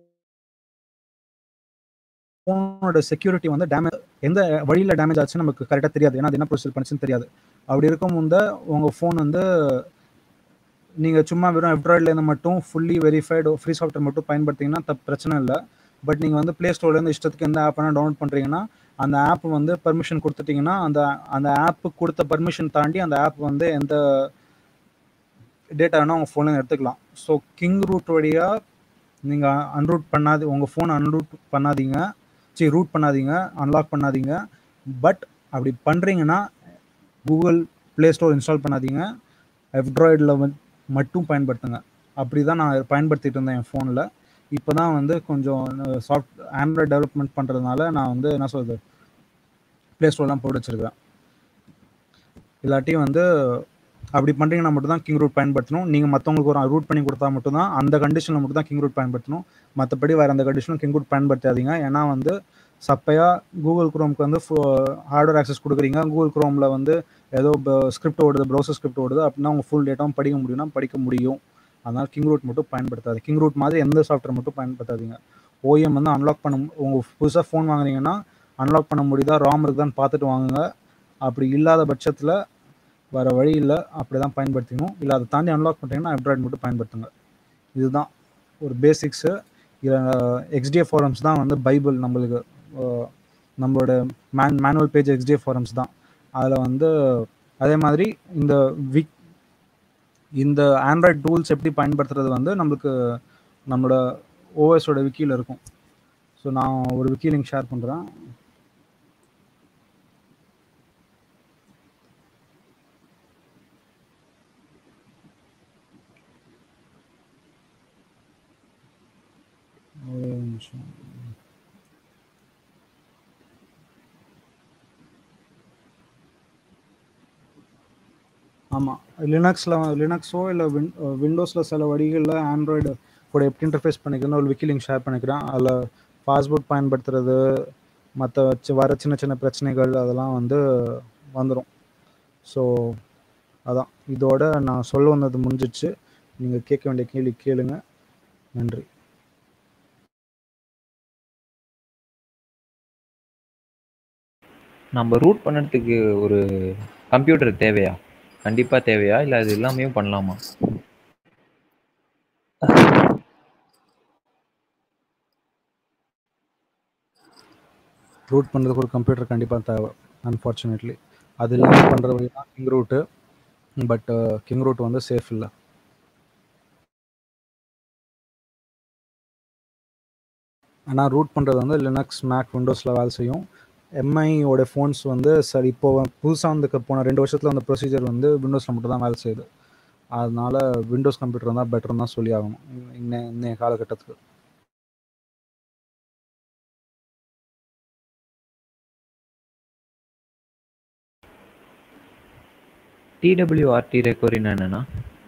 ஃபோனோட செக்யூரிட்டி வந்து டேமேஜ் எந்த வழியில் டேமேஜ் ஆச்சுன்னு நமக்கு கரெக்டாக தெரியாது ஏன்னா அது என்ன ப்ரொசீஜர் பண்ணுச்சுன்னு தெரியாது அப்படி இருக்கும் போது உங்கள் ஃபோன் வந்து நீங்கள் சும்மா வெறும் வெப்ராய்ட்லேருந்து மட்டும் ஃபுல்லி வெரிஃபைடு ஃப்ரீ சாஃப்ட்வேர் மட்டும் பயன்படுத்திங்கன்னா தப்பு பிரச்சனை இல்லை பட் நீங்கள் வந்து ப்ளே ஸ்டோர்லேருந்து இஷ்டத்துக்கு எந்த ஆப் வேணால் டவுன்லோட் பண்ணுறீங்கன்னா அந்த ஆப் வந்து பர்மிஷன் கொடுத்துட்டிங்கன்னா அந்த அந்த ஆப்பு கொடுத்த பர்மிஷன் தாண்டி அந்த ஆப் வந்து எந்த டேட்டா வேணால் உங்கள் ஃபோனில் எடுத்துக்கலாம் ஸோ கிங் ரூட் வழியாக நீங்கள் அன்ரூட் பண்ணாது உங்கள் ஃபோன் அன்ரூட் பண்ணாதீங்க சரி ரூட் பண்ணாதீங்க அன்லாக் பண்ணாதீங்க பட் அப்படி பண்ணுறீங்கன்னா கூகுள் ப்ளே ஸ்டோர் இன்ஸ்டால் பண்ணாதீங்க எஃப்ட்ராய்டில் மட்டும் பயன்படுத்துங்க அப்படி தான் நான் பயன்படுத்திட்டு இருந்தேன் என் ஃபோனில் இப்போ தான் வந்து கொஞ்சம் சாஃப்ட் ஆண்ட்ராய்ட் டெவலப்மெண்ட் பண்ணுறதுனால நான் வந்து என்ன சொல்கிறது ப்ளே ஸ்டோர்லாம் போட்டு வச்சுருக்கேன் இல்லாட்டி வந்து அப்படி பண்ணுறீங்கன்னா மட்டும் தான் கிங் ரூட் பயன்படுத்தணும் நீங்கள் மற்றவங்களுக்கு ஒரு ரூட் பண்ணி கொடுத்தா மட்டும் தான் அந்த கண்டிஷனில் மட்டும் தான் கிங் ரூட் பயன்படுத்தணும் மற்றபடி வேறு அந்த கண்டிஷனும் கிங் ரூட் பயன்படுத்தாதீங்க ஏன்னா வந்து சப்பையாக கூகுள் குரோம்க்கு வந்து ஹார்ட்வேர் ஆக்சஸ் கொடுக்குறீங்க கூகுள் குரோமில் வந்து ஏதோ ஸ்கிரிப்ட் ஓடுது ப்ரௌசர் ஸ்கிரிப்ட் ஓடுது அப்படின்னா உங்கள் ஃபுல் டேட்டாவும் படிக்க முடியும்னா படிக்க முடியும் அதனால் கிங் ரூட் மட்டும் பயன்படுத்தாது கிங் ரூட் மாதிரி எந்த சாஃப்ட்வேர் மட்டும் பயன்படுத்தாதீங்க ஓஎம் வந்து அன்லாக் பண்ண உங்கள் புதுசாக ஃபோன் வாங்குறீங்கன்னா அன்லாக் பண்ண முடியுதா ராம் இருக்குதான்னு பார்த்துட்டு வாங்குங்க அப்படி இல்லாத பட்சத்தில் வேறு வழி இல்லை அப்படி தான் பயன்படுத்திக்கணும் இல்லை அதை தாண்டி அன்லாக் பண்ணுறீங்கன்னா ஆண்ட்ராய்டு மட்டும் பயன்படுத்துங்க இதுதான் ஒரு பேசிக்ஸு எக்ஸ்டிஎஃப் ஃபாரம்ஸ் தான் வந்து பைபிள் நம்மளுக்கு அஹ், நம்மளோட man manual page XDF forums தான் அதில் வந்து அதே மாதிரி இந்த விக் இந்த ஆண்ட்ராய்ட் டூல்ஸ் எப்படி பயன்படுத்துறது வந்து நம்மளுக்கு நம்மளோட ஓஎஸோட விக்கியில் இருக்கும் ஸோ நான் ஒரு விக்கி லிங்க் ஷேர் பண்ணுறேன் ஒரே ஒரு நிமிஷம் ஆமாம் லினக்ஸில் லினக்ஸோ இல்லை வின் விண்டோஸில் சில வழிகளில் ஆண்ட்ராய்டு கூட எப்படி இன்டர்ஃபேஸ் பண்ணிக்கிறேன்னு ஒரு விக்கி லிங்க் ஷேர் பண்ணிக்கிறேன் அதில் பாஸ்போர்ட் பயன்படுத்துறது மற்ற வர சின்ன சின்ன பிரச்சனைகள் அதெல்லாம் வந்து வந்துடும் ஸோ அதான் இதோட நான் சொல்ல வந்தது முடிஞ்சிச்சு நீங்கள் கேட்க வேண்டிய கேள்வி கேளுங்க நன்றி நம்ம ரூட் பண்ணுறதுக்கு ஒரு கம்ப்யூட்டர் தேவையா கண்டிப்பா தேவையா இல்ல அது எல்லாமே பண்ணலாமா ரூட் பண்ணுறதுக்கு ஒரு கம்ப்யூட்டர் கண்டிப்பாக தேவை அன்ஃபார்ச்சுனேட்லி அது இல்லாமல் பண்ணுற வழி தான் king root but king root வந்து சேஃப் இல்லை ஆனால் ரூட் பண்ணுறது வந்து லினக்ஸ் மேக் விண்டோஸில் வேலை செய்யும் எம்ஐயோட ஃபோன்ஸ் வந்து சரி இப்போ புதுசாக வந்து போன ரெண்டு வருஷத்தில் அந்த ப்ரொசீஜர் வந்து விண்டோஸில் மட்டும் தான் வேலை செய்யுது அதனால விண்டோஸ் கம்ப்யூட்டர் தான் பெட்டர்னு தான் சொல்லி ஆகணும் இன்ன இன்னைய காலகட்டத்துக்கு டிடபிள்யூஆர்டி ரெக்கவரின்னா என்னன்னா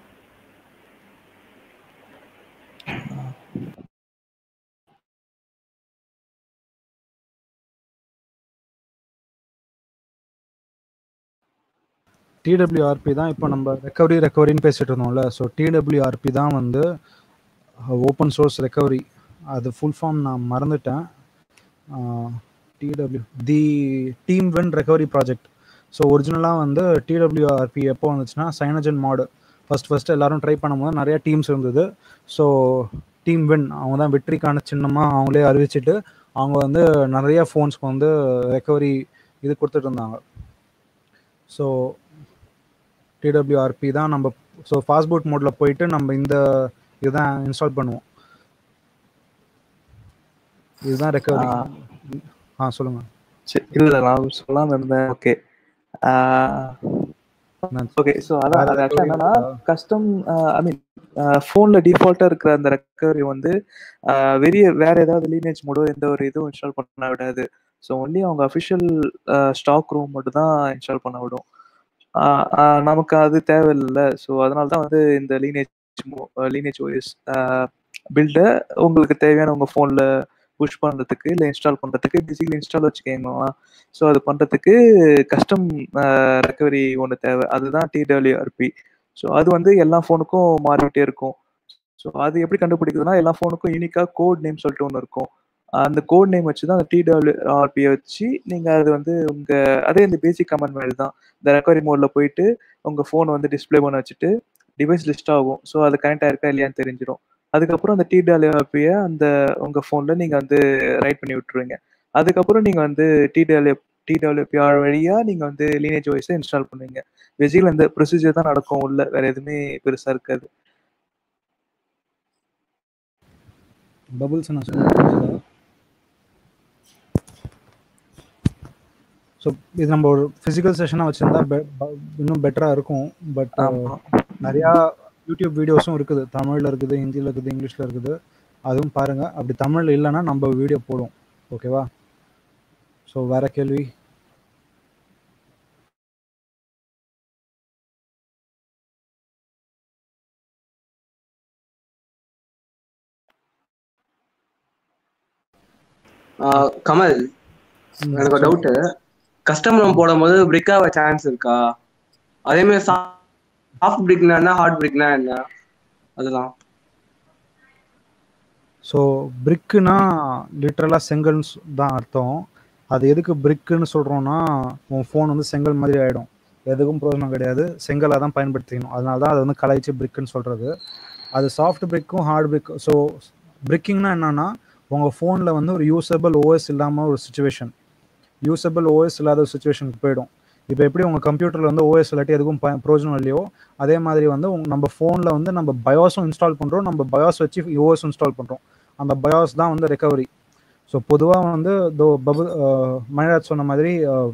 டிடபிள்யூஆர்பி தான் இப்போ நம்ம ரெக்கவரி ரெக்கவரின்னு பேசிட்டு இருந்தோம்ல ஸோ டிடபிள்யூஆர்பி தான் வந்து ஓப்பன் சோர்ஸ் ரெக்கவரி அது ஃபுல் ஃபார்ம் நான் மறந்துட்டேன் TW the team win recovery project so ஒரிஜினலாக வந்து டிடபிள்யூஆர்பி எப்போ வந்துச்சுன்னா சைனஜன் மாடு ஃபஸ்ட் ஃபஸ்ட்டு எல்லாரும் ட்ரை பண்ணும்போது நிறைய டீம்ஸ் இருந்தது ஸோ டீம் வின் அவங்க தான் வெற்றிக்கான சின்னமாக அவங்களே அறிவிச்சிட்டு அவங்க வந்து நிறைய ஃபோன்ஸ்க்கு வந்து ரெக்கவரி இது கொடுத்துட்டு இருந்தாங்க ஸோ டிடபிள்யூஆர்பி தான் நம்ம ஸோ ஃபாஸ்ட்பூட் மோடில் போயிட்டு நம்ம இந்த இதுதான் இன்ஸ்டால் பண்ணுவோம் இதுதான் ரெக்கவரி ஆ சொல்லுங்க சரி இல்ல நான் சொல்லாம இருந்தேன் ஓகே ஓகே ஸோ அதான் அது ஆக்சுவலாக என்னன்னா கஸ்டம் ஐ மீன் ஃபோனில் டிஃபால்ட்டாக இருக்கிற அந்த ரெக்கவரி வந்து வெறிய வேற ஏதாவது லீனேஜ் மோடோ எந்த ஒரு இதுவும் இன்ஸ்டால் பண்ண விடாது ஸோ ஒன்லி அவங்க அஃபிஷியல் ஸ்டாக் ரூம் மட்டும் தான் இன்ஸ்டால் பண்ண விடும் நமக்கு அது தேவையில்லை ஸோ அதனால தான் வந்து இந்த லீனேஜ் லீனேஜ் ஓஎஸ் பில்டை உங்களுக்கு தேவையான உங்கள் ஃபோனில் புஷ் பண்ணுறதுக்கு இல்லை இன்ஸ்டால் பண்ணுறதுக்கு பேசிக்கலி இன்ஸ்டால் வச்சுக்கோங்களா ஸோ அது பண்ணுறதுக்கு கஸ்டம் ரெக்கவரி ஒன்று தேவை அதுதான் டிடபிள்யூஆர்பி ஸோ அது வந்து எல்லா ஃபோனுக்கும் மாறிக்கிட்டே இருக்கும் ஸோ அது எப்படி கண்டுபிடிக்குதுன்னா எல்லா ஃபோனுக்கும் யூனிக்காக கோட் நேம் சொல்லிட்டு ஒன்று இருக்கும் அந்த கோட் நேம் வச்சு தான் அந்த டிடபிள்யூஆர்பியை வச்சு நீங்கள் அது வந்து உங்கள் அதே இந்த பேசிக் கமெண்ட் மாதிரி தான் இந்த ரெக்கவரி மோடில் போயிட்டு உங்கள் ஃபோனை வந்து டிஸ்பிளே பண்ண வச்சுட்டு டிவைஸ் லிஸ்ட் ஆகும் ஸோ அது கனெக்ட் ஆயிருக்கா இல்லையான்னு தெரிஞ்சிடும் அதுக்கப்புறம் அந்த டிடபிள்யூஆர்பியை அந்த உங்கள் ஃபோனில் நீங்கள் வந்து ரைட் பண்ணி விட்டுருவீங்க அதுக்கப்புறம் நீங்கள் வந்து டிடபிள்யூ டிடபிள்யூபிஆர் வழியாக நீங்கள் வந்து லீனேஜ் வாய்ஸை இன்ஸ்டால் பண்ணுவீங்க பேசிக்கலி இந்த ப்ரொசீஜர் தான் நடக்கும் உள்ள வேற எதுவுமே பெருசாக இருக்காது பபுள்ஸ் நான் சொல்ல ஸோ இது நம்ம ஒரு ஃபிசிக்கல் செஷனாக வச்சுருந்தா இன்னும் பெட்டராக இருக்கும் பட் நிறையா யூடியூப் வீடியோஸும் இருக்குது தமிழில் இருக்குது ஹிந்தியில் இருக்குது இங்கிலீஷில் இருக்குது அதுவும் பாருங்கள் அப்படி தமிழில் இல்லைன்னா நம்ம வீடியோ போடுவோம் ஓகேவா ஸோ வேறு கேள்வி ஆஹ் கமல் ம் எனக்கு ஒரு சொல்லு டவுட் கஸ்டம் ரோம் போடும்போது பிரிக் ஆக சான்ஸ் இருக்கா அதே மாதிரி சாஃப்ட் பிரிக்னா என்ன ஹார்ட் பிரிக்னா என்ன அதெல்லாம் ஸோ பிரிக்குனா லிட்ரலாக செங்கல்னு சொ- தான் அர்த்தம் அது எதுக்கு பிரிக்குன்னு சொல்கிறோன்னா உன் ஃபோன் வந்து செங்கல் மாதிரி ஆகிடும் எதுக்கும் பிரயோஜனம் கிடையாது செங்கலாக தான் பயன்படுத்திக்கணும் அதனால தான் அதை வந்து கலாய்ச்சி பிரிக்குன்னு சொல்கிறது அது சாஃப்ட் பிரிக்கும் ஹார்ட் பிரிக் ஸோ பிரிக்கிங்னா என்னன்னா உங்கள் ஃபோனில் வந்து ஒரு யூசபிள் ஓஎஸ் இல்லாமல் ஒரு சுச்சுவேஷன் யூசபிள் ஓஎஸ் இல்லாத ஒரு சுச்சுவேஷனுக்கு போயிடும் இப்போ எப்படி உங்கள் கம்ப்யூட்டரில் வந்து ஓஎஸ் இல்லாட்டி எதுக்கும் ப பிரயோஜனம் இல்லையோ அதே மாதிரி வந்து உங்க நம்ம ஃபோனில் வந்து நம்ம பயோஸும் இன்ஸ்டால் பண்ணுறோம் நம்ம பயோஸ் வச்சு ஓஎஸ் இன்ஸ்டால் பண்ணுறோம் அந்த பயோஸ் தான் வந்து ரெக்கவரி ஸோ பொதுவாக வந்து தோ பபு மணிராஜ் சொன்ன மாதிரி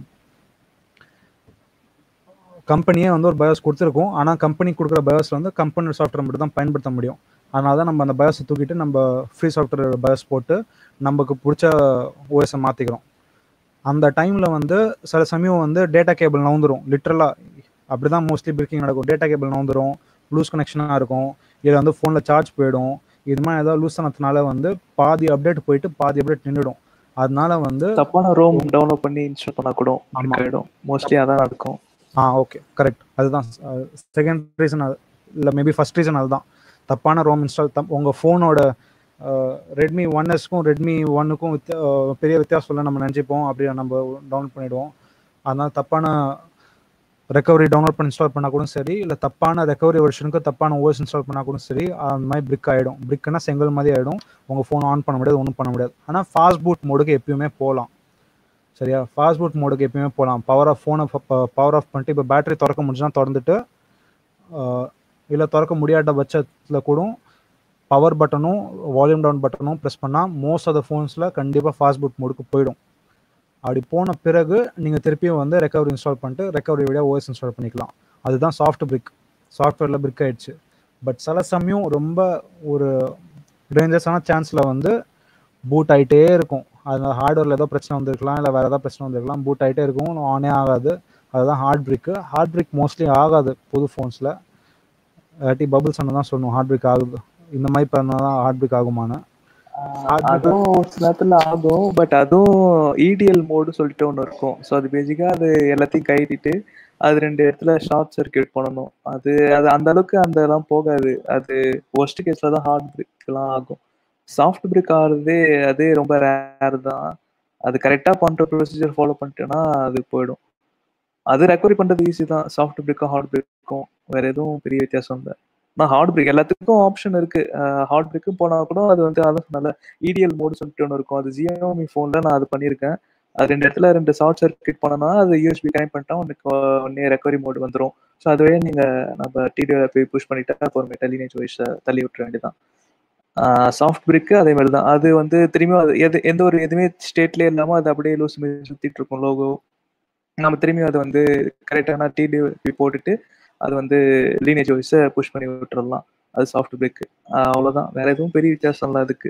கம்பெனியே வந்து ஒரு பயோஸ் கொடுத்துருக்கும் ஆனால் கம்பெனி கொடுக்குற பயோஸில் வந்து கம்பெனி சாஃப்ட்வேர் மட்டும் தான் பயன்படுத்த முடியும் அதனால தான் நம்ம அந்த பயோஸை தூக்கிட்டு நம்ம ஃப்ரீ சாஃப்ட்வேர் பயோஸ் போட்டு நமக்கு பிடிச்ச ஓஎஸை மாற்றிக்கிறோம் அந்த டைமில் வந்து சில சமயம் வந்து டேட்டா கேபிள் நவுந்துரும் லிட்ரலாக அப்படி தான் மோஸ்ட்லி பிரிக்கிங் நடக்கும் டேட்டா கேபிள் நவுந்துரும் லூஸ் கனெக்ஷனாக இருக்கும் இதில் வந்து ஃபோனில் சார்ஜ் போயிடும் இது மாதிரி ஏதாவது லூஸ் ஆனதுனால வந்து பாதி அப்டேட் போயிட்டு பாதி அப்டேட் நின்றுடும் அதனால வந்து தப்பான ரோம் டவுன்லோட் பண்ணி இன்ஸ்டால் பண்ணா கூட ஆமா. பிரிக் ஆயிடும் மோஸ்ட்லி அதான் நடக்கும் ஆ ஓகே கரெக்ட் அதுதான் செகண்ட் ரீசன் அது இல்லை மேபி ஃபர்ஸ்ட் ரீசன் அதுதான் தப்பான ரோம் இன்ஸ்டால் தப் உங்கள் ஃபோனோட ரெட்மி ஒன் எஸ்க்கும் ரெட்மி ஒன்னுக்கும் வித்தியா அஹ், பெரிய வித்தியாசம் இல்லை நம்ம நினச்சிப்போம் அப்படி நம்ம டவுன்லோட் பண்ணிவிடுவோம் அதனால தப்பான ரெக்கவரி டவுன்லோட் பண்ணி இன்ஸ்டால் பண்ணால் கூட சரி இல்லை தப்பான ரெக்கவரி வெர்ஷனுக்கு தப்பான ஓஎஸ் இன்ஸ்டால் பண்ணால் கூட சரி அந்த மாதிரி பிரிக் ஆகிடும் பிரிக்னா செங்கல் மாதிரி ஆகிடும் உங்கள் ஃபோன் ஆன் பண்ண முடியாது ஒன்றும் பண்ண முடியாது ஆனால் ஃபாஸ்ட் பூட் மோடுக்கு எப்பயுமே போகலாம் சரியா ஃபாஸ்ட் பூட் மோடுக்கு எப்பயுமே போகலாம் பவர் ஆஃப் ஃபோனை பவர் ஆஃப் பண்ணிட்டு இப்போ பேட்டரி திறக்க முடிஞ்சுன்னா திறந்துட்டு இல்லை திறக்க முடியாத பட்சத்தில் கூட பவர் பட்டனும் வால்யூம் டவுன் பட்டனும் ப்ரெஸ் பண்ணால் மோஸ்ட் ஆஃப் த ஃபோன்ஸில் கண்டிப்பாக ஃபாஸ்ட் பூட் மோடுக்கு போயிடும் அப்படி போன பிறகு நீங்கள் திருப்பியும் வந்து ரெக்கவரி இன்ஸ்டால் பண்ணிட்டு ரெக்கவரி வழியாக ஓஎஸ் இன்ஸ்டால் பண்ணிக்கலாம் அதுதான் சாஃப்ட் பிரிக் சாஃப்ட்வேரில் பிரிக் ஆயிடுச்சு பட் சில சமயம் ரொம்ப ஒரு டேஞ்சரஸான சான்ஸில் வந்து பூட் ஆகிட்டே இருக்கும் அது ஹார்ட்வேரில் ஏதோ பிரச்சனை வந்திருக்கலாம் இல்லை வேறு ஏதாவது பிரச்சனை வந்திருக்கலாம் பூட் ஆகிட்டே இருக்கும் ஆனே ஆகாது அதுதான் hard brick hard brick mostly ஆகாது புது ஃபோன்ஸில் இல்லாட்டி பபுள் சொன்ன தான் சொல்லணும் ஹார்ட் பிரிக் ஆகுது இந்த மாதிரி பண்ணால் தான் ஹார்ட் பிரிக் ஆகுமான்னு ஹார்ட் பிரிக் அதுவும் ஒரு சில நேரத்துல ஆகும் பட் அதுவும் இடிஎல் மோடு சொல்லிட்டு ஒன்று இருக்கும் ஸோ அது பேசிக்கா அது எல்லாத்தையும் கைட்டிட்டு அது ரெண்டு இடத்துல ஷார்ட் சர்க்கியூட் பண்ணணும் அது அது அந்த அளவுக்கு அந்த எல்லாம் போகாது அது ஒஸ்ட் கேஸ்ல தான் ஹார்ட் பிரிக் எல்லாம் ஆகும் சாஃப்ட் பிரிக் ஆகுறதே அதே ரொம்ப ரேர் தான் அது கரெக்டா பண்ற ப்ரொசீஜர் ஃபாலோ பண்ணிட்டேன்னா அது போயிடும் அது ரெக்கவரி பண்றது ஈஸி தான் சாஃப்ட் பிரிக்கும் ஹார்ட் பிரிக்கும் வேற எதுவும் பெரிய வித்தியாசம் இல்லை ஆனால் ஹார்ட் பிரிக் எல்லாத்துக்கும் ஆப்ஷன் இருக்கு ஹார்ட் பிரிக்கும் போனா கூட அது வந்து அதான் சொன்னல இடிஎல் மோடு சொல்லிட்டு ஒன்று இருக்கும் அது ஜியோமி ஃபோன்ல நான் அது பண்ணியிருக்கேன் அது ரெண்டு இடத்துல ரெண்டு ஷார்ட் சர்க்கியூட் பண்ணனா அது யூஎஸ்பி கனெக்ட் பண்ணிட்டா உனக்கு ஒன்னே ரெக்கவரி மோடு வந்துடும் ஸோ அதுவே நீங்க நம்ம டிடிஓல போய் புஷ் பண்ணிட்டா அப்புறமேட்டா லீனேஜ் வாய்ஸ் தள்ளி விட்டுற வேண்டியதான் சாஃப்ட் பிரிக்கு அதே மாதிரி தான் அது வந்து திரும்பியும் அது எது எந்த ஒரு எதுவுமே ஸ்டேட்லேயே இல்லாமல் அது அப்படியே லூஸ் சுற்றிட்டு இருக்கும் லோகோ நம்ம திரும்பியும் அதை வந்து கரெக்டான டிடிஓ போட்டுட்டு அது வந்து லீனேஜ் வாய்ஸை புஷ் பண்ணி விட்டுறலாம் அது சாஃப்ட் பிரிக் அவ்வளோதான் வேற எதுவும் பெரிய வித்தியாசம் இல்லை அதுக்கு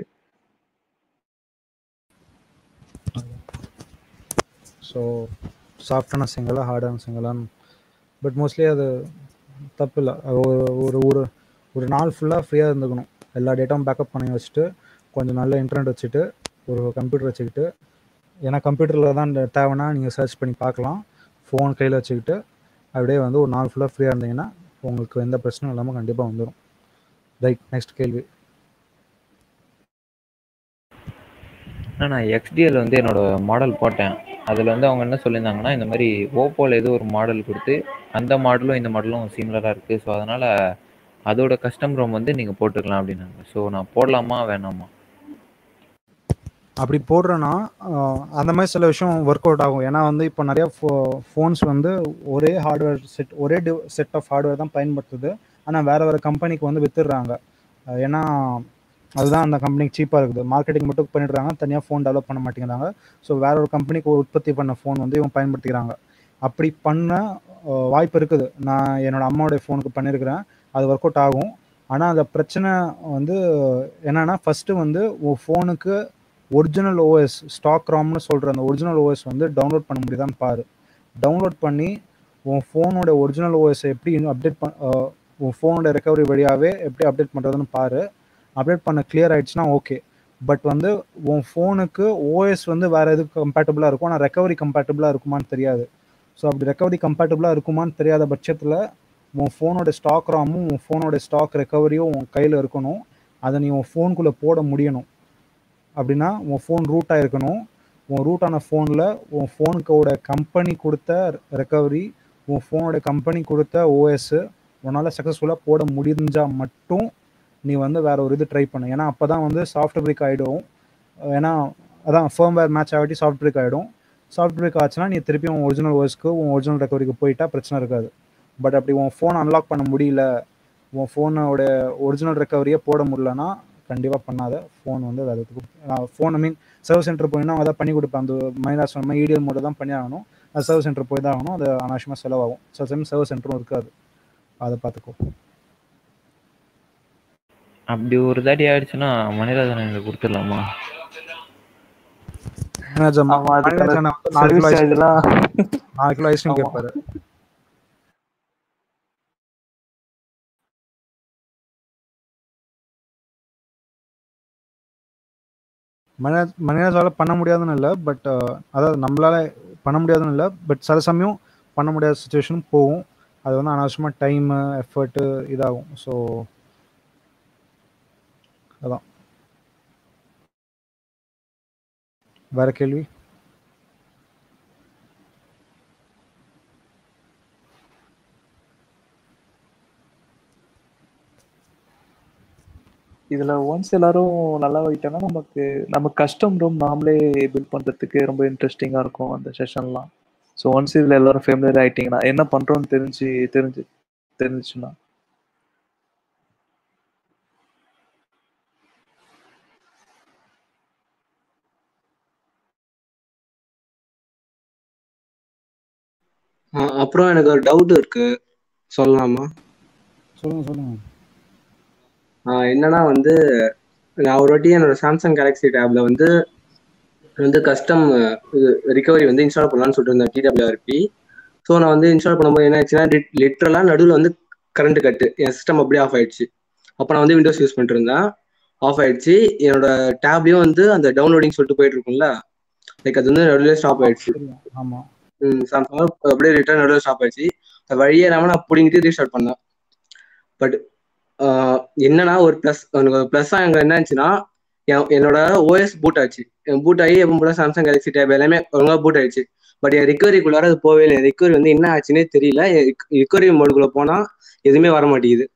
ஸோ சாஃப்டான சிங்கலா ஹார்டான சிங்கலான்னு பட் மோஸ்ட்லி அது தப்பு இல்லை ஒரு ஒரு ஒரு ஒரு நாள் ஃபுல்லாக ஃப்ரீயாக இருந்துக்கணும் எல்லா டேட்டாவும் பேக்கப் பண்ணி வச்சுட்டு கொஞ்சம் நல்ல இன்டர்நெட் வச்சுட்டு ஒரு கம்ப்யூட்டர் வச்சுக்கிட்டு ஏன்னா கம்ப்யூட்டரில் தான் இந்த தேவைன்னா நீங்கள் சர்ச் பண்ணி பார்க்கலாம் ஃபோன் கையில் வச்சுக்கிட்டு அப்படியே வந்து ஒரு நாள் ஃபுல்லாக ஃப்ரீயாக இருந்தீங்கன்னா உங்களுக்கு எந்த பிரச்சனையும் இல்லாமல் கண்டிப்பாக வந்துடும் ரைட் நெக்ஸ்ட் கேள்வி நான் எக்ஸ்டிஎல் வந்து என்னோட மாடல் போட்டேன் அதில் வந்து அவங்க என்ன சொல்லியிருந்தாங்கன்னா இந்த மாதிரி ஓப்போவில் ஏதோ ஒரு மாடல் கொடுத்து அந்த மாடலும் இந்த மாடலும் சிமிலராக இருக்குது ஸோ அதனால் அதோட கஸ்டம் ரோம் வந்து நீங்கள் போட்டுக்கலாம் அப்படின்னாங்க ஸோ நான் போடலாமா வேணாமா அப்படி போடுறேன்னா ஆஹ், அந்த மாதிரி சில விஷயம் ஒர்க் அவுட் ஆகும் ஏன்னா வந்து இப்போ நிறைய ஃபோ ஃபோன்ஸ் வந்து ஒரே ஹார்ட்வேர் செட் ஒரே டி செட் ஆஃப் ஹார்ட்வேர் தான் பயன்படுத்துது ஆனால் வேறு வேறு கம்பெனிக்கு வந்து வித்துடுறாங்க ஆஹ், ஏன்னா அதுதான் அந்த கம்பெனிக்கு சீப்பாக இருக்குது மார்க்கெட்டிங் மட்டும் பண்ணிடுறாங்க தனியாக ஃபோன் டெவலப் பண்ண மாட்டேங்கிறாங்க ஸோ வேற ஒரு கம்பெனிக்கு உற்பத்தி பண்ண ஃபோன் வந்து இவங்க பயன்படுத்திக்கிறாங்க அப்படி பண்ண ஆஹ், வாய்ப்பு இருக்குது நான் என்னோட அம்மாவுடைய ஃபோனுக்கு பண்ணியிருக்கிறேன் அது ஒர்க் அவுட் ஆகும் ஆனால் அந்த பிரச்சனை வந்து என்னன்னா ஃபஸ்ட்டு வந்து உன் ஃபோனுக்கு ஒரிஜினல் ஓஎஸ் ஸ்டாக் ராம்னு சொல்கிற அந்த ஒரிஜினல் ஓஎஸ் வந்து டவுன்லோட் பண்ண முடியுதான்னு பாரு டவுன்லோட் பண்ணி உன் ஃபோனோட ஒரிஜினல் ஓஎஸை எப்படி அப்டேட் பண் ஆஹ் உன் ஃபோனோட ரெக்கவரி வழியாகவே எப்படி அப்டேட் பண்ணுறதுன்னு பாரு அப்டேட் பண்ண கிளியர் ஆயிடுச்சுன்னா ஓகே பட் வந்து உன் ஃபோனுக்கு ஓஎஸ் வந்து வேறு எதுக்கு கம்பேட்டபிளாக இருக்கும் ஆனால் ரெக்கவரி கம்பேட்டபிளாக இருக்குமான்னு தெரியாது ஸோ அப்படி ரெக்கவரி கம்பேட்டபிளாக இருக்குமான்னு தெரியாத பட்சத்தில் உன் ஃபோனோட ஸ்டாக் ராமும் உன் ஃபோனோட ஸ்டாக் ரெக்கவரியும் உன் கையில் இருக்கணும் அதை நீ உன் ஃபோனுக்குள்ளே போட முடியணும் அப்படின்னா உன் ஃபோன் ரூட் ஆயிருக்கணும் உன் ரூட் ஆன ஃபோனில் உன் ஃபோனுக்கோட கம்பெனி கொடுத்த ரெக்கவரி உன் ஃபோனோட கம்பெனி கொடுத்த ஓஎஸ் உன்னால் சக்ஸஸ்ஃபுல்லாக போட முடிஞ்சால் மட்டும் நீ வந்து வேற ஒரு இது ட்ரை பண்ணு ஏன்னா அப்போ தான் வந்து சாஃப்ட் பிரேக் ஆகிடும் ஏன்னா அதான் ஃபேம்வேர் மேட்ச் ஆகிட்டு சாஃப்ட் பிரேக் ஆகிடும் சாஃப்ட் பிரேக் ஆச்சுன்னா நீ திருப்பி உன் ஒரிஜினல் ஓஎஸ்க்கு உன் ஒரிஜினல் ரெக்கவரிக்கு போயிட்டா பிரச்சனை இருக்காது பட் அப்படி உன் ஃபோன் அன்லாக் பண்ண முடியல உன் ஃபோனோட ஒரிஜினல் ரெக்கவரியே போட முடியலன்னா கண்டிப்பாக பண்ணாத ஃபோன் வந்து வேறு எதுக்கும் phone I mean service center போயின்னா அவங்க தான் பண்ணி கொடுப்பேன் அந்த மைனா சொன்ன மாதிரி இடிஎல் மோட தான் பண்ணி ஆகணும் அது சர்வீஸ் சென்டர் போய் தான் ஆகணும் அது அனாவசியமாக செலவாகும் சில டைம் சர்வீஸ் சென்டரும் இருக்காது அதை பார்த்துக்கோ அப்படி ஒரு தாட்டி ஆயிடுச்சுன்னா மணிராஜன் எனக்கு கொடுத்துடலாமா மேனேஜர் ஆமா அதுக்கான மேனேஜர் வந்து நாலு கிலோ சர்வீஸ் ஐஸ்கிரீம் சார்ஜ்லாம் நாலு கிலோ ஐஸ்கிரீம் ஆமா கேட்பாரு மனித மனிதனால பண்ண முடியாதுன்னு இல்லை பட் அதாவது நம்மளால பண்ண முடியாதுன்னு இல்லை பட் சில சமயம் பண்ண முடியாத சுச்சுவேஷன் போகும் அது வந்து அனாவசியமாக டைமு எஃபர்ட்டு இதாகும் ஸோ அதான் வேற கேள்வி இதுல ஒன்ஸ் எல்லாரும் நல்லா போயிட்டோம்னா நமக்கு நமக்கு கஸ்டம் ரூம் நாமளே பில்ட் பண்றதுக்கு ரொம்ப இன்ட்ரெஸ்டிங்கா இருக்கும் அந்த செஷன்லாம் ஸோ ஒன்ஸ் இதுல எல்லாரும் ஃபேமிலியர் ஆயிட்டீங்கன்னா என்ன பண்றோம்னு தெரிஞ்சு தெரிஞ்சு தெரிஞ்சுச்சுன்னா ஆ, அப்புறம் எனக்கு ஒரு டவுட் இருக்கு சொல்லலாமா சொல்லுங்க சொல்லுங்க ஆ, என்னன்னா வந்து நான் ஒரு வாட்டி என்னோட சாம்சங் கேலக்ஸி டேப்ல வந்து வந்து கஸ்டம் இது ரிகவரி வந்து இன்ஸ்டால் பண்ணலாம்னு சொல்லிட்டு இருந்தேன் டிடபிள்யூஆர்பி ஸோ நான் வந்து இன்ஸ்டால் பண்ணும்போது என்ன ஆச்சுன்னா லிட்டரலாக நடுவில் வந்து கரண்ட் கட்டு என் சிஸ்டம் அப்படியே ஆஃப் ஆயிடுச்சு அப்போ நான் வந்து விண்டோஸ் யூஸ் பண்ணிட்டு இருந்தேன் ஆஃப் ஆயிடுச்சு என்னோட டேப்லயும் வந்து அந்த டவுன்லோடிங் சொல்லிட்டு போயிட்டு இருக்கும்ல லைக் அது வந்து நடுவில் ஸ்டாப் ஆயிடுச்சு தெரியும் ஆமாம் ம் சாம்சங் அப்படியே ரிட்டர்ன் நடுவில் ஸ்டாப் ஆயிடுச்சு அது வழியே இல்லாமல் நான் பிடிங்கிட்டு ரீஸ்டார்ட் பண்ணேன் பட் என்னன்னா ஒரு ப்ளஸ் ப்ளஸ் அங்கே என்ன ஆச்சுன்னா என் என்னோட ஓஎஸ் பூட் ஆச்சு என் பூட் ஆகி எப்போ போல சாம்சங் கேலக்ஸி டேப் எல்லாமே ஒழுங்காக பூட் ஆயிடுச்சு பட் என் ரிகவரிக்குள்ளார அது போவே இல்லை ரிகவரி வந்து என்ன ஆச்சுன்னே தெரியல ரிகவரி மோடுக்குள்ள போனா எதுவுமே வர மாட்டேங்குது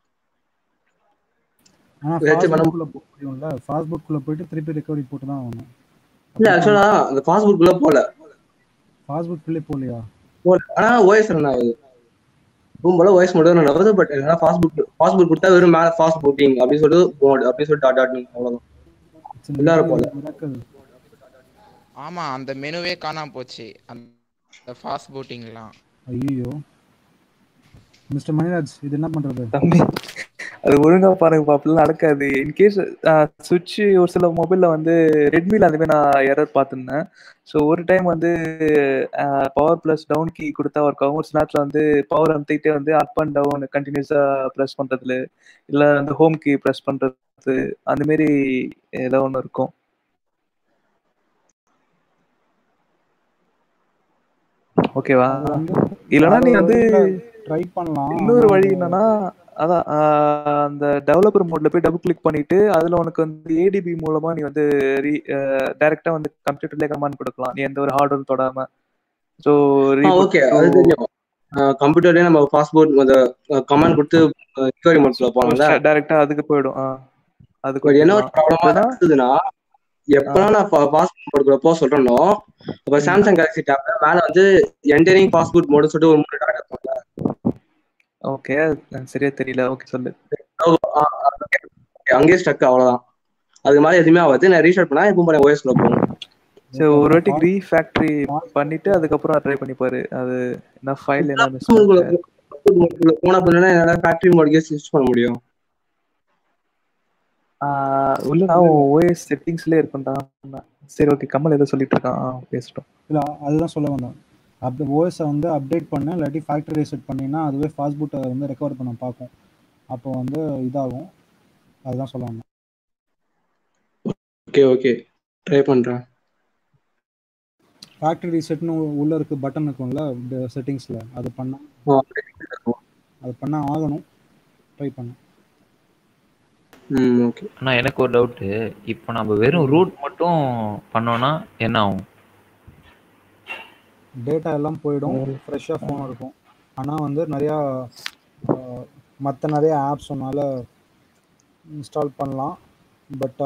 ஆனால் ஏதாச்சும் பண்ண ஃபாஸ்ட்புக்குள்ளே போக முடியும்ல ஃபாஸ்ட்புக்குள்ளே போயிட்டு திருப்பி ரெக்கவரி போட்டு தான் ஆகணும் இல்ல அப்படி ஆக்சுவலா அந்த பாஸ்புக்குள்ள போல ஃபாஸ்ட்புக்குள்ளே போகலையா போல ஆனா ஓஎஸ் ரன் ஆகுது ரூம் போல ஓஎஸ் மட்டும் ரன் ஆகுது பட் என்னன்னா பாஸ்புக் பாஸ்புக் கொடுத்தா வெறும் மேல ஃபாஸ்ட் புக்கிங் அப்படின்னு சொல்லிட்டு மோட் அப்படின்னு சொல்லிட்டு டாட் டாட் அவ்வளவுதான் இட்ஸ் எல்லாரும் போல மிராக்கல் ஆமா அந்த மெனுவே காணாம போச்சு அந்த ஃபாஸ்ட் பூட்டிங்லாம் ஐயோ மிஸ்டர் மணிராஜ் இது என்ன பண்றது தம்பி அது ஒழுங்கா பாருங்க அப்படிலாம் நடக்காது இன்கேஸ் சுவிட்ச் ஒரு சில மொபைல்ல வந்து ரெட்மில அந்த மாதிரி நான் எரர் பார்த்துருந்தேன் ஸோ ஒரு டைம் வந்து பவர் ப்ளஸ் டவுன் கீ கொடுத்தா ஒர்க் ஆகும் ஒரு சில நேரத்தில் வந்து பவர் அமுத்திட்டே வந்து அப் அண்ட் டவுன் கண்டினியூஸா ப்ரெஸ் பண்றதுல இல்லை வந்து ஹோம் கீ ப்ரெஸ் பண்றது அந்த மாதிரி ஏதோ ஒன்று இருக்கும் ஓகேவா அது வந்து இல்லைன்னா வேற நீ ஒரு வந்து வழியில் ட்ரை பண்ணலாம் இன்னொரு ஆனால் வழி அது என்னன்னா அதான் ஆஹ் அந்த டெவலப்பர் மோட்ல போய் டபுள் கிளிக் பண்ணிட்டு அதுல உனக்கு வந்து ஏடிபி மூலமா நீ வந்து ரீ டைரக்டா வந்து கம்ப்யூட்டர்லயே கமாண்ட் கொடுக்கலாம் நீ எந்த ஒரு ஹார்ட்வேர் தொடாம so ah reboot okay to அது தெரியும் கம்ப்யூட்டர்லயே நம்ம பாஸ்போர்ட் அந்த கமாண்ட் கொடுத்து ரிகவரி மோட்ல போனோம்ல டைரக்டா அதுக்கு போயிடும் ஆ அதுக்கு பட் என்ன ஒரு வந்துடலாம் ப்ராப்ளமா இல்லைன்னா இருந்ததுன்னா ஆ எப்பெல்லாம் நான் பாஸ்போர்ட் போக சொல்றேனோ அப்ப ம் சாம்சங் கேலக்ஸி டேப்ல மேல வந்து என்டரிங் பாஸ்போர்ட் மோடு சொல்லிட்டு ஒரு மூணு டாட் இருக்கும்ல ஓகே சரியா தெரியல ஓகே சொல்லு logo, ஆ, okay. அங்கேயே ஸ்டக் அவ்வளவுதான் அது மாதிரி எதுவுமே ஆகாது நான் ரீஸ்டார்ட் பண்ணா எப்பவும் போல ஓஎஸ்ல போகும் சரி ஓகே ஒரு அதான் வாட்டி ஃபாஸ்ட் ரீ ஃபேக்டரி ஃபாஸ்ட் பண்ணிட்டு அதுக்கப்புறம் ட்ரை பண்ணி பாரு அது என்ன ஃபைல் என்ன மிஸ் பண்ணிருக்க போன பின்னா என்னால ஃபேக்டரி மோடுக்கே ஸ்விட்ச் பண்ண முடியும் ஆஹ் இல்லடா இல்லை இல்லை ஓஎஸ் செட்டிங்ஸ்லயே இருக்கும்டா சரி ஓகே கமல் ஏதோ சொல்லிட்டு இருக்கான் ஆ, பேசட்டும் இல்லை அதுதான் சொல்ல வந்தேன் அப்படி ஓஎஸை வந்து அப்டேட் பண்ண இல்லாட்டி ஃபேக்டரி ரீசெட் பண்ணினா அதுவே ஃபாஸ்ட்புட்டை வந்து ரெக்கவர் பண்ண பார்க்கும் அப்போ வந்து இதாகும் அதுதான் சொல்ல வந்தேன் ஓகே ஓகே ட்ரை பண்றேன் ஃபேக்ட்ரி ரீசெட்னு உள்ள இருக்க பட்டன் இருக்கும்ல செட்டிங்ஸ்ல அது பண்ணா ஆ, அது பண்ணா ஆகணும் ட்ரை பண்ண ம் ஓகே ஆனா எனக்கு ஒரு டவுட்டு இப்போ நம்ம வெறும் ரூட் மட்டும் பண்ணோம்னா என்ன ஆகும் டேட்டா எல்லாம் போயிடும் ஃப்ரெஷ்ஷாக ஃபோன் இருக்கும் ஆனால் வந்து நிறையா மற்ற நிறைய ஆப்ஸ் உன்னால் இன்ஸ்டால் பண்ணலாம் பட்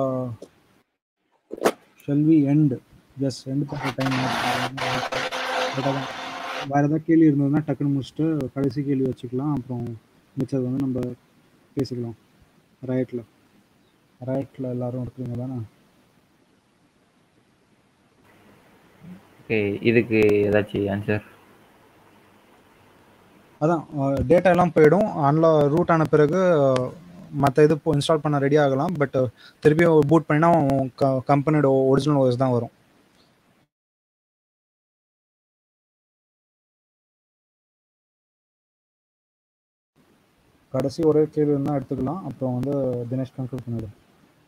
ஷெல்வி எண்ட் ஜஸ்ட் எண்ட் பண்ணுற டைம் பட் அதான் வேறு ஏதாவது கேள்வி இருந்ததுன்னா டக்குன்னு முடிச்சுட்டு கடைசி கேள்வி வச்சுக்கலாம் அப்புறம் மிச்சது வந்து நம்ம பேசிக்கலாம் ரைட்டில் ரைட்டில் எல்லாரும் இருக்கிறீங்க தானே ஓகே இதுக்கு ஏதாச்சும் ஆன்சர் அதான் டேட்டா எல்லாம் போயிடும் அன்லா ரூட் ஆன பிறகு மற்ற இது இன்ஸ்டால் பண்ண ரெடி ஆகலாம் பட் திருப்பி பூட் பண்ணினா கம்பெனியோட ஒரிஜினல் ஓஎஸ் தான் வரும் கடைசி ஒரே கேள்வி இருந்தால் எடுத்துக்கலாம் அப்புறம் வந்து தினேஷ் கன்க்ளூட் பண்ணிவிடும்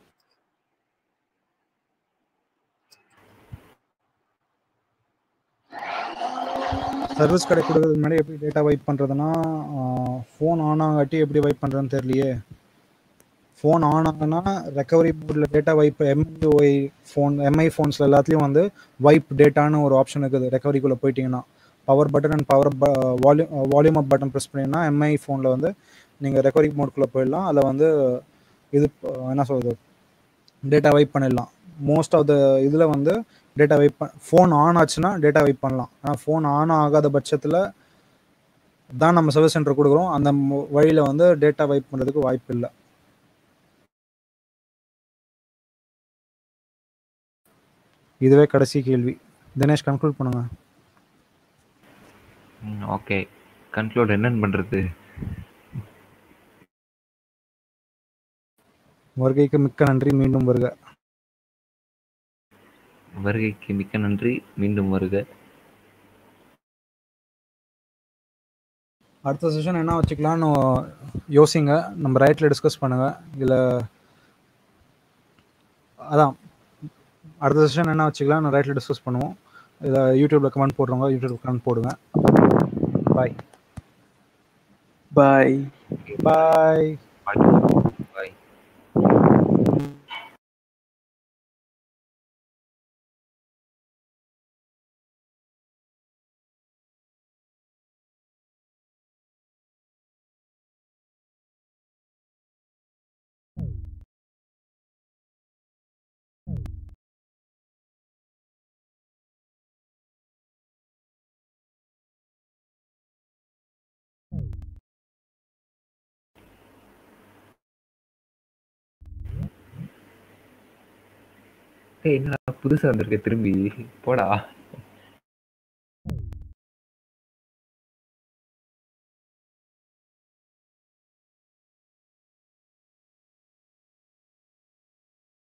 சர்வீஸ் கடை கொடுக்கறதுக்கு முன்னாடி எப்படி டேட்டா வைப் பண்ணுறதுன்னா ஃபோன் ஆன் ஆகாட்டி எப்படி வைப் பண்ணுறதுன்னு தெரியலையே ஃபோன் ஆன் ஆகுனா ரெக்கவரி போர்டில் டேட்டா வைப் எம்ஐஒய் ஃபோன் எம்ஐ ஃபோன்ஸில் எல்லாத்துலேயும் வந்து வைப் டேட்டான்னு ஒரு ஆப்ஷன் இருக்குது ரெக்கவரிக்குள்ளே போயிட்டீங்கன்னா power button and power volume volume up button press பண்ணிங்கன்னா எம்ஐ ஃபோனில் வந்து நீங்கள் ரெக்கவரி மோட்குள்ளே போயிடலாம் அதில் வந்து இது என்ன சொல்கிறது டேட்டா வைப் பண்ணிடலாம் மோஸ்ட் ஆஃப் த இதில் வந்து டேட்டா வைப் ஃபோன் ஆன் ஆச்சுன்னா டேட்டா வைப் பண்ணலாம் ஆனால் ஃபோன் ஆன் ஆகாத பட்சத்தில் தான் நம்ம சர்வீஸ் சென்டர் கொடுக்குறோம் அந்த வழியில் வந்து டேட்டா வைப் பண்ணுறதுக்கு வாய்ப்பு இல்லை இதுவே கடைசி கேள்வி தினேஷ் கன்க்ளூட் பண்ணுங்க ஓகே கன்க்ளூட் என்னன்னு பண்ணுறது வருகைக்கு மிக்க நன்றி மீண்டும் வருக வருகைக்கு மிக்க நன்றி மீண்டும் வருக அடுத்த செஷன் என்ன வச்சுக்கலாம்னு யோசிங்க நம்ம ரைட்டில் டிஸ்கஸ் பண்ணுங்க இதில் அதான் அடுத்த செஷன் என்ன வச்சுக்கலாம் நான் ரைட்டில் டிஸ்கஸ் பண்ணுவோம் இதை யூடியூப்பில் கமெண்ட் போடுறவங்க யூடியூப் கமெண்ட் போடுங்க பாய் பாய் பாய் பாய் ஏய் என்னடா புதுசா வந்திருக்க திரும்பி போடா